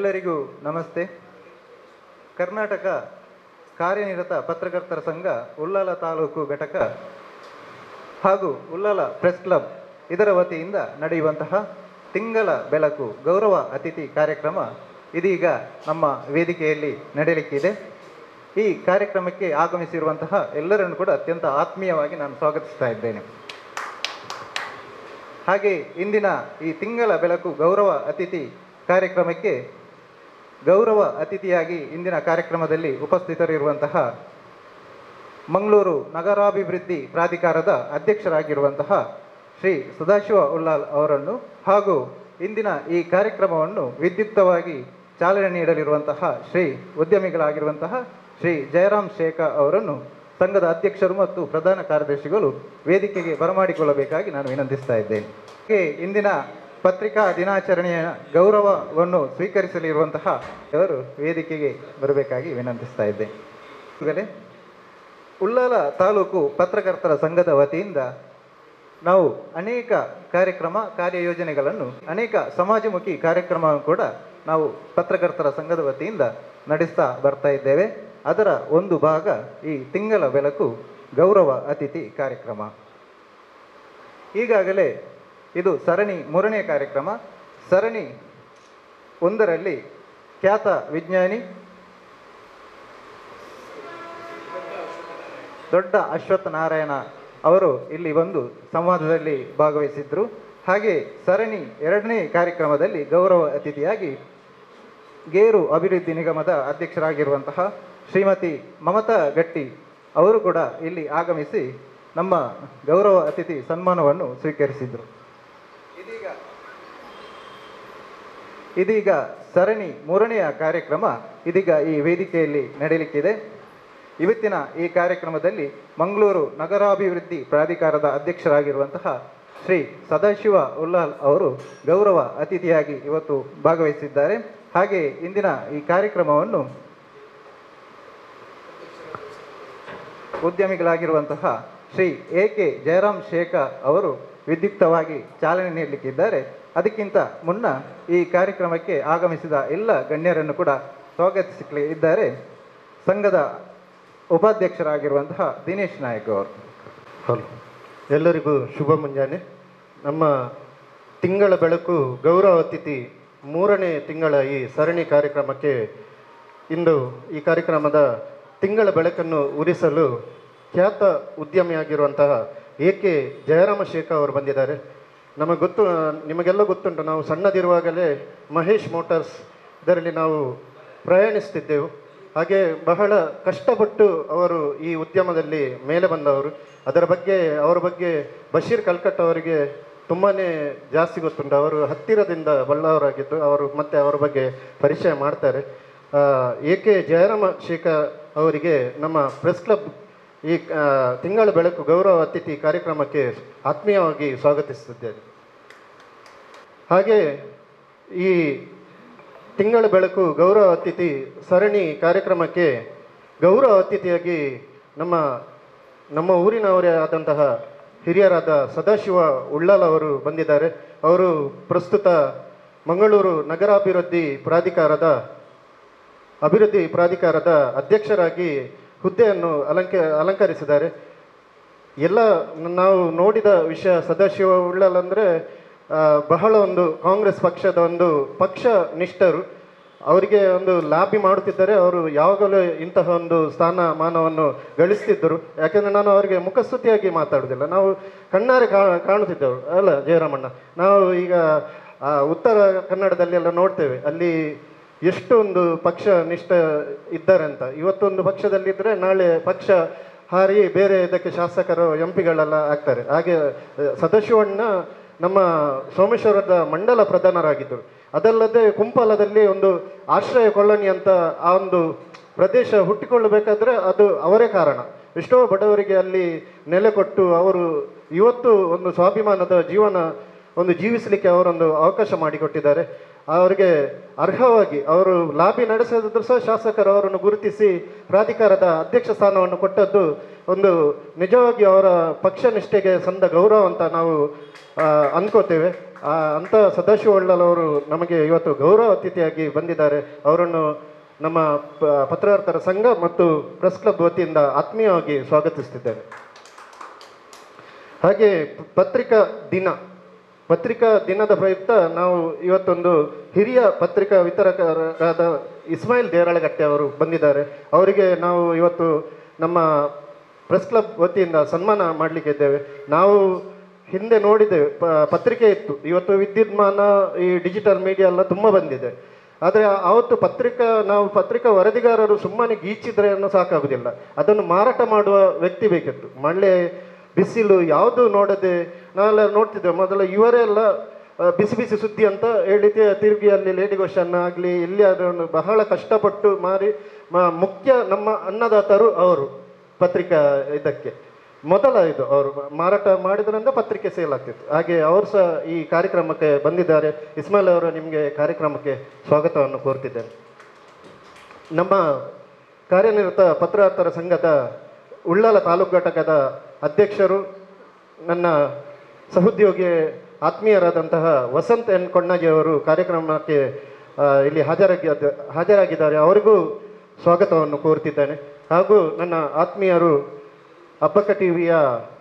ಎಲ್ಲರಿಗೂ ನಮಸ್ತೆ ಕರ್ನಾಟಕ ಕಾರ್ಯನಿರತ ಪತ್ರಕರ್ತರ ಸಂಘ ಉಳ್ಳಾಲ ತಾಲೂಕು ಘಟಕ ಹಾಗೂ ಉಳ್ಳಾಲ ಪ್ರೆಸ್ ಕ್ಲಬ್ ಇದರ ವತಿಯಿಂದ ನಡೆಯುವಂತಹ ತಿಂಗಳ ಬೆಳಕು ಗೌರವ ಅತಿಥಿ ಕಾರ್ಯಕ್ರಮ ಇದೀಗ ನಮ್ಮ ವೇದಿಕೆಯಲ್ಲಿ ನಡೆಯಲಿಕ್ಕಿದೆ ಈ ಕಾರ್ಯಕ್ರಮಕ್ಕೆ ಆಗಮಿಸಿರುವಂತಹ ಎಲ್ಲರನ್ನು ಕೂಡ ಅತ್ಯಂತ ಆತ್ಮೀಯವಾಗಿ ನಾನು ಸ್ವಾಗತಿಸ್ತಾ ಇದ್ದೇನೆ ಹಾಗೆ ಇಂದಿನ ಈ ತಿಂಗಳ ಬೆಳಕು ಗೌರವ ಅತಿಥಿ ಕಾರ್ಯಕ್ರಮಕ್ಕೆ ಗೌರವ ಅತಿಥಿಯಾಗಿ ಇಂದಿನ ಕಾರ್ಯಕ್ರಮದಲ್ಲಿ ಉಪಸ್ಥಿತರಿರುವಂತಹ ಮಂಗಳೂರು ನಗರಾಭಿವೃದ್ಧಿ ಪ್ರಾಧಿಕಾರದ ಅಧ್ಯಕ್ಷರಾಗಿರುವಂತಹ ಶ್ರೀ ಸದಾಶಿವ ಉಳ್ಳಾಲ್ ಅವರನ್ನು ಹಾಗೂ ಇಂದಿನ ಈ ಕಾರ್ಯಕ್ರಮವನ್ನು ವಿದ್ಯುಕ್ತವಾಗಿ ಚಾಲನೆ ನೀಡಲಿರುವಂತಹ ಶ್ರೀ ಉದ್ಯಮಿಗಳಾಗಿರುವಂತಹ ಶ್ರೀ ಜಯರಾಮ್ ಶೇಖ ಅವರನ್ನು ಸಂಘದ ಅಧ್ಯಕ್ಷರು ಮತ್ತು ಪ್ರಧಾನ ಕಾರ್ಯದರ್ಶಿಗಳು ವೇದಿಕೆಗೆ ಬರಮಾಡಿಕೊಳ್ಳಬೇಕಾಗಿ ನಾನು ವಿನಂತಿಸ್ತಾ ಇದ್ದೇನೆ ಹಾಗೆ ಇಂದಿನ ಪತ್ರಿಕಾ ದಿನಾಚರಣೆಯ ಗೌರವವನ್ನು ಸ್ವೀಕರಿಸಲಿರುವಂತಹ ಅವರು ವೇದಿಕೆಗೆ ಬರಬೇಕಾಗಿ ವಿನಂತಿಸ್ತಾ ಇದ್ದೇನೆ ಈಗಲೇ ಉಳ್ಳಾಲ ತಾಲೂಕು ಪತ್ರಕರ್ತರ ಸಂಘದ ವತಿಯಿಂದ ನಾವು ಅನೇಕ ಕಾರ್ಯಕ್ರಮ ಕಾರ್ಯಯೋಜನೆಗಳನ್ನು ಅನೇಕ ಸಮಾಜಮುಖಿ ಕಾರ್ಯಕ್ರಮ ಕೂಡ ನಾವು ಪತ್ರಕರ್ತರ ಸಂಘದ ವತಿಯಿಂದ ನಡೆಸ್ತಾ ಬರ್ತಾ ಇದ್ದೇವೆ ಅದರ ಒಂದು ಭಾಗ ಈ ತಿಂಗಳ ಬೆಳಕು ಗೌರವ ಅತಿಥಿ ಕಾರ್ಯಕ್ರಮ ಈಗಾಗಲೇ ಇದು ಸರಣಿ ಮೂರನೇ ಕಾರ್ಯಕ್ರಮ ಸರಣಿ ಒಂದರಲ್ಲಿ ಖ್ಯಾತ ವಿಜ್ಞಾನಿ ದೊಡ್ಡ ಅಶ್ವತ್ಥ ನಾರಾಯಣ ಅವರು ಇಲ್ಲಿ ಬಂದು ಸಂವಾದದಲ್ಲಿ ಭಾಗವಹಿಸಿದ್ರು ಹಾಗೆ ಸರಣಿ ಎರಡನೇ ಕಾರ್ಯಕ್ರಮದಲ್ಲಿ ಗೌರವ ಅತಿಥಿಯಾಗಿ ಗೇರು ಅಭಿವೃದ್ಧಿ ನಿಗಮದ ಅಧ್ಯಕ್ಷರಾಗಿರುವಂತಹ ಶ್ರೀಮತಿ ಮಮತಾ ಗಟ್ಟಿ ಅವರು ಕೂಡ ಇಲ್ಲಿ ಆಗಮಿಸಿ ನಮ್ಮ ಗೌರವ ಅತಿಥಿ ಸನ್ಮಾನವನ್ನು ಸ್ವೀಕರಿಸಿದರು ಇದೀಗ ಇದೀಗ ಸರಣಿ ಮೂರನೆಯ ಕಾರ್ಯಕ್ರಮ ಇದೀಗ ಈ ವೇದಿಕೆಯಲ್ಲಿ ನಡೆಯಲಿಕ್ಕಿದೆ ಇವತ್ತಿನ ಈ ಕಾರ್ಯಕ್ರಮದಲ್ಲಿ ಮಂಗಳೂರು ನಗರಾಭಿವೃದ್ಧಿ ಪ್ರಾಧಿಕಾರದ ಅಧ್ಯಕ್ಷರಾಗಿರುವಂತಹ ಶ್ರೀ ಸದಾಶಿವ ಉಲ್ಲಾಲ್ ಅವರು ಗೌರವ ಅತಿಥಿಯಾಗಿ ಇವತ್ತು ಭಾಗವಹಿಸಿದ್ದಾರೆ ಹಾಗೆ ಇಂದಿನ ಈ ಕಾರ್ಯಕ್ರಮವನ್ನು ಉದ್ಯಮಿಗಳಾಗಿರುವಂತಹ ಶ್ರೀ ಎ ಕೆ ಜಯರಾಮ್ ಶೇಖ ಅವರು ವಿದ್ಯುಕ್ತವಾಗಿ ಚಾಲನೆ ನೀಡಲಿಕ್ಕಿದ್ದಾರೆ ಅದಕ್ಕಿಂತ ಮುನ್ನ ಈ ಕಾರ್ಯಕ್ರಮಕ್ಕೆ ಆಗಮಿಸಿದ ಎಲ್ಲ ಗಣ್ಯರನ್ನು ಕೂಡ ಸ್ವಾಗತಿಸಲಿ ಇದ್ದಾರೆ ಸಂಘದ ಉಪಾಧ್ಯಕ್ಷರಾಗಿರುವಂತಹ ದಿನೇಶ್ ನಾಯಕ್ ಅವರು ಹಲೋ ಎಲ್ಲರಿಗೂ ಶುಭ ಮುಂಜಾನೆ ನಮ್ಮ ತಿಂಗಳ ಬೆಳಕು ಗೌರವ ಅತಿಥಿ ಮೂರನೇ ತಿಂಗಳ ಈ ಸರಣಿ ಕಾರ್ಯಕ್ರಮಕ್ಕೆ ಇಂದು ಈ ಕಾರ್ಯಕ್ರಮದ ತಿಂಗಳ ಬೆಳಕನ್ನು ಉರಿಸಲು ಖ್ಯಾತ ಉದ್ಯಮಿಯಾಗಿರುವಂತಹ ಎ ಕೆ ಜಯರಾಮ ಶೇಖ ಅವರು ಬಂದಿದ್ದಾರೆ ನಮಗೆ ಗೊತ್ತು ನಿಮಗೆಲ್ಲ ಗೊತ್ತುಂಟು ನಾವು ಸಣ್ಣದಿರುವಾಗಲೇ ಮಹೇಶ್ ಮೋಟಾರ್ಸ್ ಇದರಲ್ಲಿ ನಾವು ಪ್ರಯಾಣಿಸ್ತಿದ್ದೆವು ಹಾಗೆ ಬಹಳ ಕಷ್ಟಪಟ್ಟು ಅವರು ಈ ಉದ್ಯಮದಲ್ಲಿ ಮೇಲೆ ಬಂದವರು ಅದರ ಬಗ್ಗೆ ಅವರ ಬಗ್ಗೆ ಬಶೀರ್ ಕಲ್ಕಟ್ ಅವರಿಗೆ ತುಂಬಾ ಜಾಸ್ತಿ ಗೊತ್ತುಂಟು ಅವರು ಹತ್ತಿರದಿಂದ ಬಲ್ಲವರಾಗಿದ್ದು ಅವರು ಮತ್ತೆ ಅವರ ಬಗ್ಗೆ ಪರಿಚಯ ಮಾಡ್ತಾರೆ ಎ ಕೆ ಜಯರಾಮ ಶೇಖರ್ ಅವರಿಗೆ ನಮ್ಮ ಪ್ರೆಸ್ ಕ್ಲಬ್ ಈ ಆ, ತಿಂಗಳ ಬೆಳಕು ಗೌರವ ಅತಿಥಿ ಕಾರ್ಯಕ್ರಮಕ್ಕೆ ಆತ್ಮೀಯವಾಗಿ ಸ್ವಾಗತಿಸುತ್ತಿದ್ದೇನೆ ಹಾಗೆ ಈ ತಿಂಗಳ ಬೆಳಕು ಗೌರವ ಅತಿಥಿ ಸರಣಿ ಕಾರ್ಯಕ್ರಮಕ್ಕೆ ಗೌರವ ಅತಿಥಿಯಾಗಿ ನಮ್ಮ ನಮ್ಮ ಊರಿನವರೇ ಆದಂತಹ ಹಿರಿಯರಾದ ಸದಾಶಿವ ಉಳ್ಳಾಲ್ ಅವರು ಬಂದಿದ್ದಾರೆ ಅವರು ಪ್ರಸ್ತುತ ಮಂಗಳೂರು ನಗರಾಭಿವೃದ್ಧಿ ಪ್ರಾಧಿಕಾರದ ಅಭಿವೃದ್ಧಿ ಪ್ರಾಧಿಕಾರದ ಅಧ್ಯಕ್ಷರಾಗಿ ಹುದ್ದೆಯನ್ನು ಅಲಂಕ ಅಲಂಕರಿಸಿದ್ದಾರೆ ಎಲ್ಲ ನಾವು ನೋಡಿದ ವಿಷಯ ಸದಾಶಿವ ಉಳ್ಳಲ್ ಅಂದರೆ ಬಹಳ ಒಂದು ಕಾಂಗ್ರೆಸ್ ಪಕ್ಷದ ಒಂದು ಪಕ್ಷ ನಿಷ್ಠರು ಅವರಿಗೆ ಒಂದು ಲಾಬಿ ಮಾಡುತ್ತಿದ್ದರೆ ಅವರು ಯಾವಾಗಲೂ ಇಂತಹ ಒಂದು ಸ್ಥಾನಮಾನವನ್ನು ಗಳಿಸ್ತಿದ್ದರು ಯಾಕೆಂದರೆ ನಾನು ಅವರಿಗೆ ಮುಖಸ್ತುತಿಯಾಗಿ ಮಾತಾಡುವುದಿಲ್ಲ ನಾವು ಕಣ್ಣಾರೆ ಕಾ ಕಾಣುತ್ತಿದ್ದೆವು ಅಲ್ಲ ಜಯರಾಮಣ್ಣ ನಾವು ಈಗ ಆ, ಉತ್ತರ ಕನ್ನಡದಲ್ಲಿ ಎಲ್ಲ ನೋಡ್ತೇವೆ ಅಲ್ಲಿ ಎಷ್ಟೊಂದು ಪಕ್ಷ ನಿಷ್ಠ ಇದ್ದಾರೆ ಅಂತ ಇವತ್ತೊಂದು ಪಕ್ಷದಲ್ಲಿದ್ದರೆ ನಾಳೆ ಪಕ್ಷ ಹಾರಿ ಬೇರೆ ಇದಕ್ಕೆ ಶಾಸಕರು ಎಂ ಪಿಗಳೆಲ್ಲ ಆಗ್ತಾರೆ ಹಾಗೆ ಆ, ಸದಾಶಿವಣ್ಣ ನಮ್ಮ ಸೋಮೇಶ್ವರದ ಮಂಡಲ ಪ್ರಧಾನರಾಗಿದ್ದರು ಅದಲ್ಲದೆ ಕುಂಪಾಲದಲ್ಲಿ ಒಂದು ಆಶ್ರಯ ಕೊಳ್ಳಣಿ ಅಂತ ಆ ಒಂದು ಪ್ರದೇಶ ಹುಟ್ಟಿಕೊಳ್ಳಬೇಕಾದ್ರೆ ಅದು ಅವರೇ ಕಾರಣ ಎಷ್ಟೋ ಬಡವರಿಗೆ ಅಲ್ಲಿ ನೆಲೆ ಕೊಟ್ಟು ಅವರು ಇವತ್ತು ಒಂದು ಸ್ವಾಭಿಮಾನದ ಜೀವನ ಒಂದು ಜೀವಿಸಲಿಕ್ಕೆ ಅವರೊಂದು ಅವಕಾಶ ಮಾಡಿಕೊಟ್ಟಿದ್ದಾರೆ ಅವರಿಗೆ ಅರ್ಹವಾಗಿ ಅವರು ಲಾಬಿ ನಡೆಸದಿದ್ರು ಸಹ ಶಾಸಕರು ಅವರನ್ನು ಗುರುತಿಸಿ ಪ್ರಾಧಿಕಾರದ ಅಧ್ಯಕ್ಷ ಸ್ಥಾನವನ್ನು ಕೊಟ್ಟದ್ದು ಒಂದು ನಿಜವಾಗಿ ಅವರ ಪಕ್ಷ ನಿಷ್ಠೆಗೆ ಸಂದ ಗೌರವ ಅಂತ ನಾವು ಆ, ಅನ್ಕೋತೇವೆ ಆ, ಅಂಥ ಸದಾಶಿವ ಒಳ್ಳಲ್ ಅವರು ನಮಗೆ ಇವತ್ತು ಗೌರವ ಅತಿಥಿಯಾಗಿ ಬಂದಿದ್ದಾರೆ ಅವರನ್ನು ನಮ್ಮ ಪ- ಪತ್ರಕರ್ತರ ಸಂಘ ಮತ್ತು ಪ್ರೆಸ್ ಕ್ಲಬ್ ವತಿಯಿಂದ ಆತ್ಮೀಯವಾಗಿ ಸ್ವಾಗತಿಸುತ್ತಿದ್ದೇನೆ ಹಾಗೆ ಪ- ಪತ್ರಿಕಾ ದಿನ ಪತ್ರಿಕಾ ದಿನದ ಪ್ರಯುಕ್ತ ನಾವು ಇವತ್ತೊಂದು ಹಿರಿಯ ಪತ್ರಿಕಾ ವಿತರಕರಾದ ಇಸ್ಮಾಯಿಲ್ ದೇರಳಗಟ್ಟೆ ಅವರು ಬಂದಿದ್ದಾರೆ ಅವರಿಗೆ ನಾವು ಇವತ್ತು ನಮ್ಮ ಪ್ರೆಸ್ ಕ್ಲಬ್ ವತಿಯಿಂದ ಸನ್ಮಾನ ಮಾಡಲಿಕ್ಕೆ ಇದ್ದೇವೆ ನಾವು ಹಿಂದೆ ನೋಡಿದ್ದೇವೆ ಪ- ಪತ್ರಿಕೆ ಇತ್ತು ಇವತ್ತು ವಿದ್ಯುನ್ಮಾನ ಈ ಡಿಜಿಟಲ್ ಮೀಡಿಯಾ ಎಲ್ಲ ತುಂಬ ಬಂದಿದೆ ಆದರೆ ಆವತ್ತು ಪತ್ರಿಕಾ ನಾವು ಪತ್ರಿಕಾ ವರದಿಗಾರರು ಸುಮ್ಮನೆ ಗೀಚಿದ್ರೆ ಅನ್ನೋ ಸಾಕಾಗುವುದಿಲ್ಲ ಅದನ್ನು ಮಾರಾಟ ಮಾಡುವ ವ್ಯಕ್ತಿ ಬೇಕಿತ್ತು ಮಳೆ ಬಿಸಿಲು ಯಾವುದು ನೋಡದೆ ನಾವೆಲ್ಲ ನೋಡ್ತಿದ್ದೇವೆ ಮೊದಲು ಇವರೆಲ್ಲ ಆ, ಬಿಸಿ ಬಿಸಿ ಸುದ್ದಿ ಅಂತ ಹೇಳಿ ತಿ- ತಿರುಗಿ ಅಲ್ಲಿ ಲೇಡಿ ಗೋಶನ್ ಆಗಲಿ ಇಲ್ಲಿ ಅದನ್ನು ಬಹಳ ಕಷ್ಟಪಟ್ಟು ಮಾರಿ ಮ- ಮುಖ್ಯ ನಮ್ಮ ಅನ್ನದಾತರು ಅವರು ಪತ್ರಿಕಾ ಇದಕ್ಕೆ ಮೊದಲ ಇದು ಅವರು ಮಾರಾಟ ಮಾಡಿದ್ರಿಂದ ಪತ್ರಿಕೆ ಸೇಲ್ ಆಗ್ತಿತ್ತು ಹಾಗೆ ಅವರು ಸಹ ಈ ಕಾರ್ಯಕ್ರಮಕ್ಕೆ ಬಂದಿದ್ದಾರೆ ಇಸ್ಮಾಯಿಲ್ ಅವರು ನಿಮಗೆ ಕಾರ್ಯಕ್ರಮಕ್ಕೆ ಸ್ವಾಗತವನ್ನು ಕೋರ್ತಿದ್ದೇನೆ ನಮ್ಮ ಕಾರ್ಯನಿರತ ಪತ್ರಕರ್ತರ ಸಂಘದ ಉಳ್ಳಾಲ ತಾಲೂಕು ಘಟಕದ ಅಧ್ಯಕ್ಷರು ನನ್ನ ಸಹೋದ್ಯೋಗಿ ಆತ್ಮೀಯರಾದಂತಹ ವಸಂತ್ ಎನ್ ಕೊಣ್ಣಾಜಿ ಅವರು ಕಾರ್ಯಕ್ರಮಕ್ಕೆ ಆ, ಇಲ್ಲಿ ಹಾಜರಾಗಿ ಹಾಜರಾಗಿದ್ದಾರೆ ಅವರಿಗೂ ಸ್ವಾಗತವನ್ನು ಕೋರ್ತಿದ್ದೇನೆ ಹಾಗೂ ನನ್ನ ಆತ್ಮೀಯರು ಅಬ್ಬಕ್ಕ ಟಿವಿಯ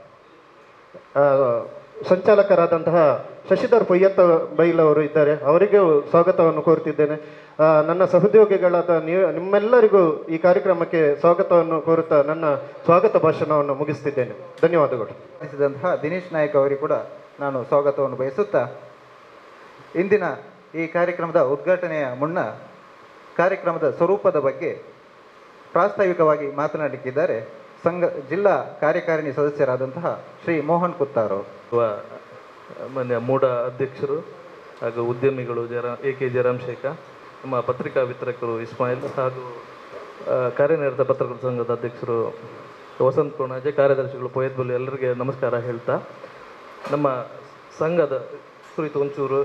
ಸಂಚಾಲಕರಾದಂತಹ ಶಶಿಧರ್ ಪೊಯ್ಯತ್ತ ಬೈಲ್ ಅವರು ಇದ್ದಾರೆ ಅವರಿಗೂ ಸ್ವಾಗತವನ್ನು ಕೋರುತ್ತಿದ್ದೇನೆ ಆ, ನನ್ನ ಸಹೋದ್ಯೋಗಿಗಳಾದ ನೀವು ನಿಮ್ಮೆಲ್ಲರಿಗೂ ಈ ಕಾರ್ಯಕ್ರಮಕ್ಕೆ ಸ್ವಾಗತವನ್ನು ಕೋರುತ್ತಾ ನನ್ನ ಸ್ವಾಗತ ಭಾಷಣವನ್ನು ಮುಗಿಸ್ತಿದ್ದೇನೆ ಧನ್ಯವಾದಗಳು ನಡೆಸಿದಂತಹ ದಿನೇಶ್ ನಾಯಕ್ ಅವರಿಗೆ ಕೂಡ ನಾನು ಸ್ವಾಗತವನ್ನು ಬಯಸುತ್ತಾ ಇಂದಿನ ಈ ಕಾರ್ಯಕ್ರಮದ ಉದ್ಘಾಟನೆಯ ಮುನ್ನ ಕಾರ್ಯಕ್ರಮದ ಸ್ವರೂಪದ ಬಗ್ಗೆ ಪ್ರಾಸ್ತಾವಿಕವಾಗಿ ಮಾತನಾಡಲಿಕ್ಕಿದ್ದಾರೆ ಸಂಘ ಜಿಲ್ಲಾ ಕಾರ್ಯಕಾರಿಣಿ ಸದಸ್ಯರಾದಂತಹ ಶ್ರೀ ಮೋಹನ್ ಕುತ್ತಾರ್ ಅವರು ವ ಮಾನ್ಯ ಮೂಡ ಅಧ್ಯಕ್ಷರು ಹಾಗೂ ಉದ್ಯಮಿಗಳು ಜರ ಎ ಕೆ ಜಯರಾಮ್ ಶೇಖ ನಮ್ಮ ಪತ್ರಿಕಾ ವಿತರಕರು ಇಸ್ಮಾಯಿಲ್ ಹಾಗೂ ಆ, ಕಾರ್ಯನಿರತ ಪತ್ರಕರ್ತರ ಸಂಘದ ಅಧ್ಯಕ್ಷರು ವಸಂತ್ ಕೋಣಾಜೆ ಕಾರ್ಯದರ್ಶಿಗಳು ಪೋಯತ್ ಬುಲ್ ಎಲ್ಲರಿಗೆ ನಮಸ್ಕಾರ ಹೇಳ್ತಾ ನಮ್ಮ ಸಂಘದ ಕುರಿತು ಒಂಚೂರು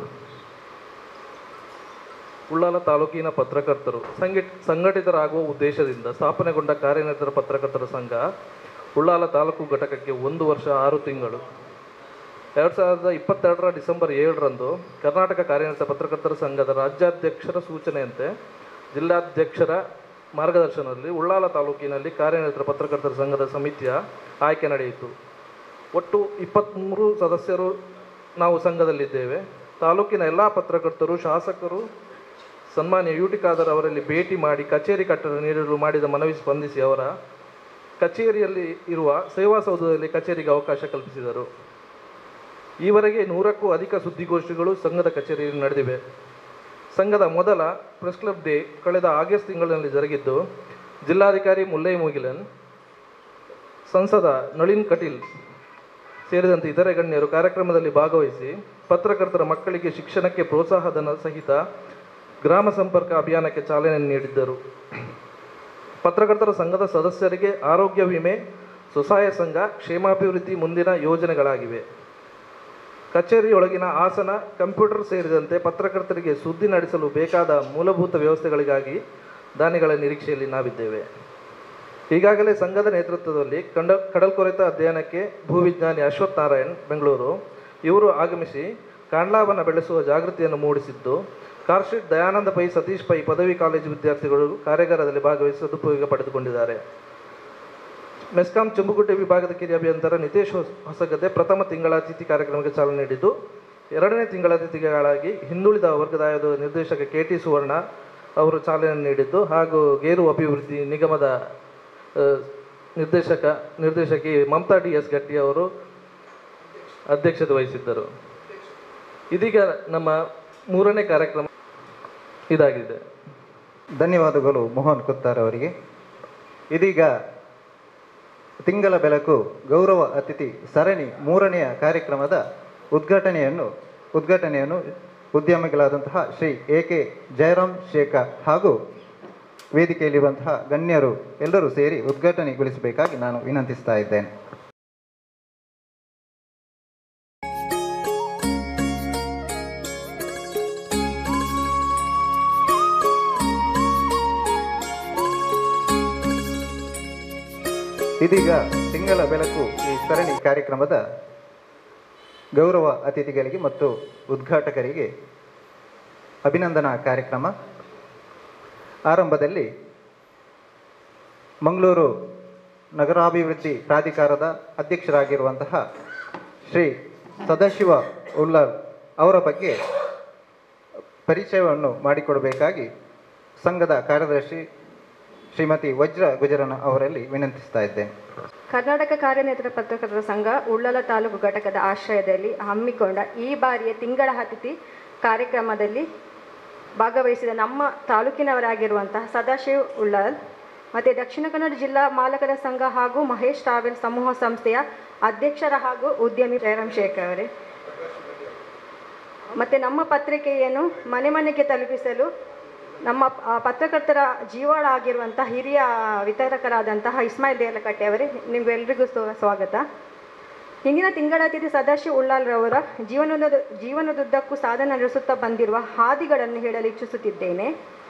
ಉಳ್ಳಾಲ ತಾಲೂಕಿನ ಪತ್ರಕರ್ತರು ಸಂಘಟ ಸಂಘಟಿತರಾಗುವ ಉದ್ದೇಶದಿಂದ ಸ್ಥಾಪನೆಗೊಂಡ ಕಾರ್ಯನಿರತರ ಪತ್ರಕರ್ತರ ಸಂಘ ಉಳ್ಳಾಲ ತಾಲೂಕು ಘಟಕಕ್ಕೆ ಒಂದು ವರ್ಷ ಆರು ತಿಂಗಳು ಎರಡು ಸಾವಿರದ ಇಪ್ಪತ್ತೆರಡರ ಡಿಸೆಂಬರ್ ಏಳರಂದು ಕರ್ನಾಟಕ ಕಾರ್ಯನಿರತ ಪತ್ರಕರ್ತರ ಸಂಘದ ರಾಜ್ಯಾಧ್ಯಕ್ಷರ ಸೂಚನೆಯಂತೆ ಜಿಲ್ಲಾಧ್ಯಕ್ಷರ ಮಾರ್ಗದರ್ಶನದಲ್ಲಿ ಉಳ್ಳಾಲ ತಾಲೂಕಿನಲ್ಲಿ ಕಾರ್ಯನಿರತ ಪತ್ರಕರ್ತರ ಸಂಘದ ಸಮಿತಿಯ ಆಯ್ಕೆ ನಡೆಯಿತು ಒಟ್ಟು ಇಪ್ಪತ್ತ್ಮೂರು ಸದಸ್ಯರು ನಾವು ಸಂಘದಲ್ಲಿದ್ದೇವೆ ತಾಲೂಕಿನ ಎಲ್ಲ ಪತ್ರಕರ್ತರು ಶಾಸಕರು ಸನ್ಮಾನ್ಯ ಯು ಟಿ ಖಾದರ್ ಅವರಲ್ಲಿ ಭೇಟಿ ಮಾಡಿ ಕಚೇರಿ ಕಟ್ಟಡ ನೀಡಲು ಮಾಡಿದ ಮನವಿ ಸ್ಪಂದಿಸಿ ಅವರ ಕಚೇರಿಯಲ್ಲಿ ಇರುವ ಸೇವಾಸೌಧದಲ್ಲಿ ಕಚೇರಿಗೆ ಅವಕಾಶ ಕಲ್ಪಿಸಿದರು ಈವರೆಗೆ ನೂರಕ್ಕೂ ಅಧಿಕ ಸುದ್ದಿಗೋಷ್ಠಿಗಳು ಸಂಘದ ಕಚೇರಿಯಲ್ಲಿ ನಡೆದಿವೆ ಸಂಘದ ಮೊದಲ ಪ್ರೆಸ್ ಕ್ಲಬ್ ಡೇ ಕಳೆದ ಆಗಸ್ಟ್ ತಿಂಗಳಿನಲ್ಲಿ ಜರುಗಿದ್ದು ಜಿಲ್ಲಾಧಿಕಾರಿ ಮುಲ್ಲೈ ಮುಗಿಲನ್ ಸಂಸದ ನಳಿನ್ ಕಟೀಲ್ ಸೇರಿದಂತೆ ಇತರೆ ಗಣ್ಯರು ಕಾರ್ಯಕ್ರಮದಲ್ಲಿ ಭಾಗವಹಿಸಿ ಪತ್ರಕರ್ತರ ಮಕ್ಕಳಿಗೆ ಶಿಕ್ಷಣಕ್ಕೆ ಪ್ರೋತ್ಸಾಹಧನ ಸಹಿತ ಗ್ರಾಮ ಸಂಪರ್ಕ ಅಭಿಯಾನಕ್ಕೆ ಚಾಲನೆ ನೀಡಿದ್ದರು ಪತ್ರಕರ್ತರ ಸಂಘದ ಸದಸ್ಯರಿಗೆ ಆರೋಗ್ಯ ವಿಮೆ ಸ್ವಸಹಾಯ ಸಂಘ ಕ್ಷೇಮಾಭಿವೃದ್ಧಿ ಮುಂದಿನ ಯೋಜನೆಗಳಾಗಿವೆ ಕಚೇರಿಯೊಳಗಿನ ಆಸನ ಕಂಪ್ಯೂಟರ್ ಸೇರಿದಂತೆ ಪತ್ರಕರ್ತರಿಗೆ ಸುದ್ದಿ ನಡೆಸಲು ಬೇಕಾದ ಮೂಲಭೂತ ವ್ಯವಸ್ಥೆಗಳಿಗಾಗಿ ದಾನಿಗಳ ನಿರೀಕ್ಷೆಯಲ್ಲಿ ನಾವಿದ್ದೇವೆ ಈಗಾಗಲೇ ಸಂಘದ ನೇತೃತ್ವದಲ್ಲಿ ಕಂಡ ಕಡಲ್ಕೊರೆತ ಅಧ್ಯಯನಕ್ಕೆ ಭೂವಿಜ್ಞಾನಿ ಅಶ್ವಥ್ ನಾರಾಯಣ್ ಬೆಂಗಳೂರು ಇವರು ಆಗಮಿಸಿ ಕಾಂಡ್ಲಾವನ್ನು ಬೆಳೆಸುವ ಜಾಗೃತಿಯನ್ನು ಮೂಡಿಸಿದ್ದು ಕಾರ್ಶಿಟ್ ದಯಾನಂದ ಪೈ ಸತೀಶ್ ಪೈ ಪದವಿ ಕಾಲೇಜು ವಿದ್ಯಾರ್ಥಿಗಳು ಕಾರ್ಯಾಗಾರದಲ್ಲಿ ಭಾಗವಹಿಸಿ ಸದುಪಯೋಗ ಪಡೆದುಕೊಂಡಿದ್ದಾರೆ ಮೆಸ್ಕಾಂ ಚುಂಬುಗುಡ್ಡೆ ವಿಭಾಗದ ಕಿರಿಯ ಅಭಿಯಂತರ ನಿತೇಶ್ ಹೊಸ- ಹೊಸಗದ್ದೆ ಪ್ರಥಮ ತಿಂಗಳ ಅತಿಥಿ ಕಾರ್ಯಕ್ರಮಕ್ಕೆ ಚಾಲನೆ ನೀಡಿದ್ದು ಎರಡನೇ ತಿಂಗಳ ಅತಿಥಿಗಳಾಗಿ ಹಿಂದುಳಿದ ವರ್ಗದ ಆಯೋಗದ ನಿರ್ದೇಶಕ ಕೆ ಟಿ ಸುವರ್ಣ ಅವರು ಚಾಲನೆ ನೀಡಿದ್ದು ಹಾಗೂ ಗೇರು ಅಭಿವೃದ್ಧಿ ನಿಗಮದ ಆ, ನಿರ್ದೇಶಕ ನಿರ್ದೇಶಕಿ ಮಮತಾ ಡಿ ಎಸ್ ಗಟ್ಟಿ ಅವರು ಅಧ್ಯಕ್ಷತೆ ವಹಿಸಿದ್ದರು ಇದೀಗ ನಮ್ಮ ಮೂರನೇ ಕಾರ್ಯಕ್ರಮ ಇದಾಗಿದೆ ಧನ್ಯವಾದಗಳು ಮೋಹನ್ ಕುತ್ತಾರ್ ಅವರಿಗೆ ಇದೀಗ ತಿಂಗಳ ಬೆಳಕು ಗೌರವ ಅತಿಥಿ ಸರಣಿ ಮೂರನೆಯ ಕಾರ್ಯಕ್ರಮದ ಉದ್ಘಾಟನೆಯನ್ನು ಉದ್ಘಾಟನೆಯನ್ನು ಉದ್ಯಮಿಗಳಾದಂತಹ ಶ್ರೀ ಎ ಕೆ ಜಯರಾಮ್ ಶೇಖ ಹಾಗೂ ವೇದಿಕೆಯಲ್ಲಿರುವಂತಹ ಗಣ್ಯರು ಎಲ್ಲರೂ ಸೇರಿ ಉದ್ಘಾಟನೆಗೊಳಿಸಬೇಕಾಗಿ ನಾನು ವಿನಂತಿಸ್ತಾ ಇದ್ದೇನೆ ಇದೀಗ ತಿಂಗಳ ಬೆಳಕು ಈ ಸರಣಿ ಕಾರ್ಯಕ್ರಮದ ಗೌರವ ಅತಿಥಿಗಳಿಗೆ ಮತ್ತು ಉದ್ಘಾಟಕರಿಗೆ ಅಭಿನಂದನಾ ಕಾರ್ಯಕ್ರಮ ಆರಂಭದಲ್ಲಿ ಮಂಗಳೂರು ನಗರಾಭಿವೃದ್ಧಿ ಪ್ರಾಧಿಕಾರದ ಅಧ್ಯಕ್ಷರಾಗಿರುವಂತಹ ಶ್ರೀ ಸದಾಶಿವ ಉಲ್ಲಾಲ್ ಅವರ ಬಗ್ಗೆ ಪರಿಚಯವನ್ನು ಮಾಡಿಕೊಡಬೇಕಾಗಿ ಸಂಘದ ಕಾರ್ಯದರ್ಶಿ ಶ್ರೀಮತಿ ವಜ್ರ ಗುಜರನ ಅವರಲ್ಲಿ ವಿನಂತಿಸ್ತಾ ಇದ್ದೇನೆ ಕರ್ನಾಟಕ ಕಾರ್ಯನಿರತ ಪತ್ರಕರ್ತರ ಸಂಘ ಉಳ್ಳಲ ತಾಲೂಕು ಘಟಕದ ಆಶ್ರಯದಲ್ಲಿ ಹಮ್ಮಿಕೊಂಡ ಈ ಬಾರಿಯ ತಿಂಗಳ ಅತಿಥಿ ಕಾರ್ಯಕ್ರಮದಲ್ಲಿ ಭಾಗವಹಿಸಿದ ನಮ್ಮ ತಾಲೂಕಿನವರಾಗಿರುವಂತಹ ಸದಾಶಿವ್ ಉಳ್ಳಲ್ ಮತ್ತು ದಕ್ಷಿಣ ಕನ್ನಡ ಜಿಲ್ಲಾ ಮಾಲಕರ ಸಂಘ ಹಾಗೂ ಮಹೇಶ್ ಟ್ರಾವೆಲ್ ಸಮೂಹ ಸಂಸ್ಥೆಯ ಅಧ್ಯಕ್ಷರ ಹಾಗೂ ಉದ್ಯಮಿ ಜಯರಾಮ್ ಶೇಖರ್ ಅವರೇ ಮತ್ತು ನಮ್ಮ ಪತ್ರಿಕೆಯನ್ನು ಮನೆ ಮನೆಗೆ ತಲುಪಿಸಲು ನಮ್ಮ ಆ, ಪತ್ರಕರ್ತರ ಜೀವಾಳ ಆಗಿರುವಂಥ ಹಿರಿಯ ವಿತರಕರಾದಂತಹ ಇಸ್ಮಾಯಿಲ್ ದೇರ್ಲಕಟ್ಟೆ ಅವರೇ ನಿಮಗೆಲ್ಲರಿಗೂ ಸ್ವ- ಸ್ವಾಗತ ಹಿಂದಿನ ತಿಂಗಳಾತಿಥಿ ಸದಾಶಿವ ಉಳ್ಳಾಲ್ರವರ ಜೀವನದ ಜೀವನದುದ್ದಕ್ಕೂ ಸಾಧನೆ ನಡೆಸುತ್ತಾ ಬಂದಿರುವ ಹಾದಿಗಳನ್ನು ಹೇಳಲು ಇಚ್ಛಿಸುತ್ತಿದ್ದೇನೆ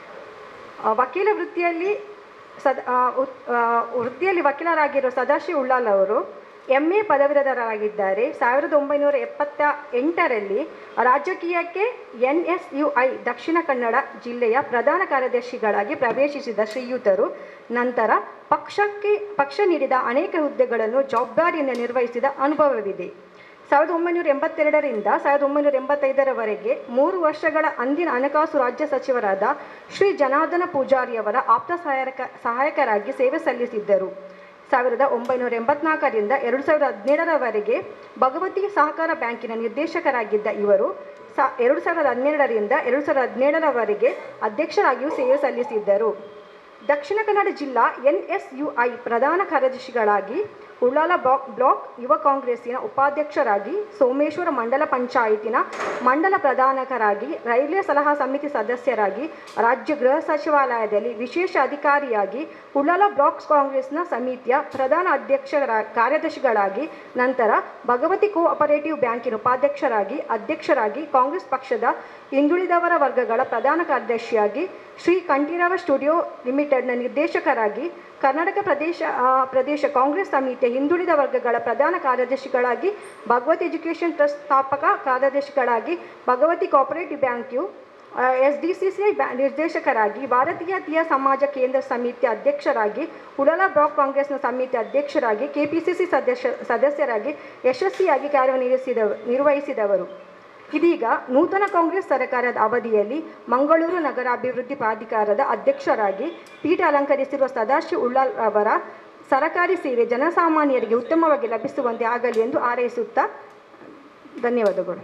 ಆ, ವಕೀಲ ವೃತ್ತಿಯಲ್ಲಿ ಸದ ಆ, ಉತ್- ಆ, ವೃತ್ತಿಯಲ್ಲಿ ವಕೀಲರಾಗಿರುವ ಸದಾಶಿವ ಉಳ್ಳಾಲ್ ಅವರು ಎಂ ಎ ಪದವೀಧರರಾಗಿದ್ದಾರೆ ಸಾವಿರದ ಒಂಬೈನೂರ ಎಪ್ಪತ್ತ ಎಂಟರಲ್ಲಿ ರಾಜಕೀಯಕ್ಕೆ ಎನ್ ಎಸ್ ಯು ಐ ದಕ್ಷಿಣ ಕನ್ನಡ ಜಿಲ್ಲೆಯ ಪ್ರಧಾನ ಕಾರ್ಯದರ್ಶಿಗಳಾಗಿ ಪ್ರವೇಶಿಸಿದ ಶ್ರೀಯುತರು ನಂತರ ಪಕ್ಷಕ್ಕೆ ಪಕ್ಷ ನೀಡಿದ ಅನೇಕ ಹುದ್ದೆಗಳನ್ನು ಜವಾಬ್ದಾರಿಯಿಂದ ನಿರ್ವಹಿಸಿದ ಅನುಭವವಿದೆ ಸಾವಿರದ ಒಂಬೈನೂರ ಎಂಬತ್ತೆರಡರಿಂದ ಸಾವಿರದ ಒಂಬೈನೂರ ಎಂಬತ್ತೈದರವರೆಗೆ ಮೂರು ವರ್ಷಗಳ ಅಂದಿನ ಹಣಕಾಸು ರಾಜ್ಯ ಸಚಿವರಾದ ಶ್ರೀ ಜನಾರ್ದನ ಪೂಜಾರಿಯವರ ಆಪ್ತ ಸಹಾಯಕ ಸಹಾಯಕರಾಗಿ ಸೇವೆ ಸಲ್ಲಿಸಿದ್ದರು ಸಾವಿರದ ಒಂಬೈನೂರ ಎಂಬತ್ನಾಲ್ಕರಿಂದ ಎರಡು ಸಾವಿರದ ಹದಿನೇಳರವರೆಗೆ ಭಗವತಿ ಸಹಕಾರ ಬ್ಯಾಂಕಿನ ನಿರ್ದೇಶಕರಾಗಿದ್ದ ಇವರು ಸಾ ಎರಡು ಸಾವಿರದ ಹನ್ನೆರಡರಿಂದ ಎರಡು ಸಾವಿರದ ಹದಿನೇಳರವರೆಗೆ ಅಧ್ಯಕ್ಷರಾಗಿಯೂ ಸೇವೆ ಸಲ್ಲಿಸಿದ್ದರು ದಕ್ಷಿಣ ಕನ್ನಡ ಜಿಲ್ಲಾ ಎನ್ ಎಸ್ ಯು ಐ ಪ್ರಧಾನ ಕಾರ್ಯದರ್ಶಿಗಳಾಗಿ ಉಳ್ಳಾಲ ಬ್ಲಾಕ್ ಬ್ಲಾಕ್ ಯುವ ಕಾಂಗ್ರೆಸ್ಸಿನ ಉಪಾಧ್ಯಕ್ಷರಾಗಿ ಸೋಮೇಶ್ವರ ಮಂಡಲ ಪಂಚಾಯಿತಿನ ಮಂಡಲ ಪ್ರಧಾನಕರಾಗಿ ರೈಲ್ವೆ ಸಲಹಾ ಸಮಿತಿ ಸದಸ್ಯರಾಗಿ ರಾಜ್ಯ ಗೃಹ ಸಚಿವಾಲಯದಲ್ಲಿ ವಿಶೇಷ ಅಧಿಕಾರಿಯಾಗಿ ಉಳ್ಳಾಲ ಬ್ಲಾಕ್ ಕಾಂಗ್ರೆಸ್ನ ಸಮಿತಿಯ ಪ್ರಧಾನ ಅಧ್ಯಕ್ಷರ ಕಾರ್ಯದರ್ಶಿಗಳಾಗಿ ನಂತರ ಭಗವತಿ ಕೋಆಪರೇಟಿವ್ ಬ್ಯಾಂಕಿನ ಉಪಾಧ್ಯಕ್ಷರಾಗಿ ಅಧ್ಯಕ್ಷರಾಗಿ ಕಾಂಗ್ರೆಸ್ ಪಕ್ಷದ ಹಿಂದುಳಿದವರ ವರ್ಗಗಳ ಪ್ರಧಾನ ಕಾರ್ಯದರ್ಶಿಯಾಗಿ ಶ್ರೀ ಕಂಠೀರವ ಸ್ಟುಡಿಯೋ ಲಿಮಿಟೆಡ್ನ ನಿರ್ದೇಶಕರಾಗಿ ಕರ್ನಾಟಕ ಪ್ರದೇಶ ಆ, ಪ್ರದೇಶ ಕಾಂಗ್ರೆಸ್ ಸಮಿತಿಯ ಹಿಂದುಳಿದ ವರ್ಗಗಳ ಪ್ರಧಾನ ಕಾರ್ಯದರ್ಶಿಗಳಾಗಿ ಭಗವತಿ ಎಜುಕೇಷನ್ ಟ್ರಸ್ಟ್ ಸ್ಥಾಪಕ ಕಾರ್ಯದರ್ಶಿಗಳಾಗಿ Bhagavati cooperative bank S D C C I ಬ್ಯಾ ನಿರ್ದೇಶಕರಾಗಿ ಭಾರತೀಯ ತೀಯ ಸಮಾಜ ಕೇಂದ್ರ ಸಮಿತಿಯ ಅಧ್ಯಕ್ಷರಾಗಿ ಉಡಲ ಬ್ಲಾಕ್ ಕಾಂಗ್ರೆಸ್ನ ಸಮಿತಿ ಅಧ್ಯಕ್ಷರಾಗಿ ಕೆಪಿಸಿಸಿ ಸದಸ್ಯ ಸದಸ್ಯರಾಗಿ ಯಶಸ್ವಿಯಾಗಿ ಕಾರ್ಯನಿರ್ವಹಿಸಿದ ನಿರ್ವಹಿಸಿದವರು ಇದೀಗ ನೂತನ ಕಾಂಗ್ರೆಸ್ ಸರ್ಕಾರದ ಅವಧಿಯಲ್ಲಿ ಮಂಗಳೂರು ನಗರಾಭಿವೃದ್ಧಿ ಪ್ರಾಧಿಕಾರದ ಅಧ್ಯಕ್ಷರಾಗಿ ಪೀಠ ಅಲಂಕರಿಸಿರುವ ಸದಾಶಿವ ಉಳ್ಳಾಲ್ ಅವರ ಸರಕಾರಿ ಸೇವೆ ಜನಸಾಮಾನ್ಯರಿಗೆ ಉತ್ತಮವಾಗಿ ಲಭಿಸುವಂತೆ ಆಗಲಿ ಎಂದು ಹಾರೈಸುತ್ತಾ ಧನ್ಯವಾದಗಳು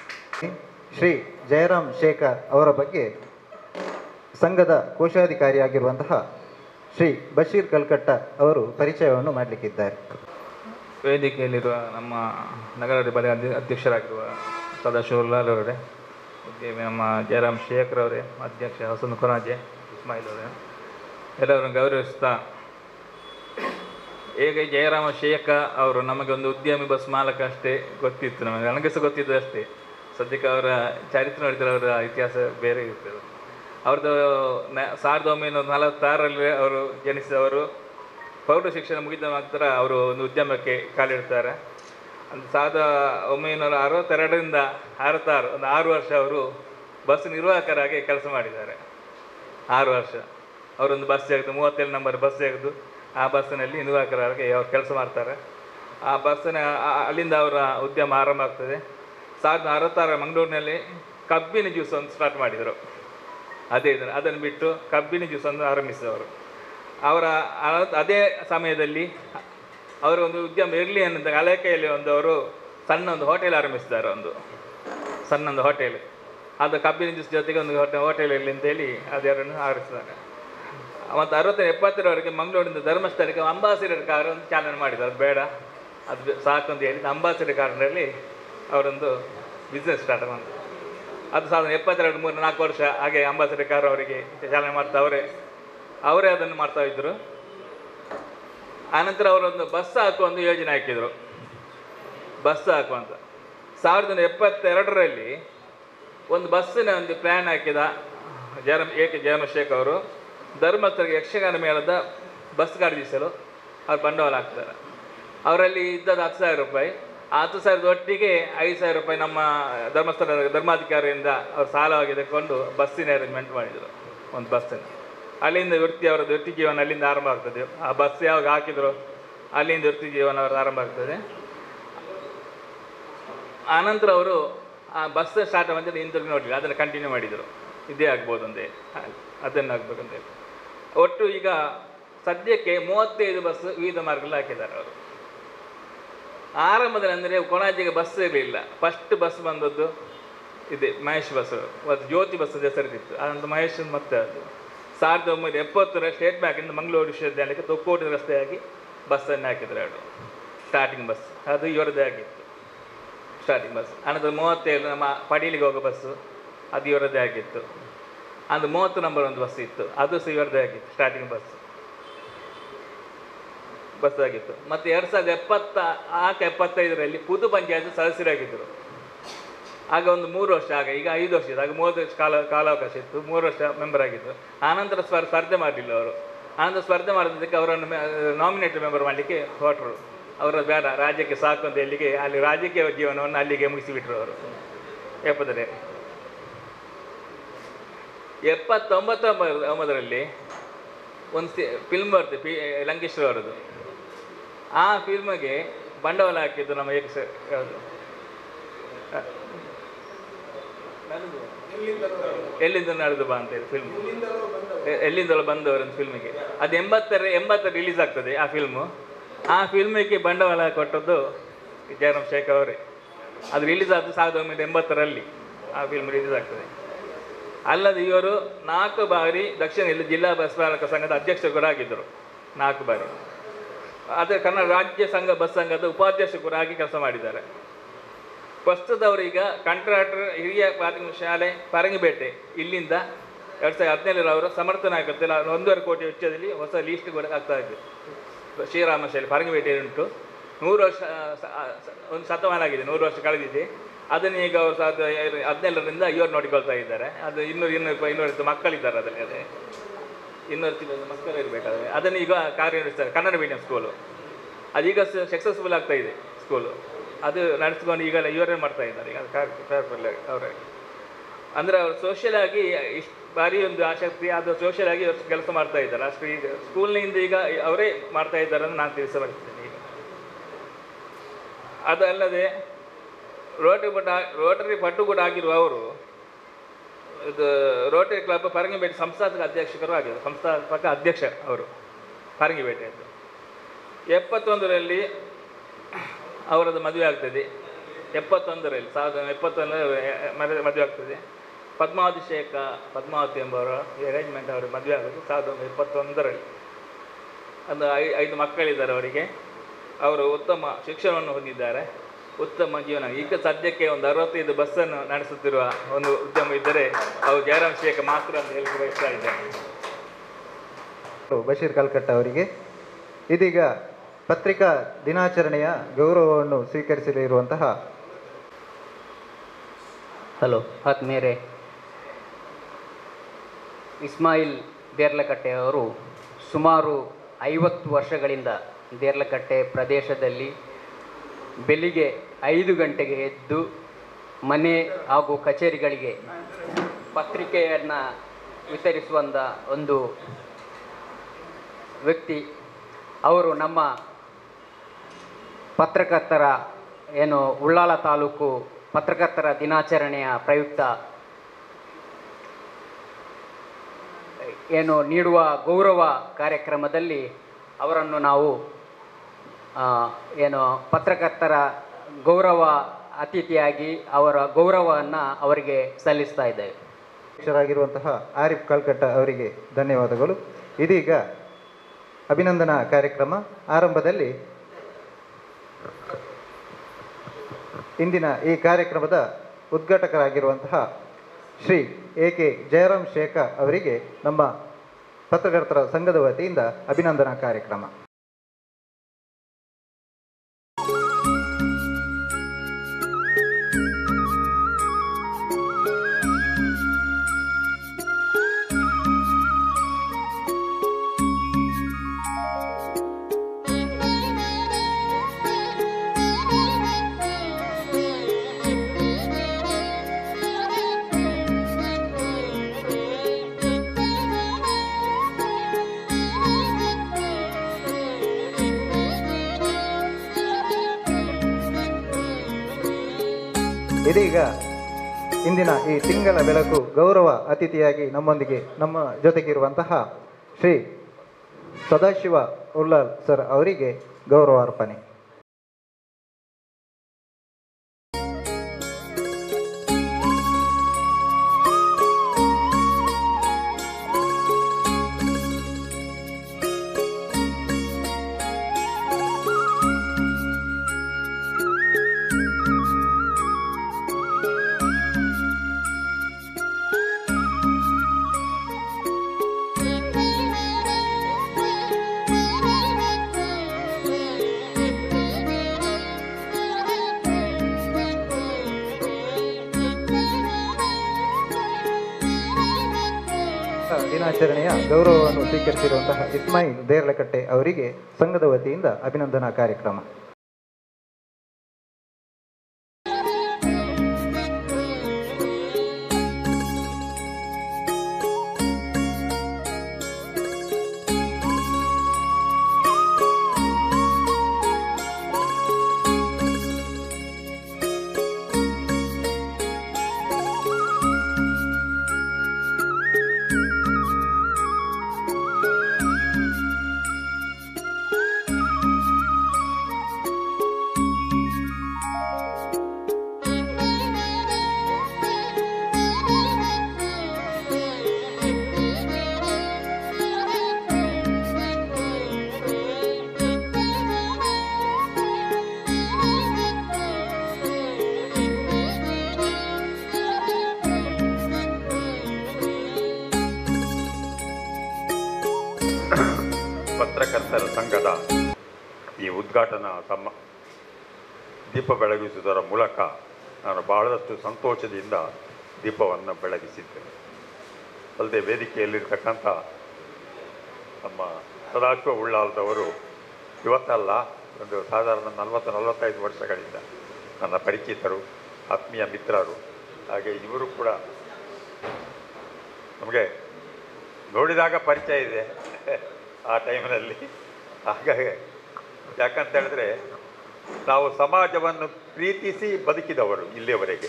ಶ್ರೀ ಜಯರಾಮ್ ಶೇಖರ್ ಅವರ ಬಗ್ಗೆ ಸಂಘದ ಕೋಶಾಧಿಕಾರಿಯಾಗಿರುವಂತಹ ಶ್ರೀ ಬಶೀರ್ ಕಲ್ಕಟ್ಟ ಅವರು ಪರಿಚಯವನ್ನು ಮಾಡಲಿಕ್ಕಿದ್ದಾರೆ ವೇದಿಕೆಯಲ್ಲಿರುವ ನಮ್ಮ ನಗರಾಧಿಪತಿ ಅಧ್ಯ- ಅಧ್ಯಕ್ಷರಾಗಿರುವ ಸದಾಶಿವಲಾಲ್ ಅವರೇ ಉದ್ಯಮಿ ನಮ್ಮ ಜಯರಾಮ್ ಶೇಖರ್ ಅವರೇ ಅಧ್ಯಕ್ಷ ಹಸನ್ ಖುರಾಜೆ ಇಸ್ಮಾಯಿಲ್ ಅವರೇ ಎಲ್ಲರನ್ನು ಗೌರವಿಸ್ತಾ ಹೇಗೆ ಜಯರಾಮ ಶೇಖ ಅವರು ನಮಗೆ ಒಂದು ಉದ್ಯಮಿ ಬಸ್ ಮಾಲಕ ಅಷ್ಟೇ ಗೊತ್ತಿತ್ತು ನಮಗೆ ನನಗೆ ಸಹ ಗೊತ್ತಿದ್ದು ಅಷ್ಟೇ ಸದ್ಯಕ್ಕೆ ಅವರ ಚರಿತ್ರೆ ನೋಡಿದರೆ ಅವರ ಇತಿಹಾಸ ಬೇರೆ ಇರ್ತದೆ ಅವ್ರದ್ದು ನ ಸಾವಿರದ ಒಂಬೈನೂರ ನಲವತ್ತಾರರಲ್ಲಿ ಅವರು ಜನಿಸಿದವರು ಪ್ರೌಢ ಶಿಕ್ಷಣ ಮುಗಿದ ನಂತರ ಅವರು ಒಂದು ಉದ್ಯಮಕ್ಕೆ ಕಾಲಿಡ್ತಾರೆ ಒಂದು ಸಾವಿರದ ಒಂಬೈನೂರ ಅರವತ್ತೆರಡರಿಂದ ಅರವತ್ತಾರು ಒಂದು ಆರು ವರ್ಷ ಅವರು ಬಸ್ ನಿರ್ವಾಹಕರಾಗಿ ಕೆಲಸ ಮಾಡಿದ್ದಾರೆ ಆರು ವರ್ಷ ಅವರೊಂದು ಬಸ್ ತೆಗೆದು ಮೂವತ್ತೇಳು ನಂಬರ್ ಬಸ್ ತೆಗೆದು ಆ ಬಸ್ಸಿನಲ್ಲಿ ನಿರ್ವಾಹಕರಾಗಿ ಅವ್ರು ಕೆಲಸ ಮಾಡ್ತಾರೆ ಆ ಬಸ್ಸಿನ ಆ- ಅಲ್ಲಿಂದ ಅವರ ಉದ್ಯಮ ಆರಂಭ ಆಗ್ತದೆ ಸಾವಿರದ ಅರವತ್ತಾರ ಮಂಗಳೂರಿನಲ್ಲಿ ಕಬ್ಬಿನ ಜ್ಯೂಸ್ ಒಂದು ಸ್ಟಾರ್ಟ್ ಮಾಡಿದರು ಅದೇ ಇದನ್ನು ಅದನ್ನು ಬಿಟ್ಟು ಕಬ್ಬಿನ ಜ್ಯೂಸನ್ನು ಆರಂಭಿಸಿದವರು ಅವರ ಆ- ಅದೇ ಸಮಯದಲ್ಲಿ ಅವರ ಒಂದು ಉದ್ಯಮ ಇರಲಿ ಅನ್ನೋ ಅಲೆಕೆಯಲ್ಲಿ ಒಂದು ಅವರು ಸಣ್ಣ ಒಂದು ಹೋಟೆಲ್ ಆರಂಭಿಸಿದ್ದಾರೆ ಒಂದು ಸಣ್ಣ ಒಂದು ಹೋಟೆಲ್ ಅದು ಕಬ್ಬಿನ ಜ್ಯೂಸ್ ಜೊತೆಗೆ ಒಂದು ಹೋಟೆ ಹೋಟೆಲ್ ಇರಲಿ ಅಂತೇಳಿ ಅದೆರಡನ್ನು ಆರಿಸಿದ್ದಾರೆ ಮತ್ತು ಅರವತ್ತ ಎಪ್ಪತ್ತರವರೆಗೆ ಮಂಗಳೂರಿನಿಂದ ಧರ್ಮಸ್ಥಳಕ್ಕೆ ಅಂಬಾಸಿಡರ್ ಕಾರ್ ಒಂದು ಚಾಲನೆ ಮಾಡಿದ್ರು ಅದು ಬೇಡ ಅದು ಬೆ- ಸಾಕು ಅಂತ ಹೇಳಿ ಅಂಬಾಸಿಡರ್ ಕಾರ್ನಲ್ಲಿ ಅವರೊಂದು ಬಿಸ್ನೆಸ್ ಸ್ಟಾರ್ಟ್ ಮಾಡಿದ್ರು ಅದು ಸಾವಿರದ ಎಪ್ಪತ್ತೆರಡು ಮೂರು ನಾಲ್ಕು ವರ್ಷ ಹಾಗೆ ಅಂಬಾಸಿಡರ್ ಕಾರ್ ಅವರಿಗೆ ಚಾಲನೆ ಮಾಡ್ತಾ ಅವರೇ ಅವರೇ ಅದನ್ನು ಮಾಡ್ತಾ ಇದ್ದರು ಆನಂತರ ಅವರೊಂದು ಬಸ್ ಹಾಕುವ ಒಂದು ಯೋಜನೆ ಹಾಕಿದರು ಬಸ್ ಹಾಕುವಂತ ಸಾವಿರದ ಎಪ್ಪತ್ತೆರಡರಲ್ಲಿ ಒಂದು ಬಸ್ಸಿನ ಒಂದು ಪ್ಲ್ಯಾನ್ ಹಾಕಿದ ಜಯರಾಮ್ ಎ ಕೆ ಜಯಮಶೇಖ್ ಅವರು ಧರ್ಮಸ್ಥಳಕ್ಕೆ ಯಕ್ಷಗಾನ ಮೇಳದ ಬಸ್ ಖರೀದಿಸಲು ಅವ್ರು ಬಂಡವಾಳ ಹಾಕ್ತಾರೆ ಅವರಲ್ಲಿ ಇದ್ದದ್ದು ಹತ್ತು ಸಾವಿರ ರೂಪಾಯಿ ಆ ಹತ್ತು ಸಾವಿರದ ಒಟ್ಟಿಗೆ ಐದು ಸಾವಿರ ರೂಪಾಯಿ ನಮ್ಮ ಧರ್ಮಸ್ಥಳ ಧರ್ಮಾಧಿಕಾರಿಯಿಂದ ಅವರು ಸಾಲವಾಗಿ ತಗೊಂಡು ಬಸ್ಸಿನ ಅರೇಂಜ್ಮೆಂಟ್ ಮಾಡಿದರು ಒಂದು ಬಸ್ಸನ್ನು ಅಲ್ಲಿಂದ ವೃತ್ತಿ ಅವರದ್ದು ವೃತ್ತಿ ಜೀವನ ಅಲ್ಲಿಂದ ಆರಂಭ ಆಗ್ತದೆ ಆ ಬಸ್ ಯಾವಾಗ ಹಾಕಿದ್ರು ಅಲ್ಲಿಂದ ವೃತ್ತಿ ಜೀವನ ಅವರದ್ದು ಆರಂಭ ಆಗ್ತದೆ ಆನಂತರ ಅವರು ಆ ಬಸ್ ಸ್ಟಾರ್ಟ್ ಬಂದರೆ ಹಿಂತಿರುಗಿ ನೋಡಲಿಲ್ಲ ಅದನ್ನು ಕಂಟಿನ್ಯೂ ಮಾಡಿದರು ಇದೇ ಆಗ್ಬೋದು ಅಂದೆ ಅದನ್ನು ಆಗ್ಬೇಕಂತ ಹೇಳಿ ಒಟ್ಟು ಈಗ ಸದ್ಯಕ್ಕೆ ಮೂವತ್ತೈದು ಬಸ್ ವಿವಿಧ ಮಾರ್ಗದಲ್ಲಿ ಹಾಕಿದ್ದಾರೆ ಅವರು ಆರಂಭದಲ್ಲಿ ಅಂದರೆ ಕೊಣಾಜಿಗೆ ಬಸ್ ಇರಲಿಲ್ಲ ಫಸ್ಟ್ ಬಸ್ ಬಂದದ್ದು ಇದೆ ಮಹೇಶ್ ಬಸ್ ಅದು ಜ್ಯೋತಿ ಬಸ್ ಹೆಸರಿತ್ತು ಅದಂತ ಮಹೇಶ್ ಮತ್ತೆ ಅದು ಸಾವಿರದ ಒಂಬೈನೂರ ಎಪ್ಪತ್ತರ ಸ್ಟೇಟ್ ಬ್ಯಾಂಕಿಂದ ಮಂಗಳೂರು ವಿಶ್ವವಿದ್ಯಾಲಯಕ್ಕೆ ತೊಕ್ಕೋಟಿ ರಸ್ತೆಯಾಗಿ ಬಸ್ಸನ್ನು ಹಾಕಿದ್ರು ಅವರು ಸ್ಟಾರ್ಟಿಂಗ್ ಬಸ್ ಅದು ಇವರದ್ದೇ ಆಗಿತ್ತು ಸ್ಟಾರ್ಟಿಂಗ್ ಬಸ್ ಅನಂತರ ಮೂವತ್ತೇಳು ನಮ್ಮ ಪಡೀಲಿಗೆ ಹೋಗೋ ಬಸ್ಸು ಅದು ಇವರದ್ದೇ ಆಗಿತ್ತು ಅದು ಮೂವತ್ತು ನಂಬರ್ ಒಂದು ಬಸ್ ಇತ್ತು ಅದು ಸಹ ಇವರದ್ದೇ ಆಗಿತ್ತು ಸ್ಟಾರ್ಟಿಂಗ್ ಬಸ್ ಬಸ್ ಆಗಿತ್ತು ಮತ್ತು ಎರಡು ಸಾವಿರದ ಎಪ್ಪತ್ತ ಆಕ ಎಪ್ಪತ್ತೈದರಲ್ಲಿ ಪುದು ಪಂಚಾಯತ್ ಸದಸ್ಯರಾಗಿದ್ದರು ಆಗ ಒಂದು ಮೂರು ವರ್ಷ ಆಗ ಈಗ ಐದು ವರ್ಷ ಇದೆ ಆಗ ಮೂವತ್ತು ವರ್ಷ ಕಾಲ ಕಾಲಾವಕಾಶ ಇತ್ತು ಮೂರು ವರ್ಷ ಮೆಂಬರ್ ಆಗಿದ್ದರು ಆನಂತರ ಸ್ಪರ್ ಸ್ಪರ್ಧೆ ಮಾಡಲಿಲ್ಲ ಅವರು ಆನಂತರ ಸ್ಪರ್ಧೆ ಮಾಡಿದ್ದಕ್ಕೆ ಅವರನ್ನು ನಾಮಿನೇಟೆಡ್ ಮೆಂಬರ್ ಮಾಡಲಿಕ್ಕೆ ಹೊರಟರು ಅವರ ಬೇಡ ರಾಜ್ಯಕ್ಕೆ ಸಾಕು ಅಂತ ಹೇಳಿಗೆ ಅಲ್ಲಿ ರಾಜಕೀಯ ಜೀವನವನ್ನು ಅಲ್ಲಿಗೆ ಮುಗಿಸಿಬಿಟ್ರು ಅವರು ಎಪ್ಪತ್ತನೇ ಎಪ್ಪತ್ತೊಂಬತ್ತೊಂಬತ್ತರಲ್ಲಿ ಒಂದು ಫಿಲ್ಮ್ ಬರ್ತದೆ ಪಿ ಲಂಕೇಶ್ವರ ಅವರದ್ದು ಆ ಫಿಲ್ಮ್ಗೆ ಬಂಡವಾಳ ಹಾಕಿದ್ದು ನಮ್ಮ ಏಕ ಯಾವುದು ಎಲ್ಲಿಂದ ನಡೆದು ಬಾ ಅಂತೇಳಿ ಫಿಲ್ಮ್ ಎಲ್ಲಿಂದಲೋ ಬಂದವರು ಒಂದು ಫಿಲ್ಮಿಗೆ ಅದು ಎಂಬತ್ತರ ಎಂಬತ್ತರ ರಿಲೀಸ್ ಆಗ್ತದೆ ಆ ಫಿಲ್ಮು ಆ ಫಿಲ್ಮಿಗೆ ಬಂಡವಾಳ ಕೊಟ್ಟದ್ದು ಜಯರಾಮ್ ಶೇಖ್ ಅವರೇ ಅದು ರಿಲೀಸ್ ಆದ್ದು ಸಾವಿರದ ಒಂಬೈನೂರ ಎಂಬತ್ತರಲ್ಲಿ ಆ ಫಿಲ್ಮ್ ರಿಲೀಸ್ ಆಗ್ತದೆ ಅಲ್ಲದೆ ಇವರು ನಾಲ್ಕು ಬಾರಿ ದಕ್ಷಿಣ ಇಲ್ಲಿ ಜಿಲ್ಲಾ ಬಸ್ ಚಾಲಕ ಸಂಘದ ಅಧ್ಯಕ್ಷರು ಕೂಡ ಆಗಿದ್ದರು ನಾಲ್ಕು ಬಾರಿ ಅದೇ ಕನ್ನಡ ರಾಜ್ಯ ಸಂಘ ಬಸ್ ಸಂಘದ ಉಪಾಧ್ಯಕ್ಷರು ಕೂಡ ಆಗಿ ಕೆಲಸ ಮಾಡಿದ್ದಾರೆ ಪ್ರಸ್ತುತ ಅವರೀಗ ಕಾಂಟ್ರಾಕ್ಟರ್ ಹಿರಿಯ ಪ್ರಾಥಮಿಕ ಶಾಲೆ ಪರಂಗಿಪೇಟೆ ಇಲ್ಲಿಂದ ಎರಡು ಸಾವಿರದ ಹದಿನೇಳರ ಅವರು ಸಮರ್ಥ ನಾಯಕತ್ವದಲ್ಲಿ ಒಂದೂವರೆ ಕೋಟಿ ವೆಚ್ಚದಲ್ಲಿ ಹೊಸ ಲೀಸ್ಟ್ ಕೂಡ ಆಗ್ತಾ ಇದೆ ಶ್ರೀರಾಮ ಶಾಲೆ ಪರಂಗಿಪೇಟೆ ಉಂಟು ನೂರು ವರ್ಷ ಸ- ಸ- ಒಂದು ಶತಮಾನ ಆಗಿದೆ ನೂರು ವರ್ಷ ಕಳೆದಿದೆ ಅದನ್ನು ಈಗ ಅವರು ಸಾವಿರದ ಐ- ಹದಿನೇಳರಿಂದ ಇವರು ನೋಡಿಕೊಳ್ತಾ ಇದ್ದಾರೆ ಅದು ಇನ್ನೂರು ಇನ್ನೂರು ಇನ್ನೂರೈವತ್ತು ಮಕ್ಕಳಿದ್ದಾರೆ ಅದರಲ್ಲಿ ಅದೇ ಇನ್ನೂರು ಮಕ್ಕಳು ಇರಬೇಕಾದ್ರೆ ಅದನ್ನು ಈಗ ಕಾರ್ಯನಿರ್ವಹಿಸ್ತಾರೆ ಕನ್ನಡ ಮೀಡಿಯಂ ಸ್ಕೂಲು ಅದೀಗ ಸಕ್ಸಸ್ಫುಲ್ ಆಗ್ತಾ ಇದೆ ಸ್ಕೂಲು ಅದು ನಡೆಸ್ಕೊಂಡು ಈಗ ಇವರೇ ಮಾಡ್ತಾ ಇದ್ದಾರೆ ಈಗ ಕಾರ್ಯಕ್ರಮ ಅವರೇ ಅಂದರೆ ಅವರು ಸೋಷಿಯಲ್ ಆಗಿ ಇಷ್ಟು ಭಾರಿ ಒಂದು ಆಸಕ್ತಿ ಅದು ಸೋಷಿಯಲ್ ಆಗಿ ಅವ್ರು ಕೆಲಸ ಮಾಡ್ತಾ ಇದ್ದಾರೆ ಅಷ್ಟು ಈಗ ಸ್ಕೂಲ್ನಿಂದ ಈಗ ಅವರೇ ಮಾಡ್ತಾ ಇದ್ದಾರೆ ಅಂತ ನಾನು ತಿಳಿಸಬರ್ತೇನೆ ಈಗ ಅದಲ್ಲದೆ ರೋಟರಿ ಪಟ ರೋಟರಿ ಪಟು ಕೂಡ ಆಗಿರುವ ಅವರು ಇದು ರೋಟರಿ ಕ್ಲಬ್ ಪರಂಗಿಪೇಟೆ ಸಂಸ್ಥಾಪಕ ಅಧ್ಯಕ್ಷರು ಆಗಿದ್ದಾರೆ ಸಂಸ್ಥಾಪಕ ಅಧ್ಯಕ್ಷ ಅವರು ಪರಂಗಿಪೇಟೆಯದ್ದು ಎಪ್ಪತ್ತೊಂದರಲ್ಲಿ ಅವರದ್ದು ಮದುವೆ ಆಗ್ತದೆ ಎಪ್ಪತ್ತೊಂದರಲ್ಲಿ ಸಾವಿರದ ಎಪ್ಪತ್ತೊಂದರಲ್ಲಿ ಮದುವೆ ಮದುವೆ ಆಗ್ತದೆ ಪದ್ಮಾವತಿ ಶೇಖ ಪದ್ಮಾವತಿ ಎಂಬವರ ಅರೇಂಜ್ಮೆಂಟ್ ಅವರು ಮದುವೆ ಆಗೋದು ಸಾವಿರದ ಒಂಬೈನೂರ ಎಪ್ಪತ್ತೊಂದರಲ್ಲಿ ಒಂದು ಐ ಐದು ಮಕ್ಕಳಿದ್ದಾರೆ ಅವರಿಗೆ ಅವರು ಉತ್ತಮ ಶಿಕ್ಷಣವನ್ನು ಹೊಂದಿದ್ದಾರೆ ಉತ್ತಮ ಜೀವನ ಈಗ ಸದ್ಯಕ್ಕೆ ಒಂದು ಅರವತ್ತೈದು ಬಸ್ಸನ್ನು ನಡೆಸುತ್ತಿರುವ ಒಂದು ಉದ್ಯಮ ಇದ್ದರೆ ಅವು ಜಯರಾಮ್ ಶೇಖ ಮಾತ್ರ ಅಂತ ಹೇಳಿ ಬಯಸ್ತಾ ಇದ್ದೇನೆ ಬಶೀರ್ ಕಲ್ಕಟ್ಟ ಅವರಿಗೆ ಇದೀಗ ಪತ್ರಿಕಾ ದಿನಾಚರಣೆಯ ಗೌರವವನ್ನು ಸ್ವೀಕರಿಸಲಿರುವಂತಹ ಹಲೋ ಆತ್ಮೀಯರೇ ಇಸ್ಮಾಯಿಲ್ ದೇರ್ಲಕಟ್ಟೆ ಅವರು ಸುಮಾರು ಐವತ್ತು ವರ್ಷಗಳಿಂದ ದೇರ್ಲಕಟ್ಟೆ ಪ್ರದೇಶದಲ್ಲಿ ಬೆಳಿಗ್ಗೆ ಐದು ಗಂಟೆಗೆ ಎದ್ದು ಮನೆ ಹಾಗೂ ಕಚೇರಿಗಳಿಗೆ ಪತ್ರಿಕೆಯನ್ನು ವಿತರಿಸುವಂಥ ಒಂದು ವ್ಯಕ್ತಿ ಅವರು ನಮ್ಮ ಪತ್ರಕರ್ತರ ಏನು ಉಳ್ಳಾಲ ತಾಲೂಕು ಪತ್ರಕರ್ತರ ದಿನಾಚರಣೆಯ ಪ್ರಯುಕ್ತ ಏನು ನೀಡುವ ಗೌರವ ಕಾರ್ಯಕ್ರಮದಲ್ಲಿ ಅವರನ್ನು ನಾವು ಆ, ಏನು ಪತ್ರಕರ್ತರ ಗೌರವ ಅತಿಥಿಯಾಗಿ ಅವರ ಗೌರವವನ್ನು ಅವರಿಗೆ ಸಲ್ಲಿಸ್ತಾ ಇದ್ದೇವೆ ಅಧ್ಯಕ್ಷರಾಗಿರುವಂತಹ ಆರಿಫ್ ಕಲ್ಕಟ್ಟ ಅವರಿಗೆ ಧನ್ಯವಾದಗಳು ಇದೀಗ ಅಭಿನಂದನಾ ಕಾರ್ಯಕ್ರಮ ಆರಂಭದಲ್ಲಿ ಇಂದಿನ ಈ ಕಾರ್ಯಕ್ರಮದ ಉದ್ಘಾಟಕರಾಗಿರುವಂತಹ ಶ್ರೀ ಎ ಕೆ ಜಯರಾಮ್ ಶೇಖ ಅವರಿಗೆ ನಮ್ಮ ಪತ್ರಕರ್ತರ ಸಂಘದ ವತಿಯಿಂದ ಅಭಿನಂದನಾ ಕಾರ್ಯಕ್ರಮ Thank you. ಇದೀಗ ಇಂದಿನ ಈ ತಿಂಗಳ ಬೆಳಕು ಗೌರವ ಅತಿಥಿಯಾಗಿ ನಮ್ಮೊಂದಿಗೆ ನಮ್ಮ ಜೊತೆಗಿರುವಂತಹ ಶ್ರೀ ಸದಾಶಿವ ಉಲ್ಲಾಲ್ ಸರ್ ಅವರಿಗೆ ಗೌರವ ಅರ್ಪಣೆ ದಿನಾಚರಣೆಯ ಗೌರವವನ್ನು ಸ್ವೀಕರಿಸಿರುವಂತಹ ಇಸ್ಮಾಯಿಲ್ ದೇರ್ಲಕಟ್ಟೆ ಅವರಿಗೆ ಸಂಘದ ವತಿಯಿಂದ ಅಭಿನಂದನಾ ಕಾರ್ಯಕ್ರಮ ಪತ್ರಕರ್ತರ ಸಂಘದ ಈ ಉದ್ಘಾಟನಾ ಸಮ ದೀಪ ಬೆಳಗಿಸುವುದರ ಮೂಲಕ ನಾನು ಬಹಳಷ್ಟು ಸಂತೋಷದಿಂದ ದೀಪವನ್ನು ಬೆಳಗಿಸಿದ್ದೇನೆ ಅಲ್ಲದೆ ವೇದಿಕೆಯಲ್ಲಿರ್ತಕ್ಕಂಥ ನಮ್ಮ ಸದಾಶಿವ ಉಳ್ಳಾಲ್ದವರು ಇವತ್ತಲ್ಲ ಒಂದು ಸಾಧಾರಣ ನಲವತ್ತು ನಲವತ್ತೈದು ವರ್ಷಗಳಿಂದ ನನ್ನ ಪರಿಚಿತರು ಆತ್ಮೀಯ ಮಿತ್ರರು ಹಾಗೆ ಇವರು ಕೂಡ ನಮಗೆ ನೋಡಿದಾಗ ಪರಿಚಯ ಇದೆ ಆ ಟೈಮ್ನಲ್ಲಿ ಹಾಗಾಗಿ ಯಾಕಂತ ಹೇಳಿದ್ರೆ ನಾವು ಸಮಾಜವನ್ನು ಪ್ರೀತಿಸಿ ಬದುಕಿದವರು ಇಲ್ಲಿಯವರೆಗೆ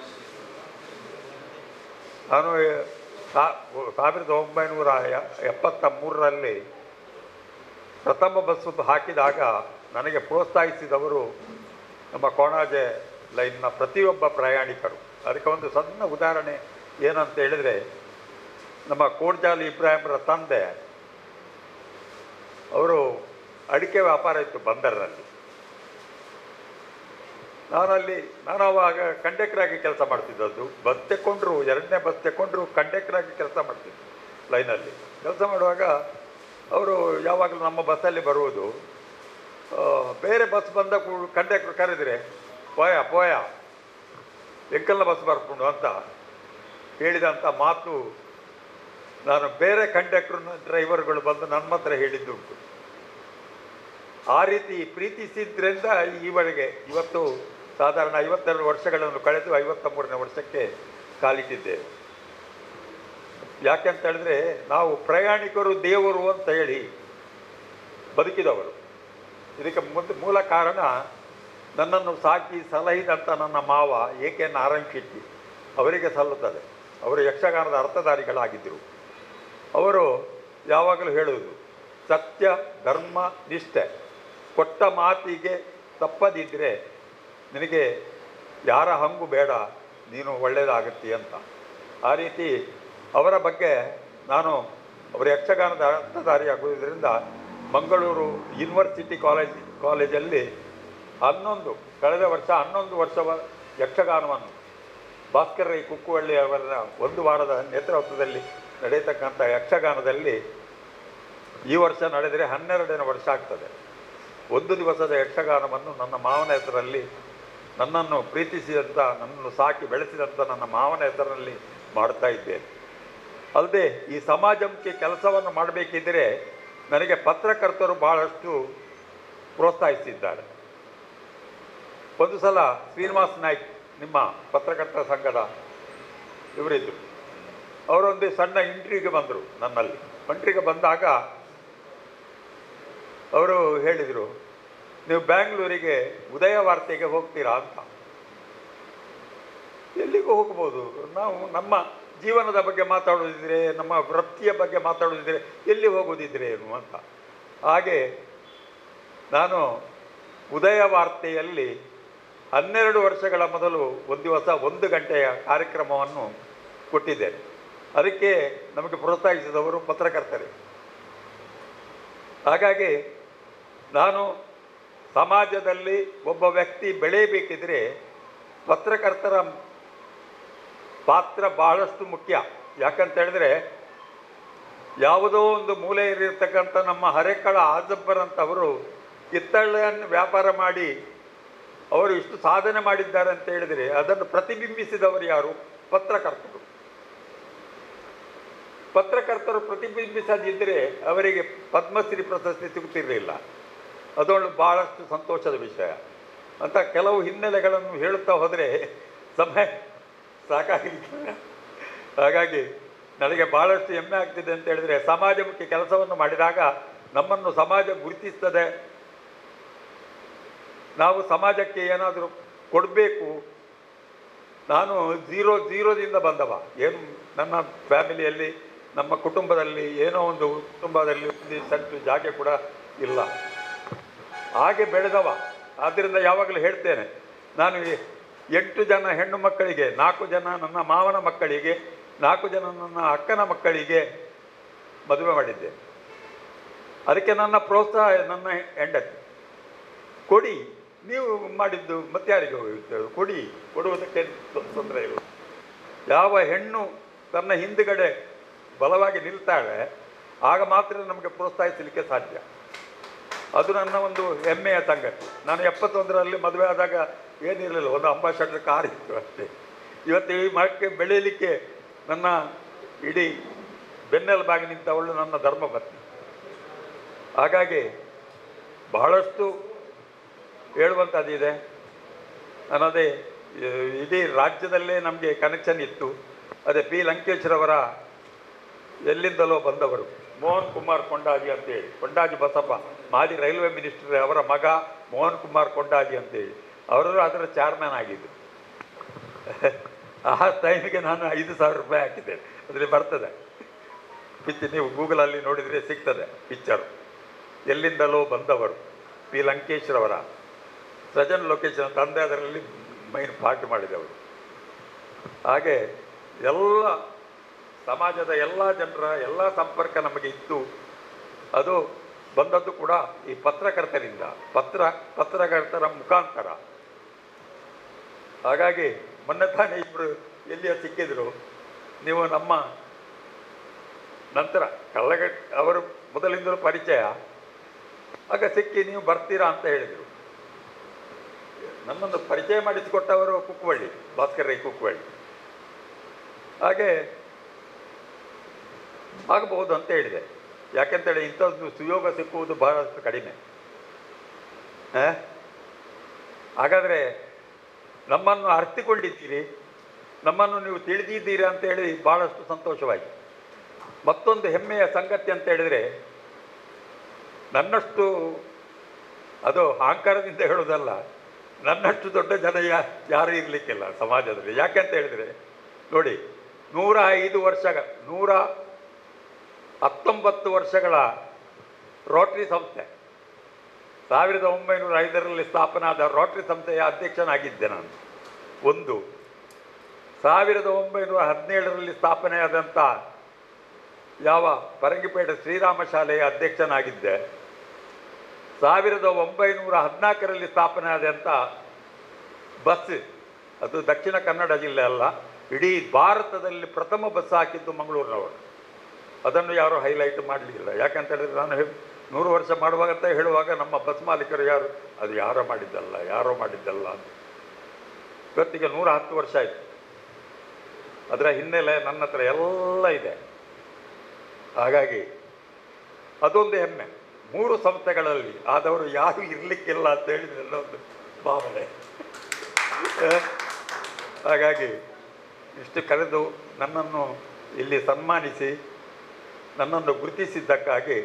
ನಾನು ಸಾ- ಸಾವಿರದ ಒಂಬೈನೂರ ಎ- ಎಪ್ಪತ್ತ ಮೂರರಲ್ಲಿ ಪ್ರಥಮ ಬಸ್ಸು ಹಾಕಿದಾಗ ನನಗೆ ಪ್ರೋತ್ಸಾಹಿಸಿದವರು ನಮ್ಮ ಕೋಣಾಜೆ ಲೈನ್ನ ಪ್ರತಿಯೊಬ್ಬ ಪ್ರಯಾಣಿಕರು ಅದಕ್ಕೆ ಒಂದು ಸಣ್ಣ ಉದಾಹರಣೆ ಏನಂತ ಹೇಳಿದರೆ ನಮ್ಮ ಕೋಡ್ಜಾಲಿ ಇಬ್ರಾಹಿಂರ ತಂದೆ ಅವರು ಅಡಿಕೆ ವ್ಯಾಪಾರ ಇತ್ತು ಬಂದರ್ನಲ್ಲಿ ನಾನಲ್ಲಿ ನಾನು ಅವಾಗ ಕಂಡಕ್ಟರ್ ಆಗಿ ಕೆಲಸ ಮಾಡ್ತಿದ್ದದ್ದು ಬಸ್ ತೆಕ್ಕೊಂಡ್ರು ಎರಡನೇ ಬಸ್ ತೆಕ್ಕೊಂಡ್ರು ಕಂಡಕ್ಟರ್ ಆಗಿ ಕೆಲಸ ಮಾಡ್ತಿದ್ದೆ ಲೈನಲ್ಲಿ ಕೆಲಸ ಮಾಡುವಾಗ ಅವರು ಯಾವಾಗಲೂ ನಮ್ಮ ಬಸ್ಸಲ್ಲಿ ಬರುವುದು ಆ, ಬೇರೆ ಬಸ್ ಬಂದ ಕಂಡಕ್ಟರ್ ಕರೆದ್ರೆ ಪೋಯ ಪೋಯ ಎಂಕಲ್ನ ಬಸ್ ಬರ್ಕೊಂಡು ಅಂತ ಹೇಳಿದಂಥ ಮಾತು ನಾನು ಬೇರೆ ಕಂಡಕ್ಟರ್ನ ಡ್ರೈವರ್ಗಳು ಬಂದು ನನ್ನ ಹತ್ರ ಹೇಳಿದ್ದುಂಟು ಆ ರೀತಿ ಪ್ರೀತಿಸಿದ್ರಿಂದ ಈವರೆಗೆ ಇವತ್ತು ಸಾಧಾರಣ ಐವತ್ತೆರಡು ವರ್ಷಗಳನ್ನು ಕಳೆದು ಐವತ್ತ ಮೂರನೇ ವರ್ಷಕ್ಕೆ ಕಾಲಿಟ್ಟಿದ್ದೇವೆ ಯಾಕೆಂತ ಹೇಳಿದ್ರೆ ನಾವು ಪ್ರಯಾಣಿಕರು ದೇವರು ಅಂತ ಹೇಳಿ ಬದುಕಿದವರು ಇದಕ್ಕೆ ಮುಂದೆ ಮೂಲ ಕಾರಣ ನನ್ನನ್ನು ಸಾಕಿ ಸಲಹಿದಂಥ ನನ್ನ ಮಾವ ಎ ಕೆ ನಾರಾಯಣ್ ಶೆಟ್ಟಿ ಅವರಿಗೆ ಸಲ್ಲುತ್ತದೆ ಅವರು ಯಕ್ಷಗಾನದ ಅರ್ಥಧಾರಿಗಳಾಗಿದ್ದರು ಅವರು ಯಾವಾಗಲೂ ಹೇಳುವುದು ಸತ್ಯ ಧರ್ಮ ನಿಷ್ಠೆ ಕೊಟ್ಟ ಮಾತಿಗೆ ತಪ್ಪದಿದ್ದರೆ ನಿನಗೆ ಯಾರ ಹಂಗು ಬೇಡ ನೀನು ಒಳ್ಳೆಯದಾಗತ್ತಿ ಅಂತ ಆ ರೀತಿ ಅವರ ಬಗ್ಗೆ ನಾನು ಅವರ ಯಕ್ಷಗಾನದ ಅರ್ಥಧಾರಿಯಾಗುವುದರಿಂದ ಮಂಗಳೂರು ಯೂನಿವರ್ಸಿಟಿ ಕಾಲೇಜ್ ಕಾಲೇಜಲ್ಲಿ ಹನ್ನೊಂದು ಕಳೆದ ವರ್ಷ ಹನ್ನೊಂದು ವರ್ಷವ ಯಕ್ಷಗಾನವನ್ನು ಭಾಸ್ಕರ್ ರೈ ಕುಕ್ಕುವಳ್ಳಿ ಅವರ ಒಂದು ವಾರದ ನೇತೃತ್ವದಲ್ಲಿ ನಡೆಯತಕ್ಕಂಥ ಯಕ್ಷಗಾನದಲ್ಲಿ ಈ ವರ್ಷ ನಡೆದರೆ ಹನ್ನೆರಡನೇ ವರ್ಷ ಆಗ್ತದೆ ಒಂದು ದಿವಸದ ಯಕ್ಷಗಾನವನ್ನು ನನ್ನ ಮಾವನ ಹೆಸರಲ್ಲಿ ನನ್ನನ್ನು ಪ್ರೀತಿಸಿದಂಥ ನನ್ನನ್ನು ಸಾಕಿ ಬೆಳೆಸಿದಂಥ ನನ್ನ ಮಾವನ ಹೆಸರಲ್ಲಿ ಮಾಡ್ತಾ ಇದ್ದೇನೆ ಅಲ್ಲದೆ ಈ ಸಮಾಜಕ್ಕೆ ಕೆಲಸವನ್ನು ಮಾಡಬೇಕಿದ್ದರೆ ನನಗೆ ಪತ್ರಕರ್ತರು ಬಹಳಷ್ಟು ಪ್ರೋತ್ಸಾಹಿಸಿದ್ದಾರೆ ಒಂದು ಸಲ ಶ್ರೀನಿವಾಸ್ ನಾಯ್ಕ್ ನಿಮ್ಮ ಪತ್ರಕರ್ತರ ಸಂಘದ ಇವರಿದ್ದರು ಅವರೊಂದು ಸಣ್ಣ ಇಂಟ್ರಿಗೆ ಬಂದರು ನನ್ನಲ್ಲಿ ಇಂಟ್ರಿಗೆ ಬಂದಾಗ ಅವರು ಹೇಳಿದರು ನೀವು ಬ್ಯಾಂಗ್ಳೂರಿಗೆ ಉದಯ ವಾರ್ತೆಗೆ ಹೋಗ್ತೀರಾ ಅಂತ ಎಲ್ಲಿಗೂ ಹೋಗ್ಬೋದು ನಾವು ನಮ್ಮ ಜೀವನದ ಬಗ್ಗೆ ಮಾತಾಡೋದಿದ್ರೆ ನಮ್ಮ ವೃತ್ತಿಯ ಬಗ್ಗೆ ಮಾತಾಡೋದಿದ್ರೆ ಎಲ್ಲಿ ಹೋಗೋದಿದ್ರೆ ಏನು ಅಂತ ಹಾಗೆ ನಾನು ಉದಯ ವಾರ್ತೆಯಲ್ಲಿ ಹನ್ನೆರಡು ವರ್ಷಗಳ ಮೊದಲು ಒಂದು ದಿವಸ ಒಂದು ಗಂಟೆಯ ಕಾರ್ಯಕ್ರಮವನ್ನು ಕೊಟ್ಟಿದ್ದೇನೆ ಅದಕ್ಕೆ ನಮಗೆ ಪ್ರೋತ್ಸಾಹಿಸಿದವರು ಪತ್ರಕರ್ತರೇ ಹಾಗಾಗಿ ನಾನು ಸಮಾಜದಲ್ಲಿ ಒಬ್ಬ ವ್ಯಕ್ತಿ ಬೆಳೆಯಬೇಕಿದ್ರೆ ಪತ್ರಕರ್ತರ ಪಾತ್ರ ಬಹಳಷ್ಟು ಮುಖ್ಯ ಯಾಕಂತ ಹೇಳಿದ್ರೆ ಯಾವುದೋ ಒಂದು ಮೂಲೆಯಲ್ಲಿರ್ತಕ್ಕಂಥ ನಮ್ಮ ಹರೆಕಳ ಆಜಬ್ಬರಂತವರು ಕಿತ್ತಳೆಯನ್ನು ವ್ಯಾಪಾರ ಮಾಡಿ ಅವರು ಇಷ್ಟು ಸಾಧನೆ ಮಾಡಿದ್ದಾರೆ ಅಂತ ಹೇಳಿದರೆ ಅದನ್ನು ಪ್ರತಿಬಿಂಬಿಸಿದವರು ಯಾರು ಪತ್ರಕರ್ತರು ಪತ್ರಕರ್ತರು ಪ್ರತಿಬಿಂಬಿಸದಿದ್ದರೆ ಅವರಿಗೆ ಪದ್ಮಶ್ರೀ ಪ್ರಶಸ್ತಿ ಸಿಗುತ್ತಿರಲಿಲ್ಲ ಅದೊಂದು ಬಹಳಷ್ಟು ಸಂತೋಷದ ವಿಷಯ ಅಂತ ಕೆಲವು ಹಿನ್ನೆಲೆಗಳನ್ನು ಹೇಳುತ್ತಾ ಹೋದರೆ ಸಮಯ ಸಾಕಾಗಿಲ್ಲ ಹಾಗಾಗಿ ನನಗೆ ಬಹಳಷ್ಟು ಹೆಮ್ಮೆ ಆಗ್ತಿದೆ ಅಂತ ಹೇಳಿದರೆ ಸಮಾಜಮುಖಿ ಕೆಲಸವನ್ನು ಮಾಡಿದಾಗ ನಮ್ಮನ್ನು ಸಮಾಜ ಗುರುತಿಸ್ತದೆ ನಾವು ಸಮಾಜಕ್ಕೆ ಏನಾದರೂ ಕೊಡಬೇಕು ನಾನು ಝೀರೋ ಝೀರೋದಿಂದ ಬಂದವ ಏನು ನನ್ನ ಫ್ಯಾಮಿಲಿಯಲ್ಲಿ ನಮ್ಮ ಕುಟುಂಬದಲ್ಲಿ ಏನೋ ಒಂದು ಕುಟುಂಬದಲ್ಲಿ ಒಂದು ಸೆಂಟು ಜಾಗ ಕೂಡ ಇಲ್ಲ ಹಾಗೆ ಬೆಳೆದವ ಆದ್ದರಿಂದ ಯಾವಾಗಲೂ ಹೇಳ್ತೇನೆ ನಾನು ಈ ಎಂಟು ಜನ ಹೆಣ್ಣು ಮಕ್ಕಳಿಗೆ ನಾಲ್ಕು ಜನ ನನ್ನ ಮಾವನ ಮಕ್ಕಳಿಗೆ ನಾಲ್ಕು ಜನ ನನ್ನ ಅಕ್ಕನ ಮಕ್ಕಳಿಗೆ ಮದುವೆ ಮಾಡಿದ್ದೆ ಅದಕ್ಕೆ ನನ್ನ ಪ್ರೋತ್ಸಾಹ ನನ್ನ ಹೆಂಡತಿ ಕೊಡಿ ನೀವು ಮಾಡಿದ್ದು ಮತ್ತೆ ಯಾರಿಗೆ ಹೋಗುತ್ತೆ ಕೊಡಿ ಕೊಡುವುದಕ್ಕೆ ತೊಂದರೆ ಇಲ್ಲ ಯಾವ ಹೆಣ್ಣು ತನ್ನ ಹಿಂದುಗಡೆ ಬಲವಾಗಿ ನಿಲ್ತಾಳೆ ಆಗ ಮಾತ್ರ ನಮಗೆ ಪ್ರೋತ್ಸಾಹಿಸಲಿಕ್ಕೆ ಸಾಧ್ಯ ಅದು ನನ್ನ ಒಂದು ಹೆಮ್ಮೆಯ ಸಂಗತಿ ನಾನು ಎಪ್ಪತ್ತೊಂದರಲ್ಲಿ ಮದುವೆ ಆದಾಗ ಏನಿರಲಿಲ್ಲ ಒಂದು ಅಂಬಾಸಡರ್ ಕಾರ್ ಇತ್ತು ಅಷ್ಟೇ ಇವತ್ತು ಈ ಮರಕ್ಕೆ ಬೆಳೆಯಲಿಕ್ಕೆ ನನ್ನ ಇಡೀ ಬೆನ್ನೆಲುಬಾಗಿ ನಿಂತವಳು ನನ್ನ ಧರ್ಮಪತ್ನಿ ಹಾಗಾಗಿ ಬಹಳಷ್ಟು ಹೇಳುವಂಥದ್ದಿದೆ ನನ್ನದೇ ಇಡೀ ರಾಜ್ಯದಲ್ಲೇ ನಮಗೆ ಕನೆಕ್ಷನ್ ಇತ್ತು ಅದೇ ಪಿ ಲಂಕೇಶ್ವರವರ ಎಲ್ಲಿಂದಲೋ ಬಂದವರು ಮೋಹನ್ ಕುಮಾರ್ ಕೊಂಡಾಜಿ ಅಂತೇಳಿ ಕೊಂಡಾಜಿ ಬಸಪ್ಪ ಮಾಜಿ ರೈಲ್ವೆ ಮಿನಿಸ್ಟರ್ ಅವರ ಮಗ ಮೋಹನ್ ಕುಮಾರ್ ಕೊಂಡಾಜಿ ಅಂತೇಳಿ ಅವರು ಅದರ ಚೇರ್ಮನ್ ಆಗಿದ್ದು ಆ ಟೈಮಿಗೆ ನಾನು ಐದು ಸಾವಿರ ರೂಪಾಯಿ ಹಾಕಿದ್ದೇನೆ ಅದರಲ್ಲಿ ಬರ್ತದೆ ಪಿಚ್ ನೀವು ಗೂಗಲಲ್ಲಿ ನೋಡಿದರೆ ಸಿಗ್ತದೆ ಪಿಕ್ಚರು ಎಲ್ಲಿಂದಲೋ ಬಂದವರು ಪಿ ಲಂಕೇಶ್ವರವರ ಸಜನ್ ಲೊಕೇಶನ್ ತಂದೆ ಅದರಲ್ಲಿ ಮೈನ್ ಪಾರ್ಟಿ ಮಾಡಿದವರು ಹಾಗೆ ಎಲ್ಲ ಸಮಾಜದ ಎಲ್ಲ ಜನರ ಎಲ್ಲ ಸಂಪರ್ಕ ನಮಗೆ ಇತ್ತು ಅದು ಬಂದದ್ದು ಕೂಡ ಈ ಪತ್ರಕರ್ತರಿಂದ ಪತ್ರ ಪತ್ರಕರ್ತರ ಮುಖಾಂತರ ಹಾಗಾಗಿ ಮೊನ್ನೆ ತಾನೇ ಇಬ್ಬರು ಎಲ್ಲಿಯೋ ಸಿಕ್ಕಿದ್ರು ನೀವು ನಮ್ಮ ನಂತರ ಕಳ್ಳಗಟ್ ಅವರು ಮೊದಲಿಂದಲೂ ಪರಿಚಯ ಆಗ ಸಿಕ್ಕಿ ನೀವು ಬರ್ತೀರಾ ಅಂತ ಹೇಳಿದರು ನಮ್ಮನ್ನು ಪರಿಚಯ ಮಾಡಿಸಿಕೊಟ್ಟವರು ಕುಕ್ಕುವಳ್ಳಿ ಭಾಸ್ಕರ್ ರೈ ಕುಕ್ಕುವಳ್ಳಿ ಹಾಗೆ ಆಗಬಹುದು ಅಂತ ಹೇಳಿದೆ ಯಾಕೆಂತೇಳಿ ಇಂಥದ್ದು ಸುಯೋಗ ಸಿಕ್ಕುವುದು ಬಹಳಷ್ಟು ಕಡಿಮೆ ಆ? ಹಾಗಾದರೆ ನಮ್ಮನ್ನು ಅರ್ಥಿಕೊಂಡಿದ್ದೀರಿ ನಮ್ಮನ್ನು ನೀವು ತಿಳಿದಿದ್ದೀರಿ ಅಂತ ಹೇಳಿ ಬಹಳಷ್ಟು ಸಂತೋಷವಾಯಿತು ಮತ್ತೊಂದು ಹೆಮ್ಮೆಯ ಸಂಗತಿ ಅಂತ ಹೇಳಿದರೆ ನನ್ನಷ್ಟು ಅದು ಅಹಂಕಾರದಿಂದ ಹೇಳೋದಲ್ಲ ನನ್ನಷ್ಟು ದೊಡ್ಡ ಜನ ಯಾ ಯಾರೂ ಇರಲಿಕ್ಕಿಲ್ಲ ಸಮಾಜದಲ್ಲಿ ಯಾಕೆಂತ ಹೇಳಿದರೆ ನೋಡಿ ನೂರ ಐದು ವರ್ಷ ನೂರ ಹತ್ತೊಂಬತ್ತು ವರ್ಷಗಳ ರೋಟರಿ ಸಂಸ್ಥೆ ಸಾವಿರದ ಒಂಬೈನೂರ ಐದರಲ್ಲಿ ಸ್ಥಾಪನಾದ ರೋಟರಿ ಸಂಸ್ಥೆಯ ಅಧ್ಯಕ್ಷನಾಗಿದ್ದೆ ನಾನು ಒಂದು ಸಾವಿರದ ಒಂಬೈನೂರ ಹದಿನೇಳರಲ್ಲಿ ಸ್ಥಾಪನೆಯಾದಂಥ ಯಾವ ಪರಂಗಿಪೇಟೆ ಶ್ರೀರಾಮ ಶಾಲೆಯ ಅಧ್ಯಕ್ಷನಾಗಿದ್ದೆ ಸಾವಿರದ ಒಂಬೈನೂರ ಹದಿನಾಲ್ಕರಲ್ಲಿ ಸ್ಥಾಪನೆ ಆದಂಥ ಬಸ್ ಅದು ದಕ್ಷಿಣ ಕನ್ನಡ ಜಿಲ್ಲೆ ಅಲ್ಲ ಇಡೀ ಭಾರತದಲ್ಲಿ ಪ್ರಥಮ ಬಸ್ ಹಾಕಿದ್ದು ಮಂಗಳೂರಿನವರು ಅದನ್ನು ಯಾರೂ ಹೈಲೈಟ್ ಮಾಡಲಿಲ್ಲ ಯಾಕಂತ ಹೇಳಿದ್ರೆ ನಾನು ಹೇ- ನೂರು ವರ್ಷ ಮಾಡುವಾಗ ಅಂತ ಹೇಳುವಾಗ ನಮ್ಮ ಬಸ್ ಮಾಲೀಕರು ಯಾರು ಅದು ಯಾರೋ ಮಾಡಿದ್ದಲ್ಲ ಯಾರೋ ಮಾಡಿದ್ದಲ್ಲ ಅಂತ ಇವತ್ತಿಗೆ ನೂರ ಹತ್ತು ವರ್ಷ ಆಯಿತು ಅದರ ಹಿನ್ನೆಲೆ ನನ್ನ ಹತ್ರ ಎಲ್ಲ ಇದೆ ಹಾಗಾಗಿ ಅದೊಂದು ಹೆಮ್ಮೆ ಮೂರು ಸಂಸ್ಥೆಗಳಲ್ಲಿ ಆದವರು ಯಾರು ಇರಲಿಕ್ಕಿಲ್ಲ ಅಂತ ಹೇಳಿದ್ರೆ ಎಲ್ಲ ಒಂದು ಭಾವನೆ ಆ, ಹಾಗಾಗಿ ಇಷ್ಟು ಕರೆದು ನನ್ನನ್ನು ಇಲ್ಲಿ ಸನ್ಮಾನಿಸಿ ನನ್ನನ್ನು ಗುರುತಿಸಿದ್ದಕ್ಕಾಗಿ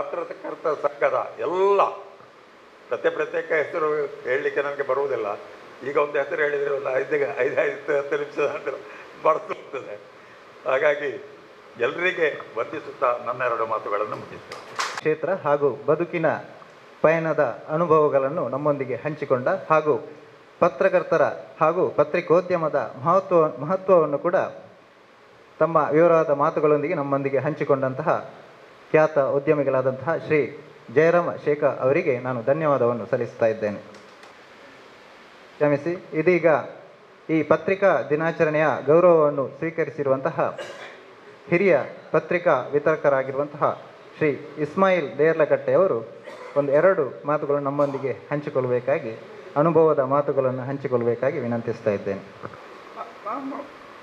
ಪತ್ರಕರ್ತ ಸಂಘದ ಎಲ್ಲ ಪ್ರತ್ಯೇಕ ಪ್ರತ್ಯೇಕ ಹೆಸರು ಹೇಳಲಿಕ್ಕೆ ನನಗೆ ಬರುವುದಿಲ್ಲ ಈಗ ಒಂದು ಹೆಸರು ಹೇಳಿದರೆ ಒಂದು ಐದು ಐದು ಐದು ಹತ್ತು ನಿಮಿಷದ ನಂತರ ಮರೆತು ಹೋಗ್ತದೆ ಹಾಗಾಗಿ ಎಲ್ಲರಿಗೆ ವಂದಿಸುತ್ತಾ ನನ್ನ ಎರಡು ಮಾತುಗಳನ್ನು ಮುಗಿಸ್ತೇನೆ ಕ್ಷೇತ್ರ ಹಾಗೂ ಬದುಕಿನ ಪಯಣದ ಅನುಭವಗಳನ್ನು ನಮ್ಮೊಂದಿಗೆ ಹಂಚಿಕೊಂಡ ಹಾಗೂ ಪತ್ರಕರ್ತರ ಹಾಗೂ ಪತ್ರಿಕೋದ್ಯಮದ ಮಹತ್ವ ಮಹತ್ವವನ್ನು ಕೂಡ ತಮ್ಮ ವಿವರವಾದ ಮಾತುಗಳೊಂದಿಗೆ ನಮ್ಮೊಂದಿಗೆ ಹಂಚಿಕೊಂಡಂತಹ ಖ್ಯಾತ ಉದ್ಯಮಿಗಳಾದಂತಹ ಶ್ರೀ ಜಯರಾಮ ಶೇಖರ್ ಅವರಿಗೆ ನಾನು ಧನ್ಯವಾದವನ್ನು ಸಲ್ಲಿಸ್ತಾ ಇದ್ದೇನೆ ಕ್ಷಮಿಸಿ ಇದೀಗ ಈ ಪತ್ರಿಕಾ ದಿನಾಚರಣೆಯ ಗೌರವವನ್ನು ಸ್ವೀಕರಿಸಿರುವಂತಹ ಹಿರಿಯ ಪತ್ರಿಕಾ ವಿತರಕರಾಗಿರುವಂತಹ ಶ್ರೀ ಇಸ್ಮಾಯಿಲ್ ದೇರ್ಲಕಟ್ಟೆ ಅವರು ಒಂದು ಎರಡು ಮಾತುಗಳನ್ನು ನಮ್ಮೊಂದಿಗೆ ಹಂಚಿಕೊಳ್ಳಬೇಕಾಗಿ ಅನುಭವದ ಮಾತುಗಳನ್ನು ಹಂಚಿಕೊಳ್ಳಬೇಕಾಗಿ ವಿನಂತಿಸ್ತಾ ಇದ್ದೇನೆ ನಾನು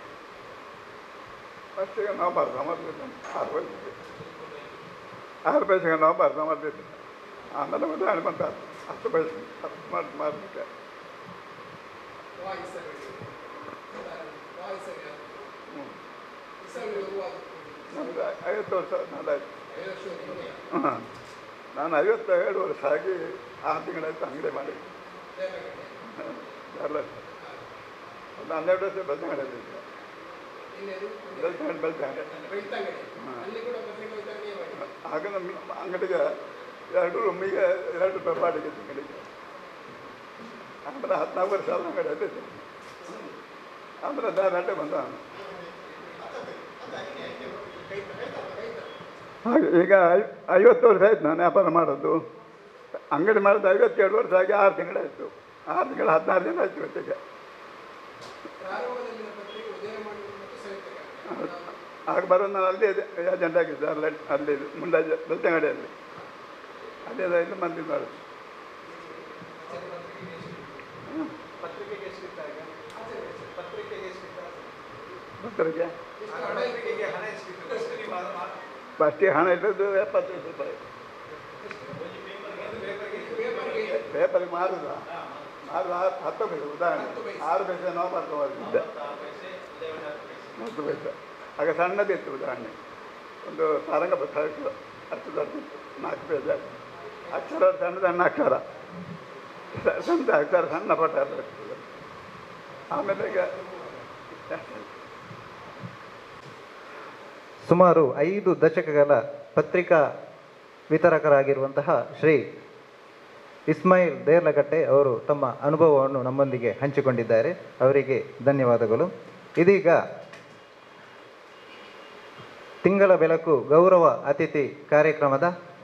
ಫಸ್ಟಿಗೆ ನಾವು ಬರ್ದ ಮೊದಲಿದ್ದೆ ಆರು ಪೈಸೆಗೆ ಆರು ಪೈಸೆಗೆ ನಾವು ಬರ್ದ ಮೊದಲಿದ್ದೆ ಆಮೇಲೆ ಮತ್ತೆ ಹಣ ಬಂತ ಹತ್ತು ಪೈಸೆ ಹತ್ತು ಮಾಡಿ ಮಾರಲಿಕ್ಕೆ ನಮ್ದು ಐವತ್ತು ವರ್ಷ ನನ್ನದಾಯ್ತು ಹಾಂ ನಾನು ಐವತ್ತ ಎರಡು ವರ್ಷ ಆಗಿ ಆರು ತಿಂಗಳಾಯ್ತು ಅಂಗಡಿ ಮಾಡಿ ಅಲ್ಲ ಒಂದು ಹನ್ನೆರಡು ವರ್ಷ ಬೆಳ್ತಂಗಡಿಯಲ್ಲಿ ಬೆಳ್ತಂಗಡಿ ಬೆಳ್ತಂಗಡಿ ಆಗ ನಮ್ಮ ಅಂಗಡಿಗೆ ಎರಡು ರೂಮಿಗೆ ಎರಡು ರೂಪಾಯಿ ಬಾಡಿಗೆ ತಿಂಗಳಿಗೆ ಆಮೇಲೆ ಹದಿನಾಲ್ಕು ವರ್ಷ ಆದ ಅಂಗಡಿ ಅಲ್ಲಿದ್ದೆ ಆಮೇಲೆ ದಾರಾಟೆ ಬಂದ ನಾನು. ಹಾಗೆ ಈಗ ಐ- ಐವತ್ತು ವರ್ಷ ಆಯ್ತು ನಾನು ವ್ಯಾಪಾರ ಮಾಡೋದು ಅಂಗಡಿ ಮಾಡೋದು ಐವತ್ತೆರಡು ವರ್ಷ ಆಗಿ ಆರು ತಿಂಗಳಾಯಿತು ಆರು ತಿಂಗಳು ಹದಿನಾರು ದಿನ ಆಯ್ತು ಇವತ್ತಿಗೆ ಆಗ ಬರೋದು ನಾನು ಅಲ್ಲಿ ಏಜೆಂಟ್ ಆಗಿದ್ದೆ ಅಲ್ಲಿ ಅಲ್ಲಿ ಮುಂದೆ ಬೆಳ್ತಂಗಡಿಯಲ್ಲಿ ಅದೇ ಇಲ್ಲಿ ಮಂದಿ ಮಾಡೋದು ಪತ್ರಿಕೆ ಫಸ್ಟಿಗೆ ಹಣ ಇಟ್ಟದ್ದು ಎಪ್ಪತ್ತೈದು ರೂಪಾಯಿ ಪೇಪರಿಗೆ ಮಾರುದ ಮಾರುದ ಹತ್ತು ಹತ್ತು ಪೈಸೆ ಉದಾಹರಣೆ ಆರು ಪೈಸೆ ನಾವು ಮಾಡ್ಕೊಂಡಿದ್ದೆ ಹತ್ತು ಪೈಸೆ ಆಗ ಸಣ್ಣದಿತ್ತು ಉದಾಹರಣೆ ಒಂದು ಸಾರಂಗ ಪತ್ರ ಇತ್ತು ಅಷ್ಟು ದೊಡ್ಡದಿತ್ತು ನಾಲ್ಕು ಪೇಜ್ ಅಕ್ಷರ ಸಣ್ಣ ಸಣ್ಣ ಅಕ್ಷರ ಸ- ಸಣ್ಣ ಅಕ್ಷರ ಸಣ್ಣ ಪಟ ಎಲ್ಲ ಇರ್ತದೆ ಆಮೇಲೆ ಈಗ ಸುಮಾರು ಐದು ದಶಕಗಳ ಪತ್ರಿಕಾ ವಿತರಕರಾಗಿರುವಂತಹ ಶ್ರೀ ಇಸ್ಮಾಯಿಲ್ ದೇರ್ಲಗಟ್ಟೆ ಅವರು ತಮ್ಮ ಅನುಭವವನ್ನು ನಮ್ಮೊಂದಿಗೆ ಹಂಚಿಕೊಂಡಿದ್ದಾರೆ ಅವರಿಗೆ ಧನ್ಯವಾದಗಳು ಇದೀಗ ತಿಂಗಳ ಬೆಳಕು ಗೌರವ ಅತಿಥಿ ಕಾರ್ಯಕ್ರಮದ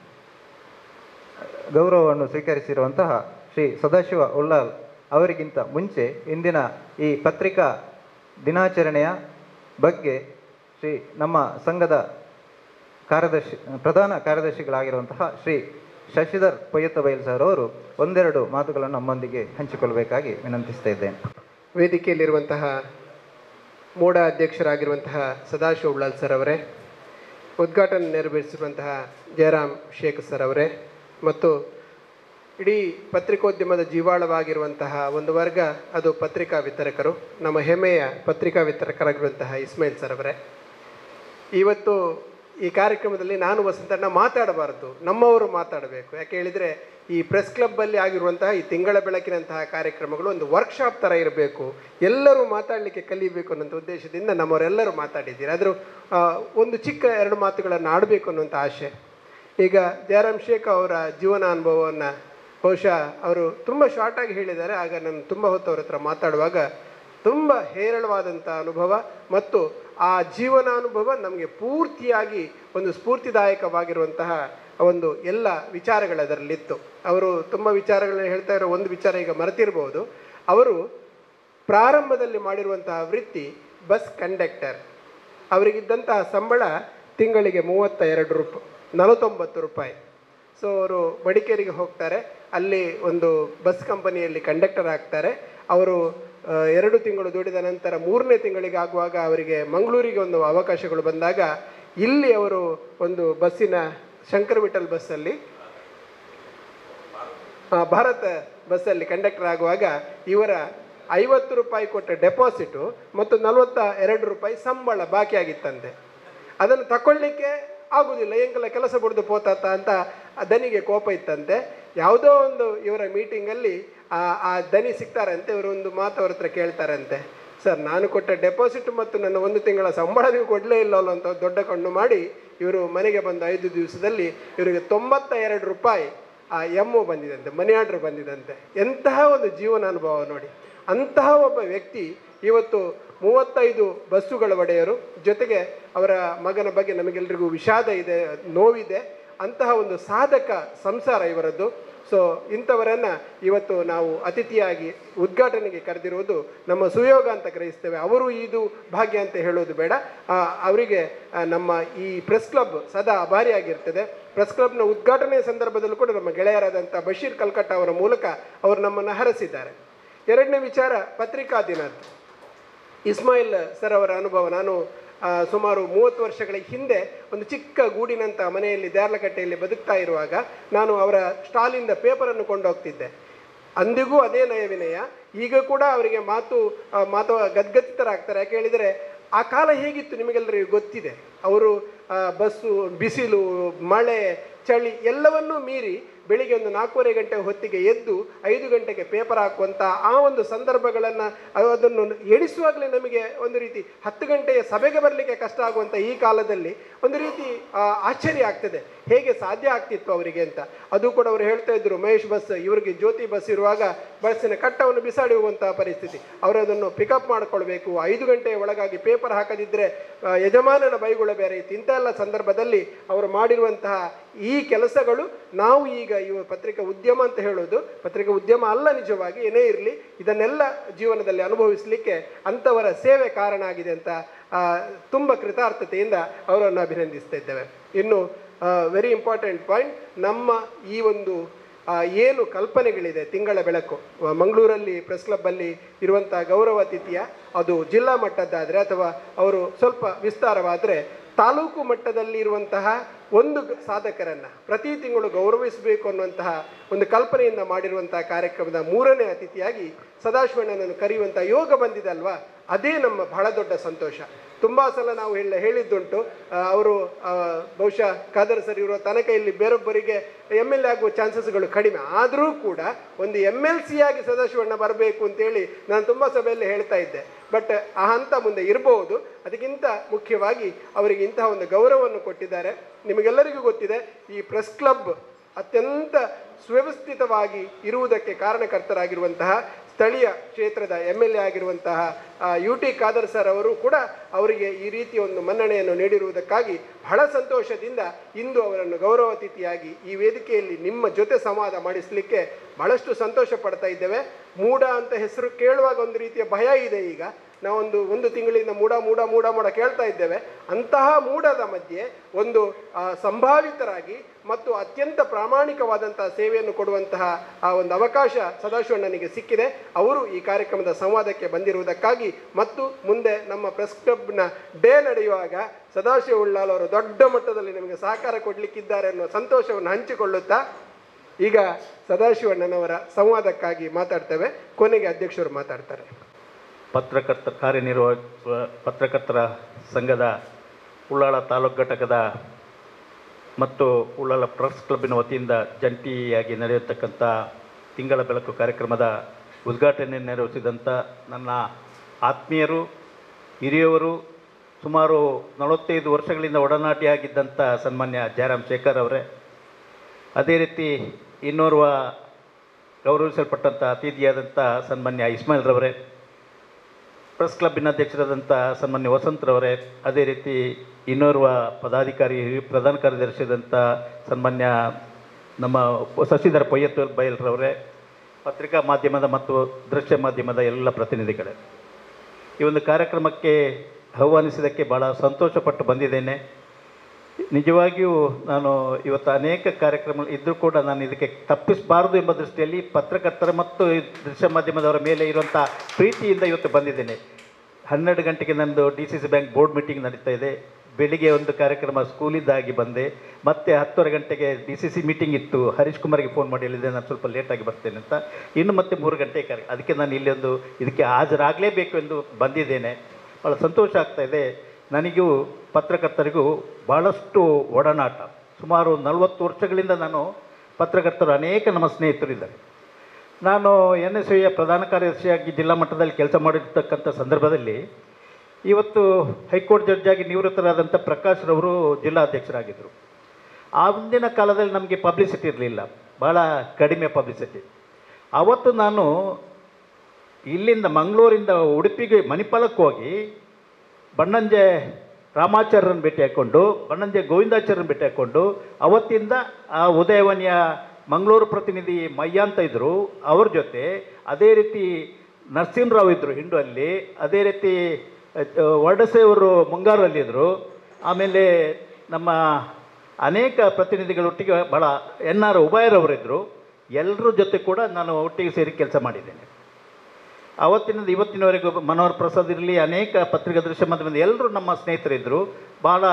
ಗೌರವವನ್ನು ಸ್ವೀಕರಿಸಿರುವಂತಹ ಶ್ರೀ ಸದಾಶಿವ ಉಳ್ಳಾಲ್ ಅವರಿಗಿಂತ ಮುಂಚೆ ಇಂದಿನ ಈ ಪತ್ರಿಕಾ ದಿನಾಚರಣೆಯ ಬಗ್ಗೆ ಶ್ರೀ ನಮ್ಮ ಸಂಘದ ಕಾರ್ಯದರ್ಶಿ ಪ್ರಧಾನ ಕಾರ್ಯದರ್ಶಿಗಳಾಗಿರುವಂತಹ ಶ್ರೀ ಶಶಿಧರ್ ಪೊಯ್ಯತ್ತ ಬೈಲ್ ಸರ್ ಅವರು ಒಂದೆರಡು ಮಾತುಗಳನ್ನು ನಮ್ಮೊಂದಿಗೆ ಹಂಚಿಕೊಳ್ಳಬೇಕಾಗಿ ವಿನಂತಿಸ್ತಾ ಇದ್ದೇನೆ ವೇದಿಕೆಯಲ್ಲಿರುವಂತಹ ಮೂಡ ಅಧ್ಯಕ್ಷರಾಗಿರುವಂತಹ ಸದಾಶಿವ ಉಳ್ಳಾಲ್ ಸರ್ ಅವರೇ ಉದ್ಘಾಟನೆ ನೆರವೇರಿಸಿರುವಂತಹ ಜಯರಾಮ್ ಶೇಖ್ ಸರ್ ಅವರೇ ಮತ್ತು ಇಡೀ ಪತ್ರಿಕೋದ್ಯಮದ ಜೀವಾಳವಾಗಿರುವಂತಹ ಒಂದು ವರ್ಗ ಅದು ಪತ್ರಿಕಾ ವಿತರಕರು ನಮ್ಮ ಹೆಮ್ಮೆಯ ಪತ್ರಿಕಾ ವಿತರಕರಾಗಿರುವಂತಹ ಇಸ್ಮಾಯಿಲ್ ಸರ್ ಅವರೇ ಇವತ್ತು ಈ ಕಾರ್ಯಕ್ರಮದಲ್ಲಿ ನಾನು ವಸಂತಣ್ಣ ಮಾತಾಡಬಾರದು ನಮ್ಮವರು ಮಾತಾಡಬೇಕು ಯಾಕೆ ಹೇಳಿದರೆ ಈ ಪ್ರೆಸ್ ಕ್ಲಬ್ಬಲ್ಲಿ ಆಗಿರುವಂತಹ ಈ ತಿಂಗಳ ಬೆಳಕಿನಂತಹ ಕಾರ್ಯಕ್ರಮಗಳು ಒಂದು ವರ್ಕ್ಶಾಪ್ ಥರ ಇರಬೇಕು ಎಲ್ಲರೂ ಮಾತಾಡಲಿಕ್ಕೆ ಕಲಿಬೇಕು ಅನ್ನೋಂಥ ಉದ್ದೇಶದಿಂದ ನಮ್ಮವರೆಲ್ಲರೂ ಮಾತಾಡಿದ್ದೀರಿ ಆದರೂ ಆ, ಒಂದು ಚಿಕ್ಕ ಎರಡು ಮಾತುಗಳನ್ನು ಆಡಬೇಕು ಅನ್ನುವಂಥ ಆಶೆ ಈಗ ಜಯರಾಮ್ ಶೇಖ್ ಅವರ ಜೀವನ ಅನುಭವವನ್ನು ಬಹುಶಃ ಅವರು ತುಂಬ ಶಾರ್ಟಾಗಿ ಹೇಳಿದ್ದಾರೆ ಆಗ ನಾನು ತುಂಬ ಹೊತ್ತು ಅವ್ರ ಹತ್ರ ಮಾತಾಡುವಾಗ ತುಂಬ ಹೇರಳವಾದಂಥ ಅನುಭವ ಮತ್ತು ಆ ಜೀವನಾನುಭವ ನಮಗೆ ಪೂರ್ತಿಯಾಗಿ ಒಂದು ಸ್ಫೂರ್ತಿದಾಯಕವಾಗಿರುವಂತಹ ಒಂದು ಎಲ್ಲ ವಿಚಾರಗಳು ಅದರಲ್ಲಿತ್ತು ಅವರು ತುಂಬ ವಿಚಾರಗಳನ್ನ ಹೇಳ್ತಾ ಇರೋ ಒಂದು ವಿಚಾರ ಈಗ ಮರೆತಿರ್ಬೋದು ಅವರು ಪ್ರಾರಂಭದಲ್ಲಿ ಮಾಡಿರುವಂತಹ ವೃತ್ತಿ ಬಸ್ ಕಂಡಕ್ಟರ್ ಅವರಿಗಿದ್ದಂತಹ ಸಂಬಳ ತಿಂಗಳಿಗೆ ಮೂವತ್ತ ಎರಡು ರೂಪಾಯಿ ನಲವತ್ತೊಂಬತ್ತು ರೂಪಾಯಿ ಸೊ ಅವರು ಮಡಿಕೇರಿಗೆ ಹೋಗ್ತಾರೆ ಅಲ್ಲಿ ಒಂದು ಬಸ್ ಕಂಪನಿಯಲ್ಲಿ ಕಂಡಕ್ಟರ್ ಆಗ್ತಾರೆ ಅವರು ಆ, ಎರಡು ತಿಂಗಳು ದುಡಿದ ನಂತರ ಮೂರನೇ ತಿಂಗಳಿಗೆ ಆಗುವಾಗ ಅವರಿಗೆ ಮಂಗಳೂರಿಗೆ ಒಂದು ಅವಕಾಶಗಳು ಬಂದಾಗ ಇಲ್ಲಿ ಅವರು ಒಂದು ಬಸ್ಸಿನ ಶಂಕರ್ ವಿಠಲ್ ಬಸ್ಸಲ್ಲಿ ಆ, ಭಾರತ ಬಸ್ಸಲ್ಲಿ ಕಂಡಕ್ಟರ್ ಆಗುವಾಗ ಇವರ ಐವತ್ತು ರೂಪಾಯಿ ಕೊಟ್ಟ ಡೆಪಾಸಿಟು ಮತ್ತು ನಲವತ್ತ ಎರಡು ರೂಪಾಯಿ ಸಂಬಳ ಬಾಕಿ ಆಗಿತ್ತಂತೆ ಅದನ್ನು ತಗೊಳ್ಳಿಕ್ಕೆ ಆಗುದಿಲ್ಲ ಎಂಕಲ ಕೆಲಸ ಬಿಡ್ದು ಪೋತಾತ ಅಂತ ಆ ದನಿಗೆ ಕೋಪ ಇತ್ತಂತೆ ಯಾವುದೋ ಒಂದು ಇವರ ಮೀಟಿಂಗಲ್ಲಿ ಆ ಆ ದನಿ ಸಿಗ್ತಾರಂತೆ ಇವರು ಒಂದು ಮಾತು ಅವ್ರ ಹತ್ರ ಕೇಳ್ತಾರಂತೆ ಸರ್ ನಾನು ಕೊಟ್ಟ ಡೆಪಾಸಿಟ್ ಮತ್ತು ನನ್ನ ಒಂದು ತಿಂಗಳ ಸಂಬಳ ನೀವು ಕೊಡಲೇ ಇಲ್ಲವಲ್ಲ ಅಂತ ದೊಡ್ಡ ಕಣ್ಣು ಮಾಡಿ ಇವರು ಮನೆಗೆ ಬಂದ ಐದು ದಿವಸದಲ್ಲಿ ಇವರಿಗೆ ತೊಂಬತ್ತ ಎರಡು ರೂಪಾಯಿ ಆ ಎಮ್ಮು ಬಂದಿದಂತೆ ಮನಿ ಆರ್ಡ್ರ್ ಬಂದಿದಂತೆ ಎಂತಹ ಒಂದು ಜೀವನ ಅನುಭವ ನೋಡಿ ಅಂತಹ ಒಬ್ಬ ವ್ಯಕ್ತಿ ಇವತ್ತು ಮೂವತ್ತೈದು ಬಸ್ಸುಗಳ ಒಡೆಯರು ಜೊತೆಗೆ ಅವರ ಮಗನ ಬಗ್ಗೆ ನಮಗೆಲ್ಲರಿಗೂ ವಿಷಾದ ಇದೆ ನೋವಿದೆ ಅಂತಹ ಒಂದು ಸಾಧಕ ಸಂಸಾರ ಇವರದ್ದು ಸೊ ಇಂಥವರನ್ನು ಇವತ್ತು ನಾವು ಅತಿಥಿಯಾಗಿ ಉದ್ಘಾಟನೆಗೆ ಕರೆದಿರುವುದು ನಮ್ಮ ಸುಯೋಗ ಅಂತ ಗ್ರಹಿಸ್ತೇವೆ ಅವರು ಇದು ಭಾಗ್ಯ ಅಂತ ಹೇಳೋದು ಬೇಡ ಆ, ಅವರಿಗೆ ಆ, ನಮ್ಮ ಈ ಪ್ರೆಸ್ ಕ್ಲಬ್ ಸದಾ ಆಭಾರಿಯಾಗಿರ್ತದೆ ಪ್ರೆಸ್ ಕ್ಲಬ್ನ ಉದ್ಘಾಟನೆಯ ಸಂದರ್ಭದಲ್ಲೂ ಕೂಡ ನಮ್ಮ ಗೆಳೆಯರಾದಂಥ ಬಶೀರ್ ಕಲ್ಕಟ್ಟ ಅವರ ಮೂಲಕ ಅವರು ನಮ್ಮನ್ನು ಹರಸಿದ್ದಾರೆ ಎರಡನೇ ವಿಚಾರ ಪತ್ರಿಕಾ ದಿನದ್ದು ಇಸ್ಮಾಯಿಲ್ ಸರ್ ಅವರ ಅನುಭವ ನಾನು ಆ, ಸುಮಾರು ಮೂವತ್ತು ವರ್ಷಗಳ ಹಿಂದೆ ಒಂದು ಚಿಕ್ಕ ಗೂಡಿನಂಥ ಮನೆಯಲ್ಲಿ ದ್ಯಾರ್ಲಕಟ್ಟೆಯಲ್ಲಿ ಬದುಕ್ತಾ ಇರುವಾಗ ನಾನು ಅವರ ಸ್ಟಾಲಿಂದ ಪೇಪರನ್ನು ಕೊಂಡೋಗ್ತಿದ್ದೆ ಅಂದಿಗೂ ಅದೇ ನಯ ವಿನಯ ಈಗ ಕೂಡ ಅವರಿಗೆ ಮಾತು ಆ, ಮಾತು ಗದ್ಗದಿತರಾಗ್ತಾರೆ ಯಾಕೆ ಹೇಳಿದರೆ ಆ ಕಾಲ ಹೇಗಿತ್ತು ನಿಮಗೆಲ್ಲರಿಗೂ ಗೊತ್ತಿದೆ ಅವರು ಆ, ಬಸ್ಸು ಬಿಸಿಲು ಮಳೆ ಚಳಿ ಎಲ್ಲವನ್ನೂ ಮೀರಿ ಬೆಳಿಗ್ಗೆ ಒಂದು ನಾಲ್ಕೂವರೆ ಗಂಟೆ ಹೊತ್ತಿಗೆ ಎದ್ದು ಐದು ಗಂಟೆಗೆ ಪೇಪರ್ ಹಾಕುವಂಥ ಆ ಒಂದು ಸಂದರ್ಭಗಳನ್ನು ಅದನ್ನು ಎಣಿಸುವಾಗಲೇ ನಮಗೆ ಒಂದು ರೀತಿ ಹತ್ತು ಗಂಟೆಯ ಸಭೆಗೆ ಬರಲಿಕ್ಕೆ ಕಷ್ಟ ಆಗುವಂಥ ಈ ಕಾಲದಲ್ಲಿ ಒಂದು ರೀತಿ ಆ, ಆಶ್ಚರ್ಯ ಆಗ್ತದೆ ಹೇಗೆ ಸಾಧ್ಯ ಆಗ್ತಿತ್ತು ಅವರಿಗೆ ಅಂತ ಅದು ಕೂಡ ಅವರು ಹೇಳ್ತಾ ಇದ್ರು ಮಹೇಶ್ ಬಸ್ ಇವರಿಗೆ ಜ್ಯೋತಿ ಬಸ್ ಇರುವಾಗ ಬಸ್ಸಿನ ಕಟ್ಟವನ್ನು ಬಿಸಾಡಿ ಹೋಗುವಂತಹ ಪರಿಸ್ಥಿತಿ ಅವರು ಅದನ್ನು ಪಿಕಪ್ ಮಾಡಿಕೊಳ್ಬೇಕು ಐದು ಗಂಟೆಯ ಒಳಗಾಗಿ ಪೇಪರ್ ಹಾಕದಿದ್ದರೆ ಆ, ಯಜಮಾನನ ಬೈಗುಳ ಬೇರೆ ಇತ್ತು ಇಂಥ ಎಲ್ಲ ಸಂದರ್ಭದಲ್ಲಿ ಅವರು ಮಾಡಿರುವಂತಹ ಈ ಕೆಲಸಗಳು ನಾವು ಈಗ ಇವ ಪತ್ರಿಕಾ ಉದ್ಯಮ ಅಂತ ಹೇಳೋದು ಪತ್ರಿಕಾ ಉದ್ಯಮ ಅಲ್ಲ ನಿಜವಾಗಿ ಏನೇ ಇರಲಿ ಇದನ್ನೆಲ್ಲ ಜೀವನದಲ್ಲಿ ಅನುಭವಿಸಲಿಕ್ಕೆ ಅಂಥವರ ಸೇವೆ ಕಾರಣ ಆಗಿದೆ ಅಂತ ಆ, ತುಂಬ ಕೃತಾರ್ಥತೆಯಿಂದ ಅವರನ್ನು ಅಭಿನಂದಿಸ್ತಾ ಇದ್ದೇವೆ ಇನ್ನು ವೆರಿ ಇಂಪಾರ್ಟೆಂಟ್ ಪಾಯಿಂಟ್ ನಮ್ಮ ಈ ಒಂದು ಆ, ಏನು ಕಲ್ಪನೆಗಳಿದೆ ತಿಂಗಳ ಬೆಳಕು ಆ, ಮಂಗಳೂರಲ್ಲಿ ಪ್ರೆಸ್ ಕ್ಲಬ್ಬಲ್ಲಿ ಇರುವಂಥ ಗೌರವ ಅತಿಥಿಯ ಅದು ಜಿಲ್ಲಾ ಮಟ್ಟದ್ದಾದರೆ ಅಥವಾ ಅವರು ಸ್ವಲ್ಪ ವಿಸ್ತಾರವಾದರೆ ತಾಲೂಕು ಮಟ್ಟದಲ್ಲಿ ಇರುವಂತಹ ಒಂದು ಗ- ಸಾಧಕರನ್ನ ಪ್ರತಿ ತಿಂಗಳು ಗೌರವಿಸಬೇಕು ಅನ್ನುವಂತಹ ಒಂದು ಕಲ್ಪನೆಯಿಂದ ಮಾಡಿರುವಂತಹ ಕಾರ್ಯಕ್ರಮದ ಮೂರನೇ ಅತಿಥಿಯಾಗಿ ಸದಾಶಿವಣ್ಣನನ್ನು ಕರೆಯುವಂಥ ಯೋಗ ಬಂದಿದೆ ಅಲ್ವಾ ಅದೇ ನಮ್ಮ ಬಹಳ ದೊಡ್ಡ ಸಂತೋಷ ತುಂಬ ಸಲ ನಾವು ಹೇಳ ಹೇಳಿದ್ದುಂಟು ಆ, ಅವರು ಆ, ಬಹುಶಃ ಖಾದರ್ ಸರ್ ಇರೋ ತನಕ ಇಲ್ಲಿ ಬೇರೊಬ್ಬರಿಗೆ ಎಮ್ ಎಲ್ ಎ ಆಗುವ ಚಾನ್ಸಸ್ಗಳು ಕಡಿಮೆ ಆದರೂ ಕೂಡ ಒಂದು ಎಮ್ ಎಲ್ ಸಿ ಆಗಿ ಸದಾಶಿವಣ್ಣ ಬರಬೇಕು ಅಂತೇಳಿ ನಾನು ತುಂಬ ಸಭೆಯಲ್ಲಿ ಹೇಳ್ತಾ ಇದ್ದೆ ಬಟ್ ಆ ಹಂತ ಮುಂದೆ ಇರಬಹುದು ಅದಕ್ಕಿಂತ ಮುಖ್ಯವಾಗಿ ಅವರಿಗೆ ಇಂತಹ ಒಂದು ಗೌರವವನ್ನು ಕೊಟ್ಟಿದ್ದಾರೆ ನಿಮಗೆಲ್ಲರಿಗೂ ಗೊತ್ತಿದೆ ಈ ಪ್ರೆಸ್ ಕ್ಲಬ್ ಅತ್ಯಂತ ಸುವ್ಯವಸ್ಥಿತವಾಗಿ ಇರುವುದಕ್ಕೆ ಕಾರಣಕರ್ತರಾಗಿರುವಂತಹ ಸ್ಥಳೀಯ ಕ್ಷೇತ್ರದ ಎಮ್ ಎಲ್ ಎ ಆಗಿರುವಂತಹ ಯು ಟಿ ಖಾದರ್ ಸರ್ ಅವರು ಕೂಡ ಅವರಿಗೆ ಈ ರೀತಿಯ ಒಂದು ಮನ್ನಣೆಯನ್ನು ನೀಡಿರುವುದಕ್ಕಾಗಿ ಬಹಳ ಸಂತೋಷದಿಂದ ಇಂದು ಅವರನ್ನು ಗೌರವ ಅತಿಥಿಯಾಗಿ ಈ ವೇದಿಕೆಯಲ್ಲಿ ನಿಮ್ಮ ಜೊತೆ ಸಂವಾದ ಮಾಡಿಸಲಿಕ್ಕೆ ಬಹಳಷ್ಟು ಸಂತೋಷ ಪಡ್ತಾ ಇದ್ದೇವೆ ಮೂಡ ಅಂತ ಹೆಸರು ಕೇಳುವಾಗ ಒಂದು ರೀತಿಯ ಭಯ ಇದೆ ಈಗ ನಾವೊಂದು ಒಂದು ತಿಂಗಳಿಂದ ಮೂಡ ಮೂಡ ಮೂಡ ಮೂಡ ಕೇಳ್ತಾ ಇದ್ದೇವೆ ಅಂತಹ ಮೂಡದ ಮಧ್ಯೆ ಒಂದು ಆ, ಸಂಭಾವಿತರಾಗಿ ಮತ್ತು ಅತ್ಯಂತ ಪ್ರಾಮಾಣಿಕವಾದಂತಹ ಸೇವೆಯನ್ನು ಕೊಡುವಂತಹ ಆ ಒಂದು ಅವಕಾಶ ಸದಾಶಿವಣ್ಣನಿಗೆ ಸಿಕ್ಕಿದೆ ಅವರು ಈ ಕಾರ್ಯಕ್ರಮದ ಸಂವಾದಕ್ಕೆ ಬಂದಿರುವುದಕ್ಕಾಗಿ ಮತ್ತು ಮುಂದೆ ನಮ್ಮ ಪ್ರೆಸ್ ಕ್ಲಬ್ನ ಡೇ ನಡೆಯುವಾಗ ಸದಾಶಿವ ಉಳ್ಳಾಲ್ ಅವರು ದೊಡ್ಡ ಮಟ್ಟದಲ್ಲಿ ನಮಗೆ ಸಹಕಾರ ಕೊಡಲಿಕ್ಕಿದ್ದಾರೆ ಅನ್ನುವ ಸಂತೋಷವನ್ನು ಹಂಚಿಕೊಳ್ಳುತ್ತಾ ಈಗ ಸದಾಶಿವಣ್ಣನವರ ಸಂವಾದಕ್ಕಾಗಿ ಮಾತಾಡ್ತೇವೆ ಕೊನೆಗೆ ಅಧ್ಯಕ್ಷರು ಮಾತಾಡ್ತಾರೆ ಪತ್ರಕರ್ತ ಕಾರ್ಯನಿರ್ವಹಿಸುವ ಪತ್ರಕರ್ತರ ಸಂಘದ ಉಳ್ಳಾಳ ತಾಲೂಕು ಘಟಕದ ಮತ್ತು ಉಳ್ಳಾಳ ಪ್ರೆಸ್ ಕ್ಲಬ್ಬಿನ ವತಿಯಿಂದ ಜಂಟಿಯಾಗಿ ನಡೆಯತಕ್ಕಂಥ ತಿಂಗಳ ಬೆಳಕು ಕಾರ್ಯಕ್ರಮದ ಉದ್ಘಾಟನೆ ನೆರವೇರಿಸಿದಂಥ ನನ್ನ ಆತ್ಮೀಯರು ಹಿರಿಯವರು ಸುಮಾರು ನಲವತ್ತೈದು ವರ್ಷಗಳಿಂದ ಒಡನಾಟಿಯಾಗಿದ್ದಂಥ ಸನ್ಮಾನ್ಯ ಜಯರಾಮ್ ಶೇಖರ್ ಅವರೇ ಅದೇ ರೀತಿ ಇನ್ನೋರ್ವ ಗೌರವಿಸಲ್ಪಟ್ಟಂಥ ಅತಿಥಿಯಾದಂಥ ಸನ್ಮಾನ್ಯ ಇಸ್ಮಾಯಿಲ್ ರವರೇ ಪ್ರೆಸ್ ಕ್ಲಬ್ಬಿನ ಅಧ್ಯಕ್ಷರಾದಂಥ ಸನ್ಮಾನ್ಯ ವಸಂತ್ರವರೇ ಅದೇ ರೀತಿ ಇನ್ನೋರ್ವ ಪದಾಧಿಕಾರಿ ಪ್ರಧಾನ ಕಾರ್ಯದರ್ಶಿಯಾದಂಥ ಸನ್ಮಾನ್ಯ ನಮ್ಮ ಶಶಿಧರ ಪೊಯ್ಯತ್ ಬಯಲ್ರವರೇ ಪತ್ರಿಕಾ ಮಾಧ್ಯಮದ ಮತ್ತು ದೃಶ್ಯ ಮಾಧ್ಯಮದ ಎಲ್ಲ ಪ್ರತಿನಿಧಿಗಳೇ ಈ ಒಂದು ಕಾರ್ಯಕ್ರಮಕ್ಕೆ ಆಹ್ವಾನಿಸಿದ್ದಕ್ಕೆ ಭಾಳ ಸಂತೋಷಪಟ್ಟು ಬಂದಿದ್ದೇನೆ ನಿಜವಾಗಿಯೂ ನಾನು ಇವತ್ತು ಅನೇಕ ಕಾರ್ಯಕ್ರಮ ಇದ್ದರೂ ಕೂಡ ನಾನು ಇದಕ್ಕೆ ತಪ್ಪಿಸಬಾರದು ಎಂಬ ದೃಷ್ಟಿಯಲ್ಲಿ ಪತ್ರಕರ್ತರ ಮತ್ತು ಈ ದೃಶ್ಯ ಮಾಧ್ಯಮದವರ ಮೇಲೆ ಇರುವಂಥ ಪ್ರೀತಿಯಿಂದ ಇವತ್ತು ಬಂದಿದ್ದೇನೆ ಹನ್ನೆರಡು ಗಂಟೆಗೆ ನಂದು D C C bank board meeting ನಡೀತಾ ಇದೆ ಬೆಳಿಗ್ಗೆ ಒಂದು ಕಾರ್ಯಕ್ರಮ ಸ್ಕೂಲಿದ್ದಾಗಿ ಬಂದೆ ಮತ್ತೆ ಹತ್ತುವರೆ ಗಂಟೆಗೆ ಡಿ ಸಿ ಸಿ ಮೀಟಿಂಗ್ ಇತ್ತು ಹರೀಶ್ ಕುಮಾರ್ಗೆ ಫೋನ್ ಮಾಡಿ ಹೇಳಿದೆ ನಾನು ಸ್ವಲ್ಪ ಲೇಟಾಗಿ ಬರ್ತೇನೆ ಅಂತ ಇನ್ನು ಮತ್ತೆ ಮೂರು ಗಂಟೆ ಕಾರ್ಯ ಅದಕ್ಕೆ ನಾನು ಇಲ್ಲಿ ಒಂದು ಇದಕ್ಕೆ ಹಾಜರಾಗಲೇಬೇಕು ಎಂದು ಬಂದಿದ್ದೇನೆ ಭಾಳ ಸಂತೋಷ ಆಗ್ತಾ ಇದೆ ನನಗೂ ಪತ್ರಕರ್ತರಿಗೂ ಭಾಳಷ್ಟು ಒಡನಾಟ ಸುಮಾರು ನಲವತ್ತು ವರ್ಷಗಳಿಂದ ನಾನು ಪತ್ರಕರ್ತರು ಅನೇಕ ನಮ್ಮ ಸ್ನೇಹಿತರಿದ್ದಾರೆ ನಾನು ಎನ್ ಎಸ್ ಯುಯ ಪ್ರಧಾನ ಕಾರ್ಯದರ್ಶಿಯಾಗಿ ಜಿಲ್ಲಾ ಮಟ್ಟದಲ್ಲಿ ಕೆಲಸ ಮಾಡಿರ್ತಕ್ಕಂಥ ಸಂದರ್ಭದಲ್ಲಿ ಇವತ್ತು ಹೈಕೋರ್ಟ್ ಜಡ್ಜಾಗಿ ನಿವೃತ್ತರಾದಂಥ ಪ್ರಕಾಶ್ ರವರು ಜಿಲ್ಲಾಧ್ಯಕ್ಷರಾಗಿದ್ದರು ಆ ಮುಂದಿನ ಕಾಲದಲ್ಲಿ ನಮಗೆ ಪಬ್ಲಿಸಿಟಿ ಇರಲಿಲ್ಲ ಭಾಳ ಕಡಿಮೆ ಪಬ್ಲಿಸಿಟಿ ಆವತ್ತು ನಾನು ಇಲ್ಲಿಂದ ಮಂಗಳೂರಿಂದ ಉಡುಪಿಗೆ ಮಣಿಪಾಲಕ್ಕೆ ಹೋಗಿ ಬಣ್ಣಂಜೆ ರಾಮಾಚಾರ್ಯರನ್ನು ಭೇಟಿ ಹಾಕ್ಕೊಂಡು ಬಣ್ಣಂಜೆ ಗೋವಿಂದಾಚಾರ್ಯರನ್ನು ಭೇಟಿ ಹಾಕ್ಕೊಂಡು ಅವತ್ತಿಂದ ಆ ಉದಯವಾಣಿಯ ಮಂಗಳೂರು ಪ್ರತಿನಿಧಿ ಮಯ್ಯ ಅಂತ ಇದ್ದರು ಅವ್ರ ಜೊತೆ ಅದೇ ರೀತಿ ನರಸಿಂಹರಾವ್ ಇದ್ದರು ಹಿಂಡು ಅಲ್ಲಿ ಅದೇ ರೀತಿ ವಡಸೆಯವರು ಮುಂಗಾರಲ್ಲಿ ಇದ್ದರು ಆಮೇಲೆ ನಮ್ಮ ಅನೇಕ ಪ್ರತಿನಿಧಿಗಳೊಟ್ಟಿಗೆ ಭಾಳ ಎನ್ ಆರ್ ಉಭಯರವರಿದ್ದರು ಎಲ್ಲರ ಜೊತೆ ಕೂಡ ನಾನು ಒಟ್ಟಿಗೆ ಸೇರಿ ಕೆಲಸ ಮಾಡಿದ್ದೇನೆ ಅವತ್ತಿನಿಂದ ಇವತ್ತಿನವರೆಗೂ ಮನೋಹರ್ ಪ್ರಸಾದ್ ಇರಲಿ ಅನೇಕ ಪತ್ರಿಕಾ ದೃಶ್ಯ ಮಾಧ್ಯಮದ ಎಲ್ಲರೂ ನಮ್ಮ ಸ್ನೇಹಿತರಿದ್ದರು ಭಾಳ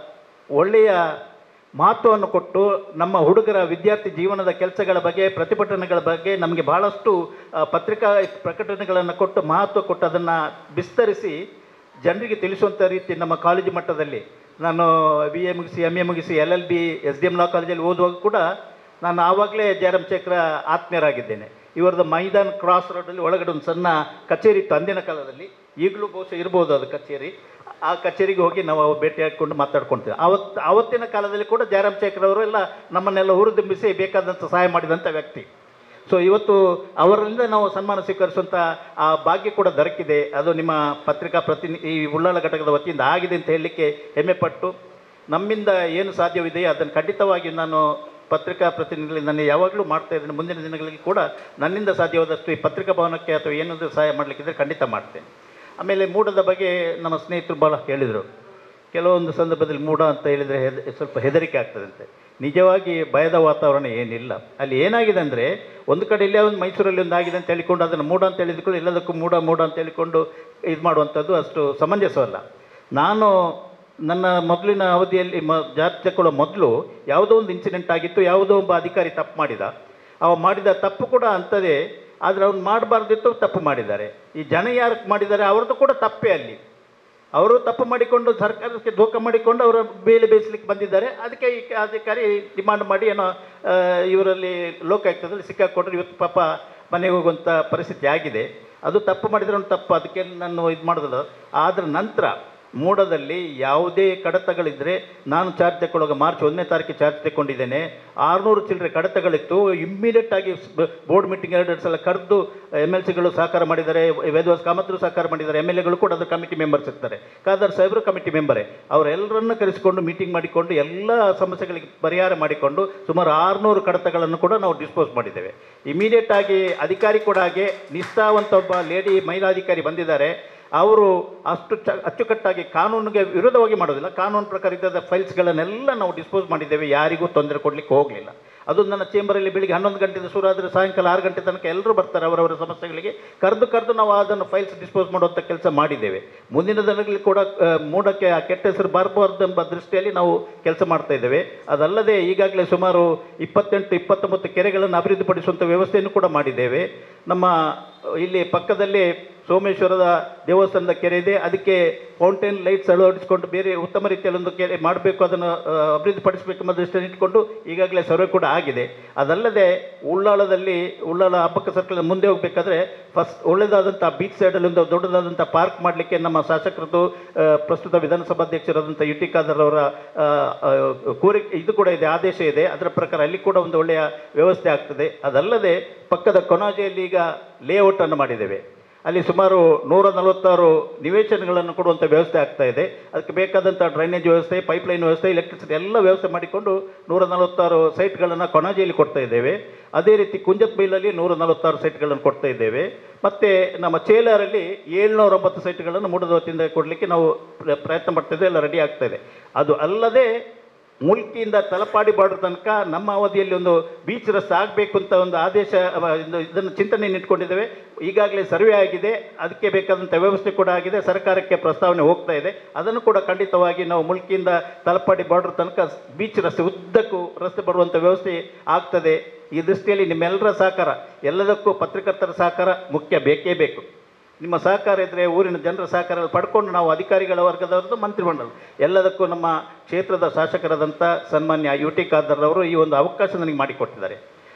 ಒಳ್ಳೆಯ ಮಹತ್ವವನ್ನು ಕೊಟ್ಟು ನಮ್ಮ ಹುಡುಗರ ವಿದ್ಯಾರ್ಥಿ ಜೀವನದ ಕೆಲಸಗಳ ಬಗ್ಗೆ ಪ್ರತಿಭಟನೆಗಳ ಬಗ್ಗೆ ನಮಗೆ ಭಾಳಷ್ಟು ಆ, ಪತ್ರಿಕಾ ಪ್ರಕಟಣೆಗಳನ್ನು ಕೊಟ್ಟು ಮಹತ್ವ ಕೊಟ್ಟು ಅದನ್ನು ವಿಸ್ತರಿಸಿ ಜನರಿಗೆ ತಿಳಿಸುವಂಥ ರೀತಿ ನಮ್ಮ ಕಾಲೇಜು ಮಟ್ಟದಲ್ಲಿ ನಾನು ಬಿ ಎ ಮುಗಿಸಿ ಎಮ್ ಎ ಮುಗಿಸಿ L L B S D M law ಕಾಲೇಜಲ್ಲಿ ಓದುವಾಗ ಕೂಡ ನಾನು ಆವಾಗಲೇ ಜಯರಾಮ್ ಚಕ್ರ ಆತ್ಮೀಯರಾಗಿದ್ದೇನೆ ಇವರದ್ದು ಮೈದಾನ್ ಕ್ರಾಸ್ ರೋಡಲ್ಲಿ ಒಳಗಡೆ ಒಂದು ಸಣ್ಣ ಕಚೇರಿ ಇತ್ತು ಅಂದಿನ ಕಾಲದಲ್ಲಿ ಈಗಲೂ ಬಹುಶಃ ಇರ್ಬೋದು ಅದು ಕಚೇರಿ ಆ ಕಚೇರಿಗೆ ಹೋಗಿ ನಾವು ಭೇಟಿ ಹಾಕ್ಕೊಂಡು ಮಾತಾಡ್ಕೊಳ್ತೀವಿ ಅವತ್ತು ಆವತ್ತಿನ ಕಾಲದಲ್ಲಿ ಕೂಡ ಜಯರಾಮ್ ಶೇಖರ್ ಅವರು ಎಲ್ಲ ನಮ್ಮನ್ನೆಲ್ಲ ಹುರಿದುಂಬಿಸಿ ಬೇಕಾದಂಥ ಸಹಾಯ ಮಾಡಿದಂಥ ವ್ಯಕ್ತಿ ಸೊ ಇವತ್ತು ಅವರಿಂದ ನಾವು ಸನ್ಮಾನ ಸ್ವೀಕರಿಸುವಂಥ ಆ ಭಾಗ್ಯ ಕೂಡ ದೊರಕಿದೆ ಅದು ನಿಮ್ಮ ಪತ್ರಿಕಾ ಪ್ರತಿನಿ ಈ ಉಳ್ಳಾಲ ಘಟಕದ ವತಿಯಿಂದ ಆಗಿದೆ ಅಂತ ಹೇಳಲಿಕ್ಕೆ ಹೆಮ್ಮೆ ಪಟ್ಟು ನಮ್ಮಿಂದ ಏನು ಸಾಧ್ಯವಿದೆ ಅದನ್ನು ಖಂಡಿತವಾಗಿ ನಾನು ಪತ್ರಿಕಾ ಪ್ರತಿನಿಧಿಗಳಲ್ಲಿ ನಾನು ಯಾವಾಗಲೂ ಮಾಡ್ತಾ ಇದ್ದೇನೆ ಮುಂದಿನ ದಿನಗಳಲ್ಲಿ ಕೂಡ ನನ್ನಿಂದ ಸಾಧ್ಯವಾದಷ್ಟು ಈ ಪತ್ರಿಕಾ ಭವನಕ್ಕೆ ಅಥವಾ ಏನಾದರೂ ಸಹಾಯ ಮಾಡಲಿಕ್ಕಿದ್ರೆ ಖಂಡಿತ ಮಾಡ್ತೇನೆ ಆಮೇಲೆ ಮೂಡದ ಬಗ್ಗೆ ನಮ್ಮ ಸ್ನೇಹಿತರು ಭಾಳ ಹೇಳಿದರು ಕೆಲವೊಂದು ಸಂದರ್ಭದಲ್ಲಿ ಮೂಡ ಅಂತ ಹೇಳಿದರೆ ಹೆದ ಸ್ವಲ್ಪ ಹೆದರಿಕೆ ಆಗ್ತದಂತೆ ನಿಜವಾಗಿ ಭಯದ ವಾತಾವರಣ ಏನಿಲ್ಲ ಅಲ್ಲಿ ಏನಾಗಿದೆ ಅಂದರೆ ಒಂದು ಕಡೆ ಇಲ್ಲೇ ಒಂದು ಮೈಸೂರಲ್ಲಿ ಒಂದು ಆಗಿದೆ ಅಂತ ಹೇಳಿಕೊಂಡು ಅದನ್ನು ಮೂಡ ಅಂತ ಹೇಳಿದ್ಕೊಂಡು ಎಲ್ಲದಕ್ಕೂ ಮೂಡ ಮೂಡ ಅಂತ ಹೇಳಿಕೊಂಡು ಇದು ಮಾಡುವಂಥದ್ದು ಅಷ್ಟು ಸಮಂಜಸವಲ್ಲ ನಾನು ನನ್ನ ಮೊದಲಿನ ಅವಧಿಯಲ್ಲಿ ಮ ಜಾತಿ ತಗೊಳ್ಳೋ ಮೊದಲು ಯಾವುದೋ ಒಂದು ಇನ್ಸಿಡೆಂಟ್ ಆಗಿತ್ತು ಯಾವುದೋ ಒಬ್ಬ ಅಧಿಕಾರಿ ತಪ್ಪು ಮಾಡಿದ ಅವ ಮಾಡಿದ ತಪ್ಪು ಕೂಡ ಅಂಥದ್ದೇ ಆದರೆ ಅವ್ನು ಮಾಡಬಾರ್ದಿತ್ತು ತಪ್ಪು ಮಾಡಿದ್ದಾರೆ ಈ ಜನ ಯಾರು ಮಾಡಿದ್ದಾರೆ ಅವ್ರದ್ದು ಕೂಡ ತಪ್ಪೇ ಅಲ್ಲಿ ಅವರು ತಪ್ಪು ಮಾಡಿಕೊಂಡು ಸರ್ಕಾರಕ್ಕೆ ಧೋಖ ಮಾಡಿಕೊಂಡು ಅವರ ಬೇಲೆ ಬೇಯಿಸ್ಲಿಕ್ಕೆ ಬಂದಿದ್ದಾರೆ ಅದಕ್ಕೆ ಈ ಅಧಿಕಾರಿ ಡಿಮಾಂಡ್ ಮಾಡಿ ಏನೋ ಆ, ಇವರಲ್ಲಿ ಲೋಕಾಯುಕ್ತದಲ್ಲಿ ಸಿಕ್ಕಾಕೊಂಡ್ರೆ ಇವತ್ತು ಪಾಪ ಮನೆಗೆ ಹೋಗುವಂಥ ಪರಿಸ್ಥಿತಿ ಆಗಿದೆ ಅದು ತಪ್ಪು ಮಾಡಿದ್ರೆ ಒಂದು ತಪ್ಪು ಅದಕ್ಕೆ ನಾನು ಇದು ಮಾಡೋದಿಲ್ಲ ಆದ್ರ ನಂತರ ಮೂಡದಲ್ಲಿ ಯಾವುದೇ ಕಡತಗಳಿದ್ದರೆ ನಾನು ಚಾರ್ಜ್ ತಗೊಳ್ಳುವಾಗ ಮಾರ್ಚ್ ಒಂದನೇ ತಾರೀಕಿಗೆ ಚಾರ್ಜ್ ತಗೊಂಡಿದ್ದೇನೆ ಆರುನೂರು ಚಿಲ್ಲರೆ ಕಡತಗಳಿತ್ತು ಇಮ್ಮಿಡಿಯೇಟ್ ಆಗಿ ಬೋರ್ಡ್ ಮೀಟಿಂಗ್ ಎರಡು ಎರಡು ಸಲ ಕರೆದು ಎಮ್ ಎಲ್ ಸಿಗಳು ಸಹಕಾರ ಮಾಡಿದ್ದಾರೆ ವೇದವಾಸ್ ಕಾಮತ್ರು ಸಹಕಾರ ಮಾಡಿದ್ದಾರೆ ಎಮ್ ಎಲ್ ಎಗಳು ಕೂಡ ಅದು ಕಮಿಟಿ ಮೆಂಬರ್ಸ್ ಇರ್ತಾರೆ ಖಾದರ್ ಸಾಹೇಬರು ಕಮಿಟಿ ಮೆಂಬರೇ ಅವರೆಲ್ಲರನ್ನು ಕರೆಸಿಕೊಂಡು ಮೀಟಿಂಗ್ ಮಾಡಿಕೊಂಡು ಎಲ್ಲ ಸಮಸ್ಯೆಗಳಿಗೆ ಪರಿಹಾರ ಮಾಡಿಕೊಂಡು ಸುಮಾರು ಆರುನೂರು ಕಡತಗಳನ್ನು ಕೂಡ ನಾವು ಡಿಸ್ಪೋಸ್ ಮಾಡಿದ್ದೇವೆ ಇಮಿಡಿಯೇಟ್ ಆಗಿ ಅಧಿಕಾರಿ ಕೂಡ ಹಾಗೆ ನಿಷ್ಠಾವಂತ ಒಬ್ಬ ಲೇಡಿ ಮಹಿಳಾ ಅಧಿಕಾರಿ ಬಂದಿದ್ದಾರೆ ಅವರು ಅಷ್ಟು ಚ ಅಚ್ಚುಕಟ್ಟಾಗಿ ಕಾನೂನಿಗೆ ವಿರೋಧವಾಗಿ ಮಾಡೋದಿಲ್ಲ ಕಾನೂನು ಪ್ರಕಾರ ಇದ್ದ ಫೈಲ್ಸ್ಗಳನ್ನೆಲ್ಲ ನಾವು ಡಿಸ್ಪೋಸ್ ಮಾಡಿದ್ದೇವೆ ಯಾರಿಗೂ ತೊಂದರೆ ಕೊಡಲಿಕ್ಕೆ ಹೋಗಲಿಲ್ಲ ಅದು ನನ್ನ ಚೇಂಬರಲ್ಲಿ ಬೆಳಿಗ್ಗೆ ಹನ್ನೊಂದು ಗಂಟೆಯಿಂದ ಶುರು ಆದರೆ ಸಾಯಂಕಾಲ ಆರು ಗಂಟೆ ತನಕ ಎಲ್ಲರೂ ಬರ್ತಾರೆ ಅವರವರ ಸಮಸ್ಯೆಗಳಿಗೆ ಕರೆದು ಕರೆದು ನಾವು ಅದನ್ನು ಫೈಲ್ಸ್ ಡಿಸ್ಪೋಸ್ ಮಾಡುವಂಥ ಕೆಲಸ ಮಾಡಿದ್ದೇವೆ ಮುಂದಿನ ದಿನಗಳಲ್ಲಿ ಕೂಡ ಆ, ಮೂಡಕ್ಕೆ ಆ ಕೆಟ್ಟ ಹೆಸರು ಬರಬಾರ್ದು ಎಂಬ ದೃಷ್ಟಿಯಲ್ಲಿ ನಾವು ಕೆಲಸ ಮಾಡ್ತಾ ಇದ್ದೇವೆ ಅದಲ್ಲದೆ ಈಗಾಗಲೇ ಸುಮಾರು ಇಪ್ಪತ್ತೆಂಟು ಇಪ್ಪತ್ತೊಂಬತ್ತು ಕೆರೆಗಳನ್ನು ಅಭಿವೃದ್ಧಿಪಡಿಸುವಂಥ ವ್ಯವಸ್ಥೆಯನ್ನು ಕೂಡ ಮಾಡಿದ್ದೇವೆ ನಮ್ಮ ಇಲ್ಲಿ ಪಕ್ಕದಲ್ಲಿ ಸೋಮೇಶ್ವರದ ದೇವಸ್ಥಾನದ ಕೆರೆ ಇದೆ ಅದಕ್ಕೆ ಫೌಂಟೇನ್ ಲೈಟ್ಸ್ ಅಳವಡಿಸಿಕೊಂಡು ಬೇರೆ ಉತ್ತಮ ರೀತಿಯಲ್ಲಿ ಒಂದು ಕೆರೆ ಮಾಡಬೇಕು ಅದನ್ನು ಆ, ಅಭಿವೃದ್ಧಿಪಡಿಸಬೇಕೆಂಬ ದೃಷ್ಟಿಯನ್ನು ಇಟ್ಕೊಂಡು ಈಗಾಗಲೇ ಸರ್ವೆ ಕೂಡ ಆಗಿದೆ ಅದಲ್ಲದೆ ಉಳ್ಳಾಳದಲ್ಲಿ ಉಳ್ಳಾಳ ಹಬ್ಬಕ್ಕ ಸರ್ಕಲ್ ಮುಂದೆ ಹೋಗಬೇಕಾದ್ರೆ ಫಸ್ಟ್ ಒಳ್ಳೆಯದಾದಂಥ ಬೀಚ್ ಸೈಡಲ್ಲಿ ಒಂದು ದೊಡ್ಡದಾದಂಥ ಪಾರ್ಕ್ ಮಾಡಲಿಕ್ಕೆ ನಮ್ಮ ಶಾಸಕರದ್ದು ಆ, ಪ್ರಸ್ತುತ ವಿಧಾನಸಭಾಧ್ಯಕ್ಷರಾದಂಥ ಯು ಟಿ ಖಾದರ್ ಅವರ ಆ, ಆ, ಕೋರಿಕೆ ಇದು ಕೂಡ ಇದೆ ಆದೇಶ ಇದೆ ಅದರ ಪ್ರಕಾರ ಅಲ್ಲಿ ಕೂಡ ಒಂದು ಒಳ್ಳೆಯ ವ್ಯವಸ್ಥೆ ಆಗ್ತದೆ ಅದಲ್ಲದೆ ಪಕ್ಕದ ಕೊನಾಜೆಯಲ್ಲಿ ಈಗ ಲೇಔಟನ್ನು ಮಾಡಿದ್ದೇವೆ ಅಲ್ಲಿ ಸುಮಾರು ನೂರ ನಲವತ್ತಾರು ನಿವೇಶನಗಳನ್ನು ಕೊಡುವಂಥ ವ್ಯವಸ್ಥೆ ಆಗ್ತಾ ಇದೆ ಅದಕ್ಕೆ ಬೇಕಾದಂಥ ಡ್ರೈನೇಜ್ ವ್ಯವಸ್ಥೆ ಪೈಪ್ಲೈನ್ ವ್ಯವಸ್ಥೆ ಎಲೆಕ್ಟ್ರಿಸಿಟಿ ಎಲ್ಲ ವ್ಯವಸ್ಥೆ ಮಾಡಿಕೊಂಡು ನೂರ ನಲವತ್ತಾರು ಸೈಟ್ಗಳನ್ನು ಕೊಣಾಜಿಯಲ್ಲಿ ಕೊಡ್ತಾ ಇದ್ದೇವೆ ಅದೇ ರೀತಿ ಕುಂಜತ್ಬೈಲಲ್ಲಿ ನೂರ ನಲವತ್ತಾರು ಸೈಟ್ಗಳನ್ನು ಕೊಡ್ತಾ ಇದ್ದೇವೆ ಮತ್ತು ನಮ್ಮ ಚೇಲಾರಲ್ಲಿ ಏಳ್ನೂರ ಒಂಬತ್ತು ಸೈಟ್ಗಳನ್ನು ಮೂಡದ ವತಿಯಿಂದ ಕೊಡಲಿಕ್ಕೆ ನಾವು ಪ್ರ- ಪ್ರಯತ್ನ ಮಾಡ್ತಾ ಇದ್ದೇವೆ ಎಲ್ಲ ರೆಡಿ ಆಗ್ತಾ ಇದೆ ಅದು ಅಲ್ಲದೆ ಮುಲ್ಕಿಯಿಂದ ತಲಪಾಡಿ ಬಾರ್ಡರ್ ತನಕ ನಮ್ಮ ಅವಧಿಯಲ್ಲಿ ಒಂದು ಬೀಚ್ ರಸ್ತೆ ಆಗಬೇಕು ಅಂತ ಒಂದು ಆದೇಶ ಅವ, ಇದು- ಇದನ್ನು ಚಿಂತನೆಯನ್ನು ಇಟ್ಕೊಂಡಿದ್ದೇವೆ ಈಗಾಗಲೇ ಸರ್ವೆ ಆಗಿದೆ ಅದಕ್ಕೆ ಬೇಕಾದಂಥ ವ್ಯವಸ್ಥೆ ಕೂಡ ಆಗಿದೆ ಸರ್ಕಾರಕ್ಕೆ ಪ್ರಸ್ತಾವನೆ ಹೋಗ್ತಾ ಇದೆ ಅದನ್ನು ಕೂಡ ಖಂಡಿತವಾಗಿ ನಾವು ಮುಲ್ಕಿಯಿಂದ ತಲಪಾಡಿ ಬಾರ್ಡರ್ ತನಕ ಬೀಚ್ ರಸ್ತೆ ಉದ್ದಕ್ಕೂ ರಸ್ತೆ ಬರುವಂಥ ವ್ಯವಸ್ಥೆ ಆಗ್ತದೆ ಈ ದೃಷ್ಟಿಯಲ್ಲಿ ನಿಮ್ಮೆಲ್ಲರ ಸಹಕಾರ ಎಲ್ಲದಕ್ಕೂ ಪತ್ರಕರ್ತರ ಸಹಕಾರ ಮುಖ್ಯ ಬೇಕೇ ಬೇಕು ನಿಮ್ಮ ಸಹಕಾರ ಇದ್ದರೆ ಊರಿನ ಜನರ ಸಹಕಾರ ಪಡ್ಕೊಂಡು ನಾವು ಅಧಿಕಾರಿಗಳ ವರ್ಗದವರದ್ದು ಮಂತ್ರಿಮಂಡಲ ಎಲ್ಲದಕ್ಕೂ ನಮ್ಮ ಕ್ಷೇತ್ರದ ಶಾಸಕರಾದಂಥ ಸನ್ಮಾನ್ಯ ಯು ಟಿ ಖಾದರ್ ಅವರು ಈ ಒಂದು ಅವಕಾಶ ನನಗೆ ಮಾಡಿಕೊಟ್ಟಿದ್ದಾರೆ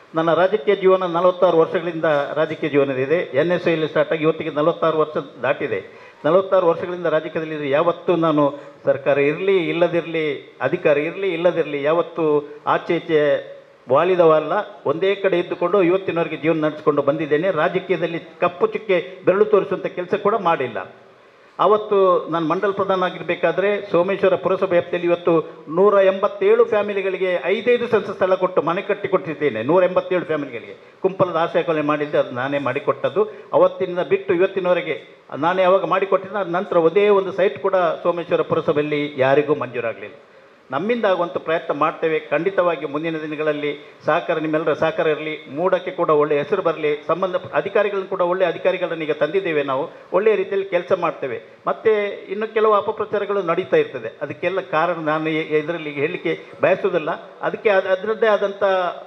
ನನ್ನ ರಾಜಕೀಯ ಜೀವನ ನಲವತ್ತಾರು ವರ್ಷಗಳಿಂದ ರಾಜಕೀಯ ಜೀವನದಿದೆ ಎನ್ ಎಸ್ ಐಲಿ ಸ್ಟಾರ್ಟ್ ಆಗಿ ಇವತ್ತಿಗೆ ನಲವತ್ತಾರು ವರ್ಷ ದಾಟಿದೆ ನಲವತ್ತಾರು ವರ್ಷಗಳಿಂದ ರಾಜಕೀಯದಲ್ಲಿ ಯಾವತ್ತೂ ನಾನು ಸರ್ಕಾರ ಇರಲಿ ಇಲ್ಲದಿರಲಿ ಅಧಿಕಾರ ಇರಲಿ ಇಲ್ಲದಿರಲಿ ಯಾವತ್ತೂ ಆಚೆ ಈಚೆ ವಾಲಿದವಲ್ಲ ಒಂದೇ ಕಡೆ ಇದ್ದುಕೊಂಡು ಇವತ್ತಿನವರೆಗೆ ಜೀವನ ನಡೆಸಿಕೊಂಡು ಬಂದಿದ್ದೇನೆ ರಾಜಕೀಯದಲ್ಲಿ ಕಪ್ಪು ಚುಕ್ಕೆ ಬೆರಳು ತೋರಿಸುವಂಥ ಕೆಲಸ ಕೂಡ ಮಾಡಿಲ್ಲ ಅವತ್ತು ನಾನು ಮಂಡಲ ಪ್ರಧಾನ ಆಗಿರಬೇಕಾದ್ರೆ ಸೋಮೇಶ್ವರ ಪುರಸಭೆ ವ್ಯಾಪ್ತಿಯಲ್ಲಿ ಇವತ್ತು ನೂರ ಎಂಬತ್ತೇಳು ಫ್ಯಾಮಿಲಿಗಳಿಗೆ ಐದೈದು ಸೆನ್ಸ್ ಸ್ಥಳ ಕೊಟ್ಟು ಮನೆ ಕಟ್ಟಿ ಕೊಟ್ಟಿದ್ದೇನೆ ನೂರ ಎಂಬತ್ತೇಳು ಫ್ಯಾಮಿಲಿಗಳಿಗೆ ಕುಂಪಲದ ಆಶ್ರಯ ಕೊಲೆ ಮಾಡಿದ್ದೆ ಅದು ನಾನೇ ಮಾಡಿಕೊಟ್ಟದ್ದು ಅವತ್ತಿನಿಂದ ಬಿಟ್ಟು ಇವತ್ತಿನವರೆಗೆ ನಾನೇ ಯಾವಾಗ ಮಾಡಿಕೊಟ್ಟಿದ್ದೆ ಅದ ನಂತರ ಒಂದೇ ಒಂದು ಸೈಟ್ ಕೂಡ ಸೋಮೇಶ್ವರ ಪುರಸಭೆಯಲ್ಲಿ ಯಾರಿಗೂ ಮಂಜೂರಾಗಲಿಲ್ಲ ನಮ್ಮಿಂದ ಆಗುವಂಥ ಪ್ರಯತ್ನ ಮಾಡ್ತೇವೆ ಖಂಡಿತವಾಗಿ ಮುಂದಿನ ದಿನಗಳಲ್ಲಿ ಸಹಕಾರ ನಿಮ್ಮೆಲ್ಲರ ಸಹಕಾರ ಇರಲಿ ಮೂಡಕ್ಕೆ ಕೂಡ ಒಳ್ಳೆಯ ಹೆಸರು ಬರಲಿ ಸಂಬಂಧ ಅಧಿಕಾರಿಗಳನ್ನು ಕೂಡ ಒಳ್ಳೆಯ ಅಧಿಕಾರಿಗಳನ್ನು ಈಗ ತಂದಿದ್ದೇವೆ ನಾವು ಒಳ್ಳೆಯ ರೀತಿಯಲ್ಲಿ ಕೆಲಸ ಮಾಡ್ತೇವೆ ಮತ್ತು ಇನ್ನು ಕೆಲವು ಅಪಪ್ರಚಾರಗಳು ನಡೀತಾ ಇರ್ತದೆ ಅದಕ್ಕೆಲ್ಲ ಕಾರಣ ನಾನು ಇದರಲ್ಲಿ ಹೇಳಲಿಕ್ಕೆ ಬಯಸುವುದಿಲ್ಲ ಅದಕ್ಕೆ ಅದು ಅದರದ್ದೇ ಆದಂಥ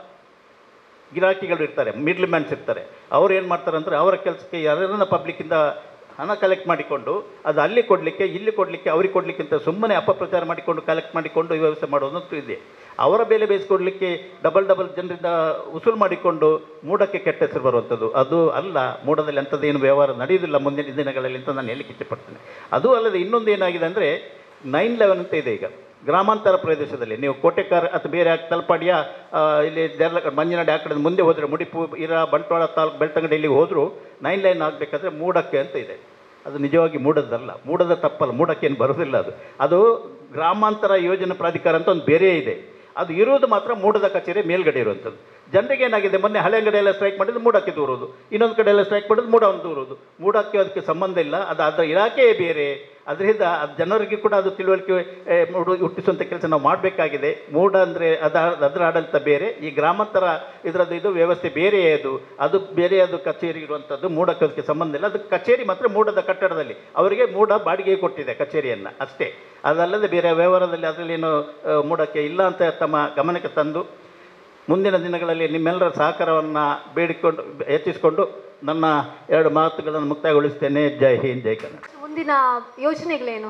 ಗಿರಾಕಿಗಳು ಇರ್ತಾರೆ ಮಿಡ್ಲ್ ಮ್ಯಾನ್ಸ್ ಇರ್ತಾರೆ ಅವ್ರು ಏನು ಮಾಡ್ತಾರೆ ಅಂದರೆ ಅವರ ಕೆಲಸಕ್ಕೆ ಯಾರನ್ನ ಪಬ್ಲಿಕ್ಕಿಂದ ಹಣ ಕಲೆಕ್ಟ್ ಮಾಡಿಕೊಂಡು ಅದು ಅಲ್ಲಿ ಕೊಡಲಿಕ್ಕೆ ಇಲ್ಲಿ ಕೊಡಲಿಕ್ಕೆ ಅವ್ರಿಗೆ ಕೊಡಲಿಕ್ಕಿಂತ ಸುಮ್ಮನೆ ಅಪಪ್ರಚಾರ ಮಾಡಿಕೊಂಡು ಕಲೆಕ್ಟ್ ಮಾಡಿಕೊಂಡು ವ್ಯವಸ್ಥೆ ಮಾಡೋದಂತೂ ಇದೆ ಅವರ ಬೆಲೆ ಬೇಯಿಸ್ಕೊಡ್ಲಿಕ್ಕೆ ಡಬಲ್ ಡಬಲ್ ಜನರಿಂದ ಉಸುಲು ಮಾಡಿಕೊಂಡು ಮೂಡಕ್ಕೆ ಕೆಟ್ಟ ಹೆಸರು ಬರುವಂಥದ್ದು ಅದು ಅಲ್ಲ ಮೂಡದಲ್ಲಿ ಅಂಥದ್ದೇನು ವ್ಯವಹಾರ ನಡೆಯುವುದಿಲ್ಲ ಮುಂದಿನ ದಿನಗಳಲ್ಲಿ ಅಂತ ನಾನು ಹೇಳಲಿಕ್ಕೆ ಇಷ್ಟಪಡ್ತೇನೆ ಅದು ಅಲ್ಲದೆ ಇನ್ನೊಂದು ಏನಾಗಿದೆ ಅಂದರೆ ನೈನ್ ಲೆವೆನ್ ಅಂತ ಇದೆ ಈಗ ಗ್ರಾಮಾಂತರ ಪ್ರದೇಶದಲ್ಲಿ ನೀವು ಕೋಟೆಕಾರ ಅಥವಾ ಬೇರೆ ತಲಪಾಡಿಯ ಆ, ಇಲ್ಲಿ ದೇರ್ಲ ಮಂಜಿನಾಡಿ ಆ ಕಡೆ ಮುಂದೆ ಹೋದರೆ ಮುಡಿಪು ಇರ ಬಂಟ್ವಾಳ ತಾಲೂಕು ಬೆಳ್ತಂಗಡಿಯಲ್ಲಿ ಹೋದರೂ ನೈನ್ ಲೈನ್ ಆಗಬೇಕಾದ್ರೆ ಮೂಡಕ್ಕೆ ಅಂತ ಇದೆ ಅದು ನಿಜವಾಗಿ ಮೂಡದ್ದಲ್ಲ ಮೂಡದ ತಪ್ಪಲ್ಲ ಮೂಡಕ್ಕೆ ಏನು ಬರೋದಿಲ್ಲ ಅದು ಅದು ಗ್ರಾಮಾಂತರ ಯೋಜನೆ ಪ್ರಾಧಿಕಾರ ಅಂತ ಒಂದು ಬೇರೆ ಇದೆ ಅದು ಇರುವುದು ಮಾತ್ರ ಮೂಡದ ಕಚೇರಿ ಮೇಲ್ಗಡೆ ಇರುವಂಥದ್ದು ಜನರಿಗೆ ಏನಾಗಿದೆ ಮೊನ್ನೆ ಹಳೆ ಅಂಗಡಿ ಎಲ್ಲ ಸ್ಟ್ರೈಕ್ ಮಾಡಿದ್ದು ಮೂಡಕ್ಕೆ ದೂರೋದು ಇನ್ನೊಂದು ಕಡೆ ಎಲ್ಲ ಸ್ಟ್ರೈಕ್ ಮಾಡಿದ್ದು ಮೂಡವನ್ನು ದೂರೋದು ಮೂಡಕ್ಕೆ ಅದಕ್ಕೆ ಸಂಬಂಧ ಇಲ್ಲ ಅದು ಅದರ ಇಲಾಖೆಯೇ ಬೇರೆ ಅದರಿಂದ ಅದು ಜನರಿಗೆ ಕೂಡ ಅದು ತಿಳುವಳಿಕೆ ಏ, ಮೂಡು- ಹುಟ್ಟಿಸುವಂಥ ಕೆಲಸ ನಾವು ಮಾಡಬೇಕಾಗಿದೆ ಮೂಡ ಅಂದರೆ ಅದ ಅದರ ಆಡಳಿತ ಬೇರೆ ಈ ಗ್ರಾಮಾಂತರ ಇದರದ್ದು ಇದು ವ್ಯವಸ್ಥೆ ಬೇರೆಯೇ ಅದು ಅದು ಬೇರೆ ಅದು ಕಚೇರಿ ಇರುವಂಥದ್ದು ಮೂಡಕ್ಕೆ ಅದಕ್ಕೆ ಸಂಬಂಧ ಇಲ್ಲ ಅದು ಕಚೇರಿ ಮಾತ್ರ ಮೂಡದ ಕಟ್ಟಡದಲ್ಲಿ ಅವರಿಗೆ ಮೂಡ ಬಾಡಿಗೆ ಕೊಟ್ಟಿದೆ ಕಚೇರಿಯನ್ನು ಅಷ್ಟೇ ಅದಲ್ಲದೆ ಬೇರೆ ವ್ಯವಹಾರದಲ್ಲಿ ಅದರಲ್ಲೇನು ಆ, ಮೂಡಕ್ಕೆ ಇಲ್ಲ ಅಂತ ತಮ್ಮ ಗಮನಕ್ಕೆ ತಂದು ಮುಂದಿನ ದಿನಗಳಲ್ಲಿ ನಿಮ್ಮೆಲ್ಲರ ಸಹಕಾರವನ್ನು ಬೇಡಿಕೊಂಡು ಹೆಚ್ಚಿಸಿಕೊಂಡು ನನ್ನ ಎರಡು ಮಾತುಗಳನ್ನು ಮುಕ್ತಾಯಗೊಳಿಸ್ತೇನೆ ಜೈ ಹಿಂದ್ ಜೈ ಕನ್ನಡ ಮುಂದಿನ ಯೋಜನೆಗಳೇನು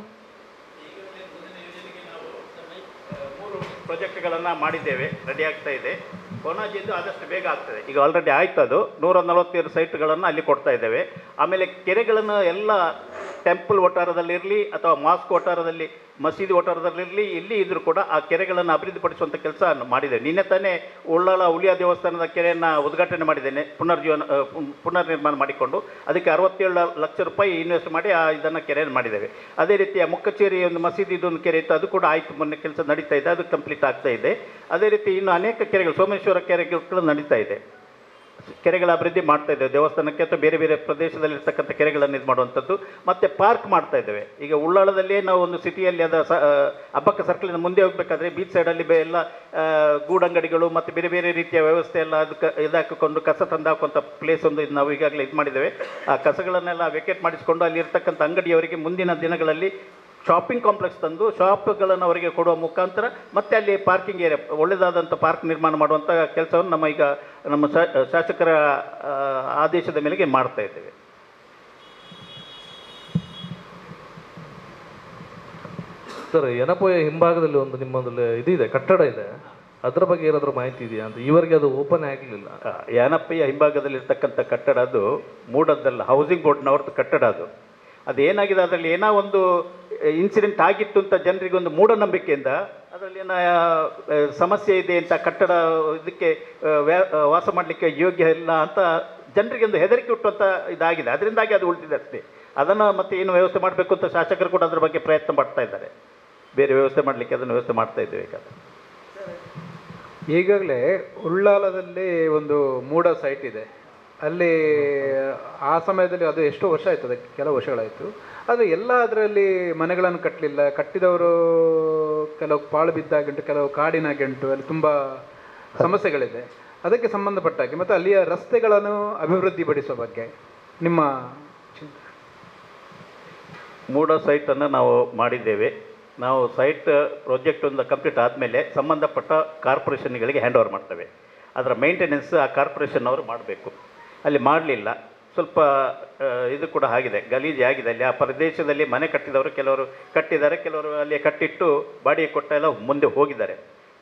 ಪ್ರಾಜೆಕ್ಟ್ಗಳನ್ನು ಮಾಡಿದ್ದೇವೆ ರೆಡಿ ಆಗ್ತಾ ಇದೆ ಕೊನಾಜಿದ್ದು ಆದಷ್ಟು ಬೇಗ ಆಗ್ತದೆ ಈಗ ಆಲ್ರೆಡಿ ಆಯ್ತು ಅದು ನೂರ ನಲವತ್ತೇಳು ಸೈಟ್ಗಳನ್ನು ಅಲ್ಲಿ ಕೊಡ್ತಾ ಇದ್ದೇವೆ ಆಮೇಲೆ ಕೆರೆಗಳನ್ನು ಎಲ್ಲ ಟೆಂಪಲ್ ವಠಾರದಲ್ಲಿರಲಿ ಅಥವಾ ಮಾಸ್ಕ್ ವಠಾರದಲ್ಲಿ ಮಸೀದಿ ವಠಾರದಲ್ಲಿರಲಿ ಎಲ್ಲಿ ಇದ್ರೂ ಕೂಡ ಆ ಕೆರೆಗಳನ್ನು ಅಭಿವೃದ್ಧಿಪಡಿಸುವಂಥ ಕೆಲಸ ಮಾಡಿದೆ ನಿನ್ನೆ ತಾನೇ ಉಳ್ಳಾಳ ಹುಲಿಯ ದೇವಸ್ಥಾನದ ಕೆರೆಯನ್ನು ಉದ್ಘಾಟನೆ ಮಾಡಿದ್ದೇನೆ ಪುನರ್ಜೀವನ ಆ, ಪುನ್- ಪುನರ್ ನಿರ್ಮಾಣ ಮಾಡಿಕೊಂಡು ಅದಕ್ಕೆ ಅರವತ್ತೇಳು ಲಕ್ಷ ರೂಪಾಯಿ ಇನ್ವೆಸ್ಟ್ ಮಾಡಿ ಆ ಇದನ್ನು ಕೆರೆಯನ್ನು ಮಾಡಿದ್ದೇವೆ ಅದೇ ರೀತಿ ಆ ಮುಕ್ಕಚೇರಿ ಒಂದು ಮಸೀದಿ ಇದೊಂದು ಕೆರೆ ಇತ್ತು ಅದು ಕೂಡ ಆಯಿತು ಮೊನ್ನೆ ಕೆಲಸ ನಡೀತಾ ಇದೆ ಅದು ಕಂಪ್ಲೀಟ್ ಆಗ್ತಾ ಇದೆ ಅದೇ ರೀತಿ ಇನ್ನು ಅನೇಕ ಕೆರೆಗಳು ಸೋಮೇಶ್ವರ ಕೆರೆಗಳು ನಡೀತಾ ಇದೆ ಕೆರೆಗಳ ಅಭಿವೃದ್ಧಿ ಮಾಡ್ತಾ ಇದ್ದೇವೆ ದೇವಸ್ಥಾನಕ್ಕೆ ಅಥವಾ ಬೇರೆ ಬೇರೆ ಪ್ರದೇಶದಲ್ಲಿ ಇರ್ತಕ್ಕಂಥ ಕೆರೆಗಳನ್ನು ಇದು ಮಾಡುವಂಥದ್ದು ಮತ್ತು ಪಾರ್ಕ್ ಮಾಡ್ತಾ ಇದ್ದೇವೆ ಈಗ ಉಳ್ಳಾಳದಲ್ಲೇ ನಾವು ಒಂದು ಸಿಟಿಯಲ್ಲಿ ಅದರ ಸ ಹಬ್ಬಕ್ಕ ಸರ್ಕಲಿಂದ ಮುಂದೆ ಹೋಗಬೇಕಾದ್ರೆ ಬೀಚ್ ಸೈಡಲ್ಲಿ ಬೆ ಎಲ್ಲ ಆ, ಗೂಡಂಗಡಿಗಳು ಮತ್ತು ಬೇರೆ ಬೇರೆ ರೀತಿಯ ವ್ಯವಸ್ಥೆ ಎಲ್ಲ ಅದಕ್ಕೆ ಇದಾಕಿಕೊಂಡು ಕಸ ತಂದು ಹಾಕುವಂಥ ಪ್ಲೇಸ್ ಒಂದು ಇದು ನಾವು ಈಗಾಗಲೇ ಇದು ಮಾಡಿದ್ದೇವೆ ಆ ಕಸಗಳನ್ನೆಲ್ಲ ವೆಕೇಟ್ ಮಾಡಿಸಿಕೊಂಡು ಅಲ್ಲಿ ಇರ್ತಕ್ಕಂಥ ಅಂಗಡಿಯವರಿಗೆ ಮುಂದಿನ ದಿನಗಳಲ್ಲಿ ಶಾಪಿಂಗ್ ಕಾಂಪ್ಲೆಕ್ಸ್ ತಂದು ಶಾಪ್ಗಳನ್ನು ಅವರಿಗೆ ಕೊಡುವ ಮುಖಾಂತರ ಮತ್ತೆ ಅಲ್ಲಿ ಪಾರ್ಕಿಂಗ್ ಏರಿಯಾ ಒಳ್ಳೆಯದಾದಂಥ ಪಾರ್ಕ್ ನಿರ್ಮಾಣ ಮಾಡುವಂಥ ಕೆಲಸವನ್ನು ನಮ್ಮ ಈಗ ನಮ್ಮ ಶಾ- ಶಾಸಕರ ಆ, ಆದೇಶದ ಮೇರೆಗೆ ಮಾಡ್ತಾ ಇದ್ದೇವೆ ಸರ್ ಎನಪೋಯ ಹಿಂಭಾಗದಲ್ಲಿ ಒಂದು ನಿಮ್ಮಲ್ಲಿ ಇದಿದೆ ಕಟ್ಟಡ ಇದೆ ಅದರ ಬಗ್ಗೆ ಏನಾದರೂ ಮಾಹಿತಿ ಇದೆಯಾ ಅಂತ ಈವರೆಗೆ ಅದು ಓಪನ್ ಆಗಲಿಲ್ಲ ಯಾನಪ್ಪಯ್ಯ ಹಿಂಭಾಗದಲ್ಲಿ ಇರ್ತಕ್ಕಂಥ ಕಟ್ಟಡ ಅದು ಮೂಡದ್ದಲ್ಲ ಹೌಸಿಂಗ್ ಬೋರ್ಡ್ನವ್ರದ್ದು ಕಟ್ಟಡ ಅದು ಅದೇನಾಗಿದೆ ಅದರಲ್ಲಿ ಏನೋ ಒಂದು ಇನ್ಸಿಡೆಂಟ್ ಆಗಿತ್ತು ಅಂತ ಜನರಿಗೆ ಒಂದು ಮೂಢನಂಬಿಕೆಯಿಂದ ಅದರಲ್ಲಿ ಏನೋ ಆ, ಸಮಸ್ಯೆ ಇದೆ ಅಂತ ಕಟ್ಟಡ ಇದಕ್ಕೆ ಆ, ವ್ಯಾ- ಆ, ವಾಸ ಮಾಡಲಿಕ್ಕೆ ಯೋಗ್ಯ ಇಲ್ಲ ಅಂತ ಜನರಿಗೆ ಒಂದು ಹೆದರಿಕೆ ಹುಟ್ಟುವಂಥ ಇದಾಗಿದೆ ಅದರಿಂದಾಗಿ ಅದು ಉಳಿದಿದೆ ಅಷ್ಟೇ ಅದನ್ನು ಮತ್ತೆ ಏನು ವ್ಯವಸ್ಥೆ ಮಾಡಬೇಕು ಅಂತ ಶಾಸಕರು ಕೂಡ ಅದರ ಬಗ್ಗೆ ಪ್ರಯತ್ನ ಪಡ್ತಾ ಇದ್ದಾರೆ ಬೇರೆ ವ್ಯವಸ್ಥೆ ಮಾಡಲಿಕ್ಕೆ ಅದನ್ನು ವ್ಯವಸ್ಥೆ ಮಾಡ್ತಾ ಇದ್ದೇವೆ ಈಗ ಈಗಾಗಲೇ ಉಳ್ಳಾಲದಲ್ಲಿ ಒಂದು ಮೂಡ ಸೈಟ್ ಇದೆ ಅಲ್ಲಿ ಆ ಸಮಯದಲ್ಲಿ ಅದು ಎಷ್ಟೋ ವರ್ಷ ಆಯ್ತು ಅದಕ್ಕೆ ಕೆಲವು ವರ್ಷಗಳಾಯಿತು ಆದರೆ ಎಲ್ಲ ಅದರಲ್ಲಿ ಮನೆಗಳನ್ನು ಕಟ್ಟಲಿಲ್ಲ ಕಟ್ಟಿದವರು ಕೆಲವು ಪಾಳು ಬಿದ್ದ ಗಂಟು ಕೆಲವು ಕಾಡಿನ ಗಂಟು ಅಲ್ಲಿ ತುಂಬ ಸಮಸ್ಯೆಗಳಿದೆ ಅದಕ್ಕೆ ಸಂಬಂಧಪಟ್ಟಾಗೆ ಮತ್ತು ಅಲ್ಲಿಯ ರಸ್ತೆಗಳನ್ನು ಅಭಿವೃದ್ಧಿಪಡಿಸುವ ಬಗ್ಗೆ ನಿಮ್ಮ ಚಿಂತೆ ಮೂಡ ಸೈಟನ್ನು ನಾವು ಮಾಡಿದ್ದೇವೆ ನಾವು ಸೈಟ್ ಪ್ರಾಜೆಕ್ಟ್ ಒಂದು ಕಂಪ್ಲೀಟ್ ಆದಮೇಲೆ ಸಂಬಂಧಪಟ್ಟ ಕಾರ್ಪೊರೇಷನ್ಗಳಿಗೆ ಹ್ಯಾಂಡ್ ಓವರ್ ಮಾಡ್ತೇವೆ ಅದರ ಮೇಂಟೆನೆನ್ಸ್ ಆ ಕಾರ್ಪೊರೇಷನ್ ಅವರು ಮಾಡಬೇಕು ಅಲ್ಲಿ ಮಾಡಲಿಲ್ಲ ಸ್ವಲ್ಪ ಆ, ಇದು ಕೂಡ ಆಗಿದೆ ಗಲೀಜು ಆಗಿದೆ ಅಲ್ಲಿ ಆ ಪ್ರದೇಶದಲ್ಲಿ ಮನೆ ಕಟ್ಟಿದವರು ಕೆಲವರು ಕಟ್ಟಿದ್ದಾರೆ ಕೆಲವರು ಅಲ್ಲಿ ಕಟ್ಟಿಟ್ಟು ಬಾಡಿಗೆ ಕೊಟ್ಟ ಎಲ್ಲ ಮುಂದೆ ಹೋಗಿದ್ದಾರೆ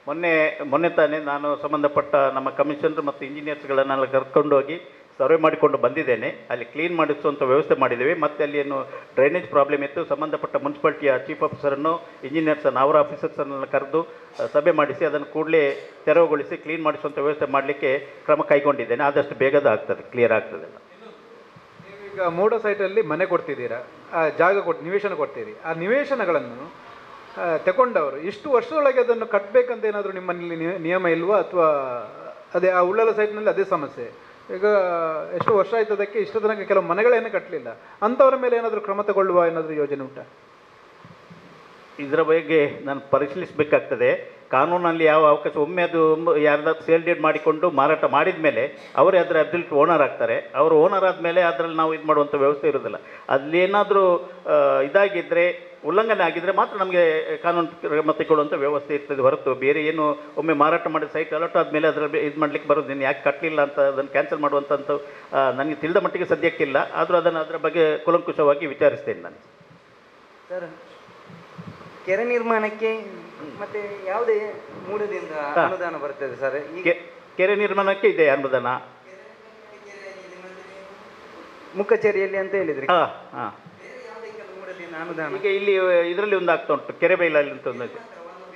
ಮೊನ್ನೆ ಮೊನ್ನೆ ತಾನೇ ನಾನು ಸಂಬಂಧಪಟ್ಟ ನಮ್ಮ ಕಮಿಷನರ್ ಮತ್ತು ಇಂಜಿನಿಯರ್ಸ್ಗಳನ್ನೆಲ್ಲ ಕರ್ಕೊಂಡು ಹೋಗಿ ಸರ್ವೆ ಮಾಡಿಕೊಂಡು ಬಂದಿದ್ದೇನೆ ಅಲ್ಲಿ ಕ್ಲೀನ್ ಮಾಡಿಸುವಂಥ ವ್ಯವಸ್ಥೆ ಮಾಡಿದ್ದೇವೆ ಮತ್ತು ಅಲ್ಲಿ ಏನು ಡ್ರೈನೇಜ್ ಪ್ರಾಬ್ಲಮ್ ಇತ್ತು ಸಂಬಂಧಪಟ್ಟ ಮುನ್ಸಿಪಾಲ್ಟಿಯ ಚೀಫ್ ಆಫೀಸರನ್ನು ಇಂಜಿನಿಯರ್ಸನ್ನು ಅವರ ಆಫೀಸರ್ಸನ್ನು ಕರೆದು ಅಹ್, ಸಭೆ ಮಾಡಿಸಿ ಅದನ್ನು ಕೂಡಲೇ ತೆರವುಗೊಳಿಸಿ ಕ್ಲೀನ್ ಮಾಡಿಸುವಂಥ ವ್ಯವಸ್ಥೆ ಮಾಡಲಿಕ್ಕೆ ಕ್ರಮ ಕೈಗೊಂಡಿದ್ದೇನೆ ಆದಷ್ಟು ಬೇಗದ ಆಗ್ತದೆ ಕ್ಲಿಯರ್ ಆಗ್ತದೆ ಈಗ ಮೂಡ ಸೈಟಲ್ಲಿ ಮನೆ ಕೊಡ್ತಿದ್ದೀರಾ ಆ ಜಾಗ ಕೊಟ್ಟು ನಿವೇಶನ ಕೊಡ್ತೀರಿ ಆ ನಿವೇಶನಗಳನ್ನು ಆ, ತಗೊಂಡವರು ಇಷ್ಟು ವರ್ಷದೊಳಗೆ ಅದನ್ನು ಕಟ್ಟಬೇಕಂತ ಏನಾದರೂ ನಿಮ್ಮಲ್ಲಿ ನಿಯ- ನಿಯಮ ಇಲ್ವಾ ಅಥವಾ ಅದೇ ಆ ಉಳ್ಳಲ ಸೈಟ್ನಲ್ಲಿ ಅದೇ ಸಮಸ್ಯೆ ಈಗ ಎಷ್ಟು ವರ್ಷ ಆಯ್ತು ಅದಕ್ಕೆ ಇಷ್ಟು ತನಕ ಕೆಲವು ಮನೆಗಳೇನೇ ಕಟ್ಟಲಿಲ್ಲ ಅಂಥವ್ರ ಮೇಲೆ ಏನಾದರೂ ಕ್ರಮ ತಗೊಳ್ಳುವ ಏನಾದರೂ ಯೋಜನೆ ಉಂಟಾ ಇದರ ಬಗ್ಗೆ ನಾನು ಪರಿಶೀಲಿಸಬೇಕಾಗ್ತದೆ ಕಾನೂನಲ್ಲಿ ಯಾವ ಅವಕಾಶ ಒಮ್ಮೆ ಅದು ಯಾರ್ದಾದ್ರು ಸೇಲ್ ಡೇಟ್ ಮಾಡಿಕೊಂಡು ಮಾರಾಟ ಮಾಡಿದ ಮೇಲೆ ಅವರೇ ಅದರ ಅಬ್ಸಲ್ಯೂಟ್ ಓನರ್ ಆಗ್ತಾರೆ ಅವರು ಓನರ್ ಆದಮೇಲೆ ಅದರಲ್ಲಿ ನಾವು ಇದು ಮಾಡುವಂಥ ವ್ಯವಸ್ಥೆ ಇರೋದಿಲ್ಲ ಅಲ್ಲೇನಾದರೂ ಇದಾಗಿದ್ದರೆ ಉಲ್ಲಂಘನೆ ಆಗಿದ್ದರೆ ಮಾತ್ರ ನಮಗೆ ಕಾನೂನು ಕ್ರಮ ತಗೊಳ್ಳುವಂಥ ವ್ಯವಸ್ಥೆ ಇರ್ತದೆ ಹೊರತು ಬೇರೆ ಏನು ಒಮ್ಮೆ ಮಾರಾಟ ಮಾಡಿದ ಸೈಟ್ ಅಲರ್ಟ್ ಆದಮೇಲೆ ಅದರ ಇದು ಮಾಡಲಿಕ್ಕೆ ಬರೋದು ನೀನು ಯಾಕೆ ಕಟ್ಟಲಿಲ್ಲ ಅಂತ ಅದನ್ನು ಕ್ಯಾನ್ಸಲ್ ಮಾಡುವಂಥದ್ದು ನನಗೆ ತಿಳಿದ ಮಟ್ಟಿಗೆ ಸದ್ಯಕ್ಕಿಲ್ಲ ಆದರೂ ಅದನ್ನು ಅದರ ಬಗ್ಗೆ ಕುಲಂಕುಷವಾಗಿ ವಿಚಾರಿಸ್ತೇನೆ ನಾನು ಸರ್ ಕೆರೆ ನಿರ್ಮಾಣಕ್ಕೆ ಮತ್ತೆ ಯಾವುದೇ ಮೂಲದಿಂದ ಹಾ. ಅನುದಾನ ಬರ್ತದೆ ಸರ್ ಈಗ ಕೆ- ಕೆರೆ ನಿರ್ಮಾಣಕ್ಕೆ ಇದೆ ಅನುದಾನ ಮುಖಚೇರಿಯಲ್ಲಿ ಅಂತ ಹೇಳಿದ್ರಿ ಹಾಂ ಹಾಂ ಮೂಲದಿಂದ ಅನುದಾನ ಈಗ ಇಲ್ಲಿ ಇದರಲ್ಲಿ ಒಂದು ಆಗ್ತಾ ಉಂಟು ಕೆರೆಬೈಲಲ್ಲಿ ಅಂತ ಒಂದು ಇದೆ.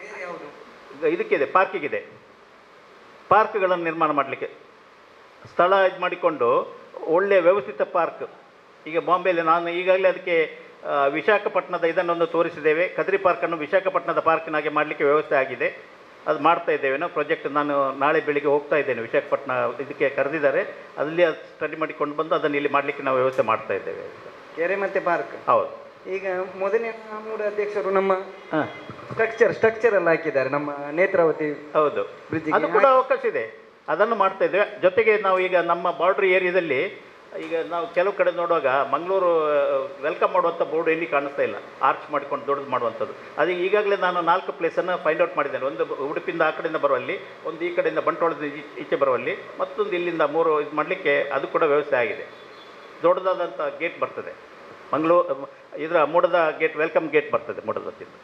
ಈಗ ಇದಕ್ಕಿದೆ ಪಾರ್ಕಿಗಿದೆ ಪಾರ್ಕ್ಗಳನ್ನು ನಿರ್ಮಾಣ ಮಾಡಲಿಕ್ಕೆ ಸ್ಥಳ ಇದು ಮಾಡಿಕೊಂಡು ಒಳ್ಳೆಯ ವ್ಯವಸ್ಥಿತ ಪಾರ್ಕ್ ಈಗ ಬಾಂಬೆಯಲ್ಲಿ ನಾನು ಈಗಾಗಲೇ ಅದಕ್ಕೆ ಆ, ವಿಶಾಖಪಟ್ಟಣದ ಇದನ್ನೊಂದು ತೋರಿಸಿದ್ದೇವೆ ಕದ್ರಿ ಪಾರ್ಕನ್ನು ವಿಶಾಖಪಟ್ಟಣದ ಪಾರ್ಕಿನಾಗೆ ಮಾಡಲಿಕ್ಕೆ ವ್ಯವಸ್ಥೆ ಆಗಿದೆ ಅದು ಮಾಡ್ತಾ ಇದ್ದೇವೆ ನಾವು ಪ್ರಾಜೆಕ್ಟ್ ನಾನು ನಾಳೆ ಬೆಳಿಗ್ಗೆ ಹೋಗ್ತಾ ಇದ್ದೇನೆ ವಿಶಾಖಪಟ್ಟಣ ಇದಕ್ಕೆ ಕರೆದಿದ್ದಾರೆ ಅಲ್ಲಿ ಸ್ಟಡಿ ಮಾಡಿಕೊಂಡು ಬಂದು ಅದನ್ನು ಇಲ್ಲಿ ಮಾಡಲಿಕ್ಕೆ ನಾವು ವ್ಯವಸ್ಥೆ ಮಾಡ್ತಾ ಇದ್ದೇವೆ ಕೆರೆ ಮತ್ತೆ ಪಾರ್ಕ್ ಹೌದು ಈಗ ಮೊದಲನೇ ಮೂರು ಅಧ್ಯಕ್ಷರು ನಮ್ಮ ಹಾಂ ಸ್ಟ್ರಕ್ಚರ್ ಸ್ಟ್ರಕ್ಚರ್ ಎಲ್ಲ ಹಾಕಿದ್ದಾರೆ ನಮ್ಮ ನೇತ್ರಾವತಿ ಹೌದು ಬ್ರಿಡ್ಜಿಗೆ ಅದು ಕೂಡ ಅವಕಾಶ ಇದೆ ಅದನ್ನು ಮಾಡ್ತಾ ಇದ್ದೇವೆ ಜೊತೆಗೆ ನಾವು ಈಗ ನಮ್ಮ ಬಾರ್ಡ್ರ್ ಏರಿಯಾದಲ್ಲಿ ಈಗ ನಾವು ಕೆಲವು ಕಡೆ ನೋಡುವಾಗ ಮಂಗಳೂರು ವೆಲ್ಕಮ್ ಮಾಡುವಂಥ ಬೋರ್ಡ್ ಎಲ್ಲಿ ಕಾಣಿಸ್ತಾ ಇಲ್ಲ ಆರ್ಚ್ ಮಾಡಿಕೊಂಡು ದೊಡ್ಡದು ಮಾಡುವಂಥದ್ದು ಅದು ಈಗಾಗಲೇ ನಾನು ನಾಲ್ಕು ಪ್ಲೇಸನ್ನು ಫೈಂಡ್ ಔಟ್ ಮಾಡಿದ್ದೇನೆ ಒಂದು ಉಡುಪಿಯಿಂದ ಆ ಕಡೆಯಿಂದ ಬರುವಲ್ಲಿ ಒಂದು ಈ ಕಡೆಯಿಂದ ಬಂಟ್ವಾಳದ ಈ- ಈಚೆ ಬರುವಲ್ಲಿ ಮತ್ತೊಂದು ಇಲ್ಲಿಂದ ಮೂರು ಇದು ಮಾಡಲಿಕ್ಕೆ ಅದು ಕೂಡ ವ್ಯವಸ್ಥೆ ಆಗಿದೆ ದೊಡ್ಡದಾದಂಥ ಗೇಟ್ ಬರ್ತದೆ ಮಂಗಳೂರು ಇದರ ಮೂಡದ ಗೇಟ್ ವೆಲ್ಕಮ್ ಗೇಟ್ ಬರ್ತದೆ ಮೂಡದತ್ತಿಂದ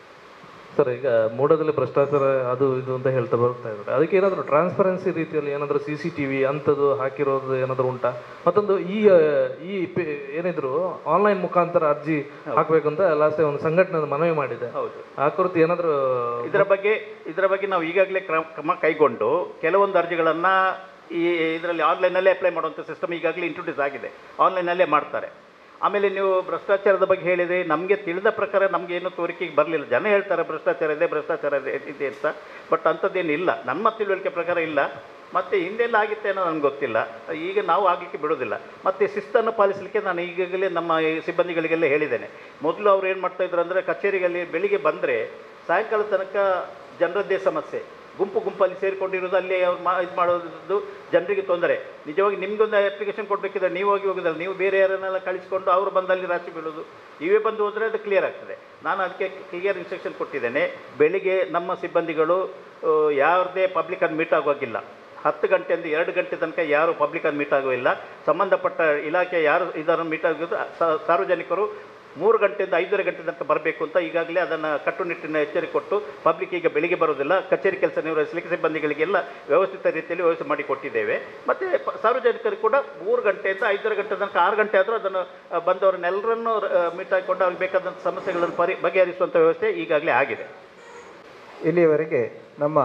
ಸರ್ ಈಗ ಮೂಡದಲ್ಲಿ ಭ್ರಷ್ಟಾಚಾರ ಅದು ಇದು ಅಂತ ಹೇಳ್ತಾ ಬರ್ತಾ ಇದ್ದಾರೆ ಅದಕ್ಕೆ ಏನಾದರೂ ಟ್ರಾನ್ಸ್ಪರೆನ್ಸಿ ರೀತಿಯಲ್ಲಿ ಏನಾದರೂ ಸಿ ಸಿ ಟಿ ವಿ ಅಂಥದ್ದು ಹಾಕಿರೋದು ಏನಾದರೂ ಉಂಟಾ ಮತ್ತೊಂದು ಈ ಆ, ಈ ಪೆ- ಏನಿದ್ರು ಆನ್ಲೈನ್ ಮುಖಾಂತರ ಅರ್ಜಿ ಹಾಕಬೇಕು ಅಂತ ಲಾಸ್ಟ್ ಒಂದು ಸಂಘಟನೆ ಮನವಿ ಮಾಡಿದೆ ಹೌದು ಆ ಕುರಿತು ಏನಾದರೂ ಇದರ ಬಗ್ಗೆ ಇದರ ಬಗ್ಗೆ ನಾವು ಈಗಾಗಲೇ ಕ್ರಮ ಕ್ರಮ ಕೈಗೊಂಡು ಕೆಲವೊಂದು ಅರ್ಜಿಗಳನ್ನು ಈ ಇದರಲ್ಲಿ ಆನ್ಲೈನಲ್ಲೇ ಅಪ್ಲೈ ಮಾಡುವಂಥ ಸಿಸ್ಟಮ್ ಈಗಾಗಲೇ ಇಂಟ್ರೊಡ್ಯೂಸ್ ಆಗಿದೆ ಆನ್ಲೈನಲ್ಲೇ ಮಾಡ್ತಾರೆ ಆಮೇಲೆ ನೀವು ಭ್ರಷ್ಟಾಚಾರದ ಬಗ್ಗೆ ಹೇಳಿದರೆ ನಮಗೆ ತಿಳಿದ ಪ್ರಕಾರ ನಮಗೆ ಏನು ತೋರಿಕೆಗೆ ಬರಲಿಲ್ಲ ಜನ ಹೇಳ್ತಾರೆ ಭ್ರಷ್ಟಾಚಾರ ಇದೆ ಭ್ರಷ್ಟಾಚಾರ ಇದೆ ಇದೆ ಅಂತ ಬಟ್ ಅಂಥದ್ದೇನು ಇಲ್ಲ ನಮ್ಮ ತಿಳುವಳಿಕೆ ಪ್ರಕಾರ ಇಲ್ಲ ಮತ್ತು ಹಿಂದೆಲ್ಲ ಆಗಿತ್ತೇನೋ ನನಗೆ ಗೊತ್ತಿಲ್ಲ ಈಗ ನಾವು ಆಗಲಿಕ್ಕೆ ಬಿಡೋದಿಲ್ಲ ಮತ್ತು ಶಿಸ್ತನ್ನು ಪಾಲಿಸಲಿಕ್ಕೆ ನಾನು ಈಗಾಗಲೇ ನಮ್ಮ ಈ ಸಿಬ್ಬಂದಿಗಳಿಗೆಲ್ಲ ಹೇಳಿದ್ದೇನೆ ಮೊದಲು ಅವ್ರು ಏನು ಮಾಡ್ತಾಯಿದ್ರು ಅಂದರೆ ಕಚೇರಿಯಲ್ಲಿ ಬೆಳಿಗ್ಗೆ ಬಂದರೆ ಸಾಯಂಕಾಲ ತನಕ ಜನರದ್ದೇ ಸಮಸ್ಯೆ ಗುಂಪು ಗುಂಪಲ್ಲಿ ಸೇರಿಕೊಂಡಿರೋದು ಅಲ್ಲಿ ಅವ್ರು ಮಾ ಇದು ಮಾಡೋದು ಜನರಿಗೆ ತೊಂದರೆ ನಿಜವಾಗಿ ನಿಮಗೊಂದು ಅಪ್ಲಿಕೇಶನ್ ಕೊಡಬೇಕಿದ್ರೆ ನೀವು ಹೋಗಿ ಹೋಗೋದಲ್ಲ ನೀವು ಬೇರೆ ಯಾರನ್ನೆಲ್ಲ ಕಳಿಸ್ಕೊಂಡು ಅವರು ಬಂದಲ್ಲಿ ರಾಶಿ ಬೀಳೋದು ನೀವೇ ಬಂದು ಹೋದರೆ ಅದು ಕ್ಲಿಯರ್ ಆಗ್ತದೆ ನಾನು ಅದಕ್ಕೆ ಕ್ಲಿಯರ್ ಇನ್ಸ್ಟ್ರಕ್ಷನ್ ಕೊಟ್ಟಿದ್ದೇನೆ ಬೆಳಿಗ್ಗೆ ನಮ್ಮ ಸಿಬ್ಬಂದಿಗಳು ಆ, ಯಾವುದೇ ಪಬ್ಲಿಕನ್ನು ಮೀಟ್ ಆಗೋಗಿಲ್ಲ ಹತ್ತು ಗಂಟೆಯಿಂದ ಎರಡು ಗಂಟೆ ತನಕ ಯಾರು ಪಬ್ಲಿಕನ್ನು ಮೀಟ್ ಆಗೋಲ್ಲ ಸಂಬಂಧಪಟ್ಟ ಇಲಾಖೆ ಯಾರು ಇದನ್ನು ಮೀಟ್ ಆಗೋದು ಸ- ಸಾರ್ವಜನಿಕರು ಮೂರು ಗಂಟೆಯಿಂದ ಐದೂವರೆ ಗಂಟೆ ತನಕ ಬರಬೇಕು ಅಂತ ಈಗಾಗಲೇ ಅದನ್ನು ಕಟ್ಟುನಿಟ್ಟಿನ ಎಚ್ಚರಿಕೆ ಕೊಟ್ಟು ಪಬ್ಲಿಕ್ ಈಗ ಬೆಳಿಗ್ಗೆ ಬರೋದಿಲ್ಲ ಕಚೇರಿ ಕೆಲಸ ನಿರ್ವಹಿಸಲಿಕ್ಕೆ ಸಿಬ್ಬಂದಿಗಳಿಗೆಲ್ಲ ವ್ಯವಸ್ಥಿತ ರೀತಿಯಲ್ಲಿ ವ್ಯವಸ್ಥೆ ಮಾಡಿ ಕೊಟ್ಟಿದ್ದೇವೆ ಮತ್ತು ಪ- ಸಾರ್ವಜನಿಕರು ಕೂಡ ಮೂರು ಗಂಟೆಯಿಂದ ಐದೂವರೆ ಗಂಟೆ ತನಕ ಆರು ಗಂಟೆ ಆದರೂ ಅದನ್ನು ಆ, ಬಂದವರನ್ನೆಲ್ಲರನ್ನೂ ಮೀಟ್ ಹಾಕಿಕೊಂಡು ಅವ್ರಿಗೆ ಬೇಕಾದಂಥ ಸಮಸ್ಯೆಗಳನ್ನು ಪರಿ ಬಗೆಹರಿಸುವಂಥ ವ್ಯವಸ್ಥೆ ಈಗಾಗಲೇ ಆಗಿದೆ ಇಲ್ಲಿಯವರೆಗೆ ನಮ್ಮ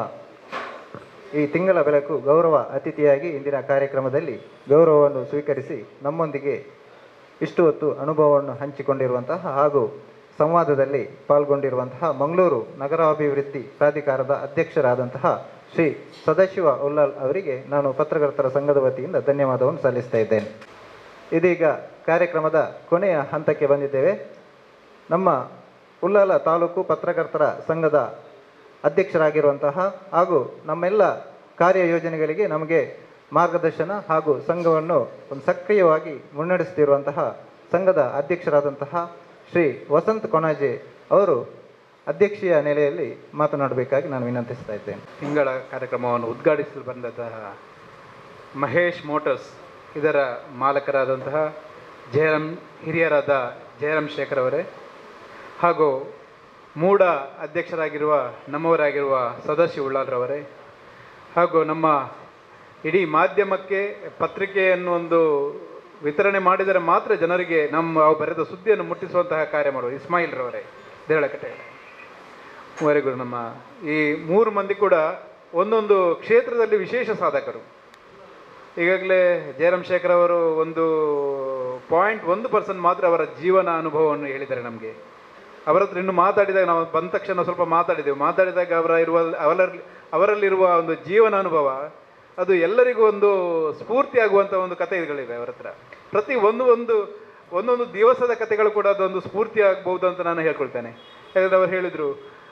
ಈ ತಿಂಗಳ ಬೆಳಕು ಗೌರವ ಅತಿಥಿಯಾಗಿ ಇಂದಿನ ಕಾರ್ಯಕ್ರಮದಲ್ಲಿ ಗೌರವವನ್ನು ಸ್ವೀಕರಿಸಿ ನಮ್ಮೊಂದಿಗೆ ಇಷ್ಟು ಹೊತ್ತು ಅನುಭವವನ್ನು ಹಂಚಿಕೊಂಡಿರುವಂತಹ ಹಾಗೂ ಸಂವಾದದಲ್ಲಿ ಪಾಲ್ಗೊಂಡಿರುವಂತಹ ಮಂಗಳೂರು ನಗರಾಭಿವೃದ್ಧಿ ಪ್ರಾಧಿಕಾರದ ಅಧ್ಯಕ್ಷರಾದಂತಹ ಶ್ರೀ ಸದಾಶಿವ ಉಲ್ಲಾಲ್ ಅವರಿಗೆ ನಾನು ಪತ್ರಕರ್ತರ ಸಂಘದ ವತಿಯಿಂದ ಧನ್ಯವಾದವನ್ನು ಸಲ್ಲಿಸ್ತಾ ಇದ್ದೇನೆ ಇದೀಗ ಕಾರ್ಯಕ್ರಮದ ಕೊನೆಯ ಹಂತಕ್ಕೆ ಬಂದಿದ್ದೇವೆ ನಮ್ಮ ಉಲ್ಲಾಲ ತಾಲೂಕು ಪತ್ರಕರ್ತರ ಸಂಘದ ಅಧ್ಯಕ್ಷರಾಗಿರುವಂತಹ ಹಾಗೂ ನಮ್ಮೆಲ್ಲ ಕಾರ್ಯಯೋಜನೆಗಳಿಗೆ ನಮಗೆ ಮಾರ್ಗದರ್ಶನ ಹಾಗೂ ಸಂಘವನ್ನು ಒಂದು ಸಕ್ರಿಯವಾಗಿ ಮುನ್ನಡೆಸುತ್ತಿರುವಂತಹ ಸಂಘದ ಅಧ್ಯಕ್ಷರಾದಂತಹ ಶ್ರೀ ವಸಂತ್ ಕೊಣಾಜೆ ಅವರು ಅಧ್ಯಕ್ಷೀಯ ನೆಲೆಯಲ್ಲಿ ಮಾತನಾಡಬೇಕಾಗಿ ನಾನು ವಿನಂತಿಸ್ತಾ ಇದ್ದೇನೆ ತಿಂಗಳ ಕಾರ್ಯಕ್ರಮವನ್ನು ಉದ್ಘಾಟಿಸಲು ಬಂದಂತಹ ಮಹೇಶ್ ಮೋಟರ್ಸ್ ಇದರ ಮಾಲಕರಾದಂತಹ ಜಯರಾಮ್ ಹಿರಿಯರಾದ ಜಯರಾಮ್ ಶೇಖರ್ ಅವರೇ ಹಾಗೂ ಮೂಡ ಅಧ್ಯಕ್ಷರಾಗಿರುವ ನಮ್ಮವರಾಗಿರುವ ಸದಾಶಿವ ಉಳ್ಳಾಲ್ರವರೇ ಹಾಗೂ ನಮ್ಮ ಇಡೀ ಮಾಧ್ಯಮಕ್ಕೆ ಪತ್ರಿಕೆಯನ್ನು ಒಂದು ವಿತರಣೆ ಮಾಡಿದರೆ ಮಾತ್ರ ಜನರಿಗೆ ನಮ್ಮ ಬರೆದ ಸುದ್ದಿಯನ್ನು ಮುಟ್ಟಿಸುವಂತಹ ಕಾರ್ಯ ಮಾಡುವ ಇಸ್ಮಾಯಿಲ್ ರವರೇ ದೇರಳಕಟ್ಟೆ ಮೂವರಿಗೂ ನಮ್ಮ ಈ ಮೂರು ಮಂದಿ ಕೂಡ ಒಂದೊಂದು ಕ್ಷೇತ್ರದಲ್ಲಿ ವಿಶೇಷ ಸಾಧಕರು ಈಗಾಗಲೇ ಜಯರಾಮ್ ಶೇಖರ್ ಅವರು ಒಂದು ಪಾಯಿಂಟ್ ಒಂದು ಪರ್ಸೆಂಟ್ ಮಾತ್ರ ಅವರ ಜೀವನ ಅನುಭವವನ್ನು ಹೇಳಿದ್ದಾರೆ ನಮಗೆ ಅವರ ಹತ್ರ ಇನ್ನು ಮಾತಾಡಿದಾಗ ನಾವು ಬಂದ ತಕ್ಷಣ ಸ್ವಲ್ಪ ಮಾತಾಡಿದೆವು ಮಾತಾಡಿದಾಗ ಅವರ ಇರುವ ಅವರಲ್ಲಿ ಅವರಲ್ಲಿರುವ ಒಂದು ಜೀವನ ಅನುಭವ ಅದು ಎಲ್ಲರಿಗೂ ಒಂದು ಸ್ಫೂರ್ತಿ ಆಗುವಂಥ ಒಂದು ಕಥೆಗಳಿವೆ ಅವರ ಹತ್ರ ಪ್ರತಿ ಒಂದು ಒಂದು ಒಂದೊಂದು ದಿವಸದ ಕಥೆಗಳು ಕೂಡ ಅದೊಂದು ಸ್ಫೂರ್ತಿ ಆಗ್ಬೋದು ಅಂತ ನಾನು ಹೇಳ್ಕೊಳ್ತೇನೆ ಯಾಕಂದರೆ ಅವರು ಹೇಳಿದರು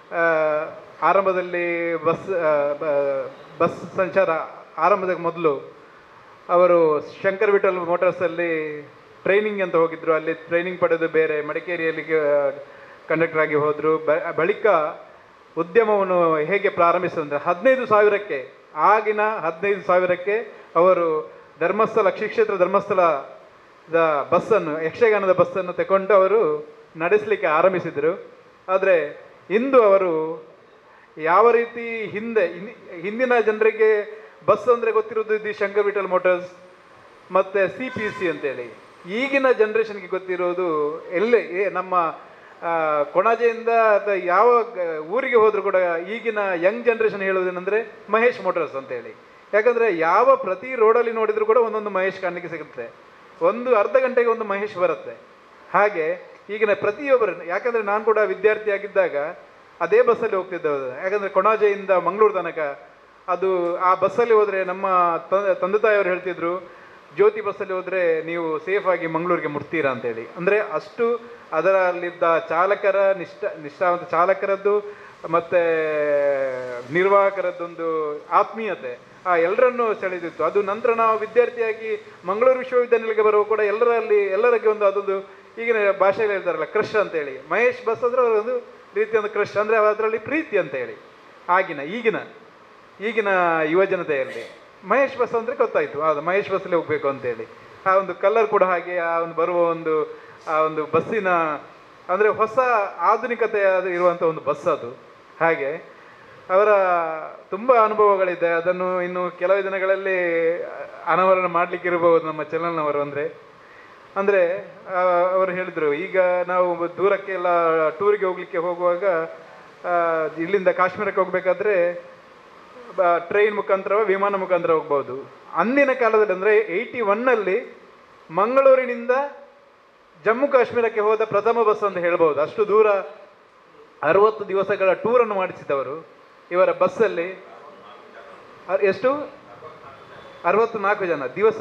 ಆರಂಭದಲ್ಲಿ ಬಸ್ ಆ, ಬ- ಬಸ್ ಸಂಚಾರ ಆರಂಭದ ಮೊದಲು ಅವರು ಶಂಕರ್ ವಿಠಲ್ ಮೋಟಾರ್ಸಲ್ಲಿ ಟ್ರೈನಿಂಗ್ ಅಂತ ಹೋಗಿದ್ರು ಅಲ್ಲಿ ಟ್ರೈನಿಂಗ್ ಪಡೆದು ಬೇರೆ ಮಡಿಕೇರಿಯಲ್ಲಿ ಕಂಡಕ್ಟರ್ ಆಗಿ ಹೋದರು ಬಳಿಕ ಉದ್ಯಮವನ್ನು ಹೇಗೆ ಪ್ರಾರಂಭಿಸಿದ್ರೆ ಹದಿನೈದು ಸಾವಿರಕ್ಕೆ ಆಗಿನ ಹದಿನೈದು ಸಾವಿರಕ್ಕೆ ಅವರು ಧರ್ಮಸ್ಥಳ ಶ್ರೀಕ್ಷೇತ್ರ ಧರ್ಮಸ್ಥಳದ ಬಸ್ಸನ್ನು ಯಕ್ಷಗಾನದ ಬಸ್ಸನ್ನು ತಗೊಂಡು ಅವರು ನಡೆಸಲಿಕ್ಕೆ ಆರಂಭಿಸಿದರು ಆದರೆ ಇಂದು ಅವರು ಯಾವ ರೀತಿ ಹಿಂದೆ ಹಿಂದಿ- ಹಿಂದಿನ ಜನರಿಗೆ ಬಸ್ ಅಂದರೆ ಗೊತ್ತಿರೋದು ಇದು ಶಂಕರ್ ವಿಠಲ್ ಮೋಟಾರ್ಸ್ ಮತ್ತು ಸಿ ಪಿ ಸಿ ಅಂತೇಳಿ ಈಗಿನ ಜನ್ರೇಷನ್ಗೆ ಗೊತ್ತಿರೋದು ಎಲ್ಲೇ ಏ- ನಮ್ಮ ಆ, ಕೊಣಾಜೆಯಿಂದ ಅಥವಾ ಯಾವ ಗ- ಊರಿಗೆ ಹೋದರೂ ಕೂಡ ಈಗಿನ ಯಂಗ್ ಜನ್ರೇಷನ್ ಹೇಳೋದೇನೆಂದರೆ ಮಹೇಶ್ ಮೋಟಾರ್ಸ್ ಅಂತೇಳಿ ಯಾಕಂದರೆ ಯಾವ ಪ್ರತಿ ರೋಡಲ್ಲಿ ನೋಡಿದರೂ ಕೂಡ ಒಂದೊಂದು ಮಹೇಶ್ ಕಾಣಲಿಕ್ಕೆ ಸಿಗುತ್ತೆ ಒಂದು ಅರ್ಧ ಗಂಟೆಗೆ ಒಂದು ಮಹೇಶ್ ಬರುತ್ತೆ ಹಾಗೆ ಈಗಿನ ಪ್ರತಿಯೊಬ್ಬರು ಯಾಕಂದರೆ ನಾನು ಕೂಡ ವಿದ್ಯಾರ್ಥಿಯಾಗಿದ್ದಾಗ ಅದೇ ಬಸ್ಸಲ್ಲಿ ಹೋಗ್ತಿದ್ದೆವು ಯಾಕಂದರೆ ಕೊಣಾಜೆಯಿಂದ ಮಂಗಳೂರು ತನಕ ಅದು ಆ ಬಸ್ಸಲ್ಲಿ ಹೋದರೆ ನಮ್ಮ ತ- ತಂದೆ ತಾಯಿಯವರು ಹೇಳ್ತಿದ್ರು ಜ್ಯೋತಿ ಬಸ್ಸಲ್ಲಿ ಹೋದರೆ ನೀವು ಸೇಫ್ ಆಗಿ ಮಂಗಳೂರಿಗೆ ಮುಟ್ತೀರಾ ಅಂತೇಳಿ ಅಂದರೆ ಅಷ್ಟು ಅದರಲ್ಲಿದ್ದ ಚಾಲಕರ ನಿಷ್ಠ ನಿಷ್ಠಾವಂತ ಚಾಲಕರದ್ದು ಮತ್ತು ನಿರ್ವಾಹಕರದ್ದೊಂದು ಆತ್ಮೀಯತೆ ಆ ಎಲ್ಲರನ್ನೂ ಸೆಳೆದಿತ್ತು ಅದು ನಂತರ ನಾವು ವಿದ್ಯಾರ್ಥಿಯಾಗಿ ಮಂಗಳೂರು ವಿಶ್ವವಿದ್ಯಾನಿಲಯಕ್ಕೆ ಬರುವ ಕೂಡ ಎಲ್ಲರಲ್ಲಿ ಎಲ್ಲರಿಗೆ ಒಂದು ಅದೊಂದು ಈಗಿನ ಭಾಷೆಯಲ್ಲಿ ಹೇಳ್ತಾರಲ್ಲ ಕ್ರಶ್ ಅಂತೇಳಿ ಮಹೇಶ್ ಬಸ್ ಅಂದ್ರೆ ಒಂದು ರೀತಿಯ ಒಂದು ಕ್ರಶ್ ಅಂದರೆ ಅದರಲ್ಲಿ ಪ್ರೀತಿ ಅಂತೇಳಿ ಆಗಿನ ಈಗಿನ ಈಗಿನ ಯುವ ಜನತೆಯಲ್ಲಿ ಮಹೇಶ್ ಬಸ್ ಅಂದರೆ ಗೊತ್ತಾಯಿತು ಹೌದು ಮಹೇಶ್ ಬಸ್ಸಲ್ಲಿ ಹೋಗಬೇಕು ಅಂತೇಳಿ ಆ ಒಂದು ಕಲರ್ ಕೂಡ ಹಾಗೆ ಆ ಒಂದು ಬರುವ ಒಂದು ಆ ಒಂದು ಬಸ್ಸಿನ ಅಂದರೆ ಹೊಸ ಆಧುನಿಕತೆ ಇರುವಂಥ ಒಂದು ಬಸ್ ಅದು ಹಾಗೆ ಅವರ ತುಂಬ ಅನುಭವಗಳಿದೆ ಅದನ್ನು ಇನ್ನು ಕೆಲವು ದಿನಗಳಲ್ಲಿ ಅನಾವರಣ ಮಾಡಲಿಕ್ಕೆ ಇರಬಹುದು ನಮ್ಮ ಚಲನವರು ಅಂದರೆ ಅಂದರೆ ಅವರು ಹೇಳಿದರು ಈಗ ನಾವು ದೂರಕ್ಕೆಲ್ಲ ಟೂರಿಗೆ ಹೋಗ್ಲಿಕ್ಕೆ ಹೋಗುವಾಗ ಆ, ಇಲ್ಲಿಂದ ಕಾಶ್ಮೀರಕ್ಕೆ ಹೋಗಬೇಕಾದ್ರೆ ಟ್ರೈನ್ ಮುಖಾಂತರ ವಿಮಾನ ಮುಖಾಂತರ ಹೋಗ್ಬೋದು ಅಂದಿನ ಕಾಲದಲ್ಲಿ ಅಂದರೆ ಏಯ್ಟಿ ಒನ್ನಲ್ಲಿ ಮಂಗಳೂರಿನಿಂದ ಜಮ್ಮು ಕಾಶ್ಮೀರಕ್ಕೆ ಹೋದ ಪ್ರಥಮ ಬಸ್ ಅಂತ ಹೇಳ್ಬೋದು ಅಷ್ಟು ದೂರ ಅರವತ್ತು ದಿವಸಗಳ ಟೂರನ್ನು ಮಾಡಿಸಿದವರು ಇವರ ಬಸ್ಸಲ್ಲಿ ಅ- ಎಷ್ಟು ಅರವತ್ತು ನಾಲ್ಕು ಜನ ದಿವಸ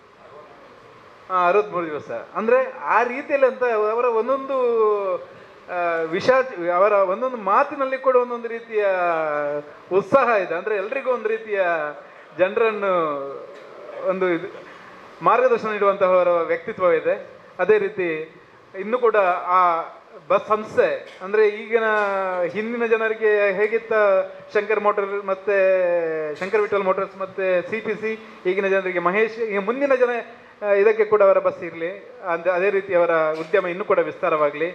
ಹಾಂ ಅರವತ್ತ್ಮೂರು ದಿವಸ ಅಂದರೆ ಆ ರೀತಿಯಲ್ಲಿ ಅಂತ ಅವರ ಒಂದೊಂದು ಆ, ವಿಷ ಅವರ ಒಂದೊಂದು ಮಾತಿನಲ್ಲಿ ಕೂಡ ಒಂದೊಂದು ರೀತಿಯ ಉತ್ಸಾಹ ಇದೆ ಅಂದರೆ ಎಲ್ರಿಗೂ ಒಂದು ರೀತಿಯ ಜನರನ್ನು ಒಂದು ಇದು ಮಾರ್ಗದರ್ಶನ ನೀಡುವಂತಹವರ ವ್ಯಕ್ತಿತ್ವ ಇದೆ ಅದೇ ರೀತಿ ಇನ್ನು ಕೂಡ ಆ ಬಸ್ ಸಂಸ್ಥೆ ಅಂದರೆ ಈಗಿನ ಹಿಂದಿನ ಜನರಿಗೆ ಹೇಗಿತ್ತ ಶಂಕರ್ ಮೋಟರ್ ಮತ್ತೆ ಶಂಕರ್ ವಿಠಲ್ ಮೋಟರ್ಸ್ ಮತ್ತೆ ಸಿ ಪಿ ಸಿ ಈಗಿನ ಜನರಿಗೆ ಮಹೇಶ್ ಈಗ ಮುಂದಿನ ಜನ ಆ, ಇದಕ್ಕೆ ಕೂಡ ಅವರ ಬಸ್ ಇರಲಿ ಅಂದರೆ ಅದೇ ರೀತಿ ಅವರ ಉದ್ಯಮ ಇನ್ನೂ ಕೂಡ ವಿಸ್ತಾರವಾಗಲಿ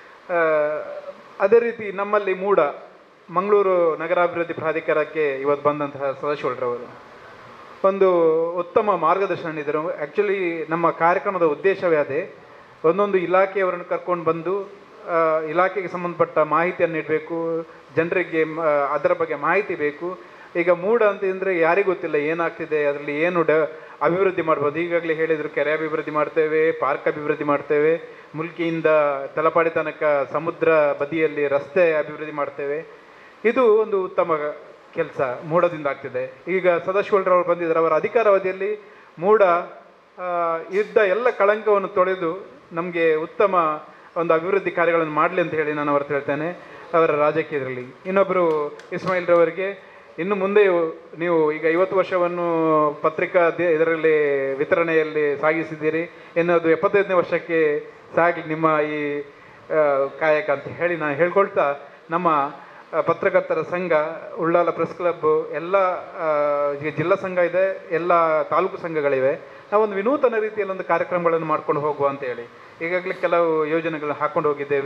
ಅದೇ ರೀತಿ ನಮ್ಮಲ್ಲಿ ಮೂಡ ಮಂಗಳೂರು ನಗರಾಭಿವೃದ್ಧಿ ಪ್ರಾಧಿಕಾರಕ್ಕೆ ಇವತ್ತು ಬಂದಂತಹ ಸದಾಶಿವರವರು ಒಂದು ಉತ್ತಮ ಮಾರ್ಗದರ್ಶನ ನೀಡಿದರು ಆ್ಯಕ್ಚುಲಿ ನಮ್ಮ ಕಾರ್ಯಕ್ರಮದ ಉದ್ದೇಶವೇ ಅದೇ ಒಂದೊಂದು ಇಲಾಖೆಯವರನ್ನು ಕರ್ಕೊಂಡು ಬಂದು ಆ, ಇಲಾಖೆಗೆ ಸಂಬಂಧಪಟ್ಟ ಮಾಹಿತಿಯನ್ನು ನೀಡಬೇಕು ಜನರಿಗೆ ಮ- ಅದರ ಬಗ್ಗೆ ಮಾಹಿತಿ ಬೇಕು ಈಗ ಮೂಡ ಅಂತಂದರೆ ಯಾರಿಗೂ ಗೊತ್ತಿಲ್ಲ ಏನಾಗ್ತಿದೆ ಅದರಲ್ಲಿ ಏನು ಡ ಅಭಿವೃದ್ಧಿ ಮಾಡ್ಬೋದು ಈಗಾಗಲೇ ಹೇಳಿದರು ಕೆರೆ ಅಭಿವೃದ್ಧಿ ಮಾಡ್ತೇವೆ ಪಾರ್ಕ್ ಅಭಿವೃದ್ಧಿ ಮಾಡ್ತೇವೆ ಮುಲ್ಕಿಯಿಂದ ತಲಪಾಡಿ ತನಕ ಸಮುದ್ರ ಬದಿಯಲ್ಲಿ ರಸ್ತೆ ಅಭಿವೃದ್ಧಿ ಮಾಡ್ತೇವೆ ಇದು ಒಂದು ಉತ್ತಮ ಕೆಲಸ ಮೂಡದಿಂದ ಆಗ್ತಿದೆ ಈಗ ಸದಾಶಿವರವರು ಬಂದಿದ್ದಾರೆ ಅವರ ಅಧಿಕಾರಾವಧಿಯಲ್ಲಿ ಮೂಡ ಆ, ಇದ್ದ ಎಲ್ಲ ಕಳಂಕವನ್ನು ತೊಳೆದು ನಮಗೆ ಉತ್ತಮ ಒಂದು ಅಭಿವೃದ್ಧಿ ಕಾರ್ಯಗಳನ್ನು ಮಾಡಲಿ ಅಂತ ಹೇಳಿ ನಾನು ಅವ್ರ ಹತ್ರ ಹೇಳ್ತೇನೆ ಅವರ ರಾಜಕೀಯದಲ್ಲಿ ಇನ್ನೊಬ್ಬರು ಇಸ್ಮಾಯಿಲ್ ರವರಿಗೆ ಇನ್ನು ಮುಂದೆಯೂ ನೀವು ಈಗ ಐವತ್ತು ವರ್ಷವನ್ನು ಪತ್ರಿಕಾ ದಿ- ಇದರಲ್ಲಿ ವಿತರಣೆಯಲ್ಲಿ ಸಾಗಿಸಿದ್ದೀರಿ ಇನ್ನು ಅದು ಎಪ್ಪತ್ತೈದನೇ ವರ್ಷಕ್ಕೆ ಸಾಗಲಿ ನಿಮ್ಮ ಈ ಆ, ಕಾಯಕ ಅಂತ ಹೇಳಿ ನಾನು ಹೇಳ್ಕೊಳ್ತಾ ನಮ್ಮ ಆ, ಪತ್ರಕರ್ತರ ಸಂಘ ಉಳ್ಳಾಲ ಪ್ರೆಸ್ ಕ್ಲಬ್ ಎಲ್ಲ ಆ, ಈಗ ಜಿಲ್ಲಾ ಸಂಘ ಇದೆ ಎಲ್ಲ ತಾಲೂಕು ಸಂಘಗಳಿವೆ ನಾವೊಂದು ವಿನೂತನ ರೀತಿಯಲ್ಲಿ ಒಂದು ಕಾರ್ಯಕ್ರಮಗಳನ್ನು ಮಾಡ್ಕೊಂಡು ಹೋಗುವ ಅಂತ ಹೇಳಿ ಈಗಾಗಲೇ ಕೆಲವು ಯೋಜನೆಗಳನ್ನ ಹಾಕೊಂಡು ಹೋಗಿದ್ದೇವೆ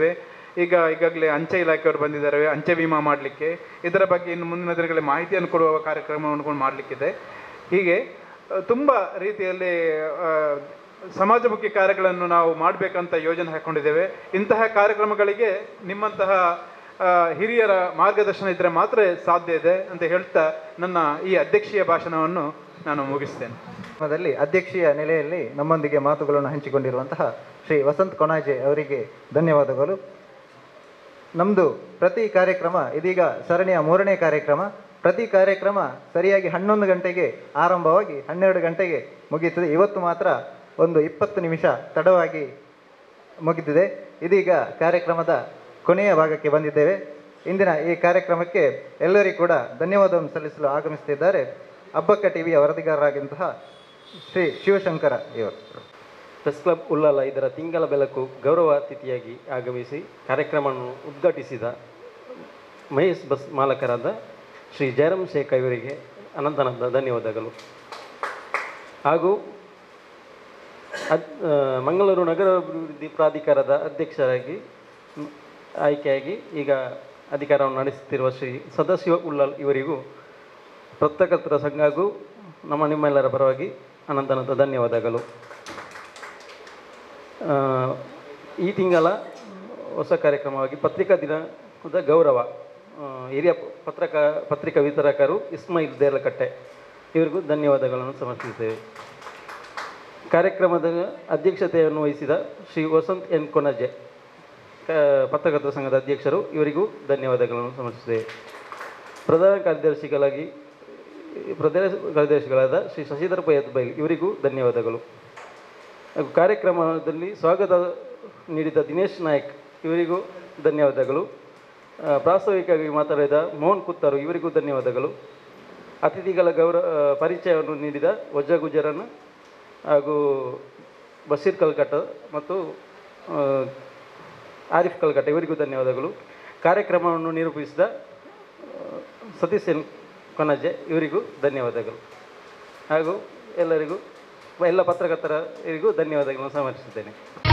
ಈಗ ಈಗಾಗಲೇ ಅಂಚೆ ಇಲಾಖೆಯವರು ಬಂದಿದ್ದಾರೆ ಅಂಚೆ ವಿಮಾ ಮಾಡಲಿಕ್ಕೆ ಇದರ ಬಗ್ಗೆ ಇನ್ನು ಮುಂದಿನ ದಿನಗಳಲ್ಲಿ ಮಾಹಿತಿಯನ್ನು ಕೊಡುವ ಕಾರ್ಯಕ್ರಮವನ್ನು ಮಾಡಲಿಕ್ಕಿದೆ ಹೀಗೆ ತುಂಬ ರೀತಿಯಲ್ಲಿ ಆ, ಸಮಾಜಮುಖಿ ಕಾರ್ಯಗಳನ್ನು ನಾವು ಮಾಡಬೇಕಂತ ಯೋಜನೆ ಹಾಕ್ಕೊಂಡಿದ್ದೇವೆ ಇಂತಹ ಕಾರ್ಯಕ್ರಮಗಳಿಗೆ ನಿಮ್ಮಂತಹ ಆ, ಹಿರಿಯರ ಮಾರ್ಗದರ್ಶನ ಇದ್ದರೆ ಮಾತ್ರ ಸಾಧ್ಯ ಇದೆ ಅಂತ ಹೇಳ್ತಾ ನನ್ನ ಈ ಅಧ್ಯಕ್ಷೀಯ ಭಾಷಣವನ್ನು ನಾನು ಮುಗಿಸ್ತೇನೆ ಕಾರ್ಯಕ್ರಮದಲ್ಲಿ ಅಧ್ಯಕ್ಷೀಯ ನೆಲೆಯಲ್ಲಿ ನಮ್ಮೊಂದಿಗೆ ಮಾತುಗಳನ್ನು ಹಂಚಿಕೊಂಡಿರುವಂತಹ ಶ್ರೀ ವಸಂತ್ ಕೊಣಾಜೆ ಅವರಿಗೆ ಧನ್ಯವಾದಗಳು ನಮ್ಮದು ಪ್ರತಿ ಕಾರ್ಯಕ್ರಮ ಇದೀಗ ಸರಣಿಯ ಮೂರನೇ ಕಾರ್ಯಕ್ರಮ ಪ್ರತಿ ಕಾರ್ಯಕ್ರಮ ಸರಿಯಾಗಿ ಹನ್ನೊಂದು ಗಂಟೆಗೆ ಆರಂಭವಾಗಿ ಹನ್ನೆರಡು ಗಂಟೆಗೆ ಮುಗಿಯುತ್ತದೆ ಇವತ್ತು ಮಾತ್ರ ಒಂದು ಇಪ್ಪತ್ತು ನಿಮಿಷ ತಡವಾಗಿ ಮುಗಿದಿದೆ ಇದೀಗ ಕಾರ್ಯಕ್ರಮದ ಕೊನೆಯ ಭಾಗಕ್ಕೆ ಬಂದಿದ್ದೇವೆ ಇಂದಿನ ಈ ಕಾರ್ಯಕ್ರಮಕ್ಕೆ ಎಲ್ಲರಿಗೂ ಕೂಡ ಧನ್ಯವಾದವನ್ನು ಸಲ್ಲಿಸಲು ಆಗಮಿಸುತ್ತಿದ್ದಾರೆ ಅಬ್ಬಕ್ಕ ಟಿವಿಯ ವರದಿಗಾರರಾಗಿದ್ದಂತಹ ಶ್ರೀ ಶಿವಶಂಕರ ಇವರು ಪ್ರೆಸ್ ಕ್ಲಬ್ ಉಳ್ಳಾಲ ಇದರ ತಿಂಗಳ ಬೆಳಕು ಗೌರವ ಅತಿಥಿಯಾಗಿ ಆಗಮಿಸಿ ಕಾರ್ಯಕ್ರಮವನ್ನು ಉದ್ಘಾಟಿಸಿದ ಮಹೇಶ್ ಬಸ್ ಮಾಲಕರಾದ ಶ್ರೀ ಜಯರಾಮ್ ಶೇಖ್ ಇವರಿಗೆ ಅನಂತನಂದ ಧನ್ಯವಾದಗಳು ಹಾಗೂ ಅದ್ ಆ, ಮಂಗಳೂರು ನಗರ ಅಭಿವೃದ್ಧಿ ಪ್ರಾಧಿಕಾರದ ಅಧ್ಯಕ್ಷರಾಗಿ ಮ್, ಆಯ್ಕೆಯಾಗಿ ಈಗ ಅಧಿಕಾರವನ್ನು ನಡೆಸುತ್ತಿರುವ ಶ್ರೀ ಸದಾಶಿವ ಉಳ್ಳಾಲ್ ಇವರಿಗೂ ಪತ್ರಕರ್ತರ ಸಂಘ ಹಾಗೂ ನಮ್ಮ ನಿಮ್ಮೆಲ್ಲರ ಪರವಾಗಿ ಅನಂತನಂತ ಧನ್ಯವಾದಗಳು ಆ, ಈ ತಿಂಗಳ ಹೊಸ ಕಾರ್ಯಕ್ರಮವಾಗಿ ಪತ್ರಿಕಾ ದಿನದ ಗೌರವ ಆ, ಹಿರಿಯ ಪತ್ರಕ ಪತ್ರಿಕಾ ವಿತರಕರು ಇಸ್ಮಾಯಿಲ್ ದೇರ್ಲಕಟ್ಟೆ ಇವರಿಗೂ ಧನ್ಯವಾದಗಳನ್ನು ಸಮರ್ಪಿಸುತ್ತೇವೆ ಕಾರ್ಯಕ್ರಮದ ಅಧ್ಯಕ್ಷತೆಯನ್ನು ವಹಿಸಿದ ಶ್ರೀ ವಸಂತ್ ಎನ್ ಕೊನಜೆ ಕ- ಪತ್ರಕರ್ತರ ಸಂಘದ ಅಧ್ಯಕ್ಷರು ಇವರಿಗೂ ಧನ್ಯವಾದಗಳನ್ನು ಸಮರ್ಪಿಸುತ್ತೇವೆ ಪ್ರಧಾನ ಕಾರ್ಯದರ್ಶಿಗಳಾಗಿ ಪ್ರಧಾನ ಕಾರ್ಯದರ್ಶಿಗಳಾದ ಶ್ರೀ ಶಶಿಧರ್ ಪಯತ್ ಬೈಲ್ ಇವರಿಗೂ ಧನ್ಯವಾದಗಳು ಹಾಗೂ ಕಾರ್ಯಕ್ರಮದಲ್ಲಿ ಸ್ವಾಗತ ನೀಡಿದ ದಿನೇಶ್ ನಾಯಕ್ ಇವರಿಗೂ ಧನ್ಯವಾದಗಳು ಆ, ಪ್ರಾಸ್ತಾವಿಕವಾಗಿ ಮಾತಾಡಿದ ಮೋಹನ್ ಕುತ್ತರು ಇವರಿಗೂ ಧನ್ಯವಾದಗಳು ಅತಿಥಿಗಳ ಗೌರವ ಆ, ಪರಿಚಯವನ್ನು ನೀಡಿದ ವಜ್ರ ಗುಜರನ್ ಹಾಗೂ ಬಶೀರ್ ಕಲ್ಕಟ್ಟ ಮತ್ತು ಆ, ಆರಿಫ್ ಕಲ್ಕಟ್ಟ ಇವರಿಗೂ ಧನ್ಯವಾದಗಳು ಕಾರ್ಯಕ್ರಮವನ್ನು ನಿರೂಪಿಸಿದ ಆ, ಸತೀಶ್ ಎನ್ ಕೊನಜ್ಜೆ ಇವರಿಗೂ ಧನ್ಯವಾದಗಳು ಹಾಗೂ ಎಲ್ಲರಿಗೂ ಎಲ್ಲ ಪತ್ರಕರ್ತರಿಗೂ ಧನ್ಯವಾದಗಳನ್ನು ಸಮರ್ಪಿಸುತ್ತೇನೆ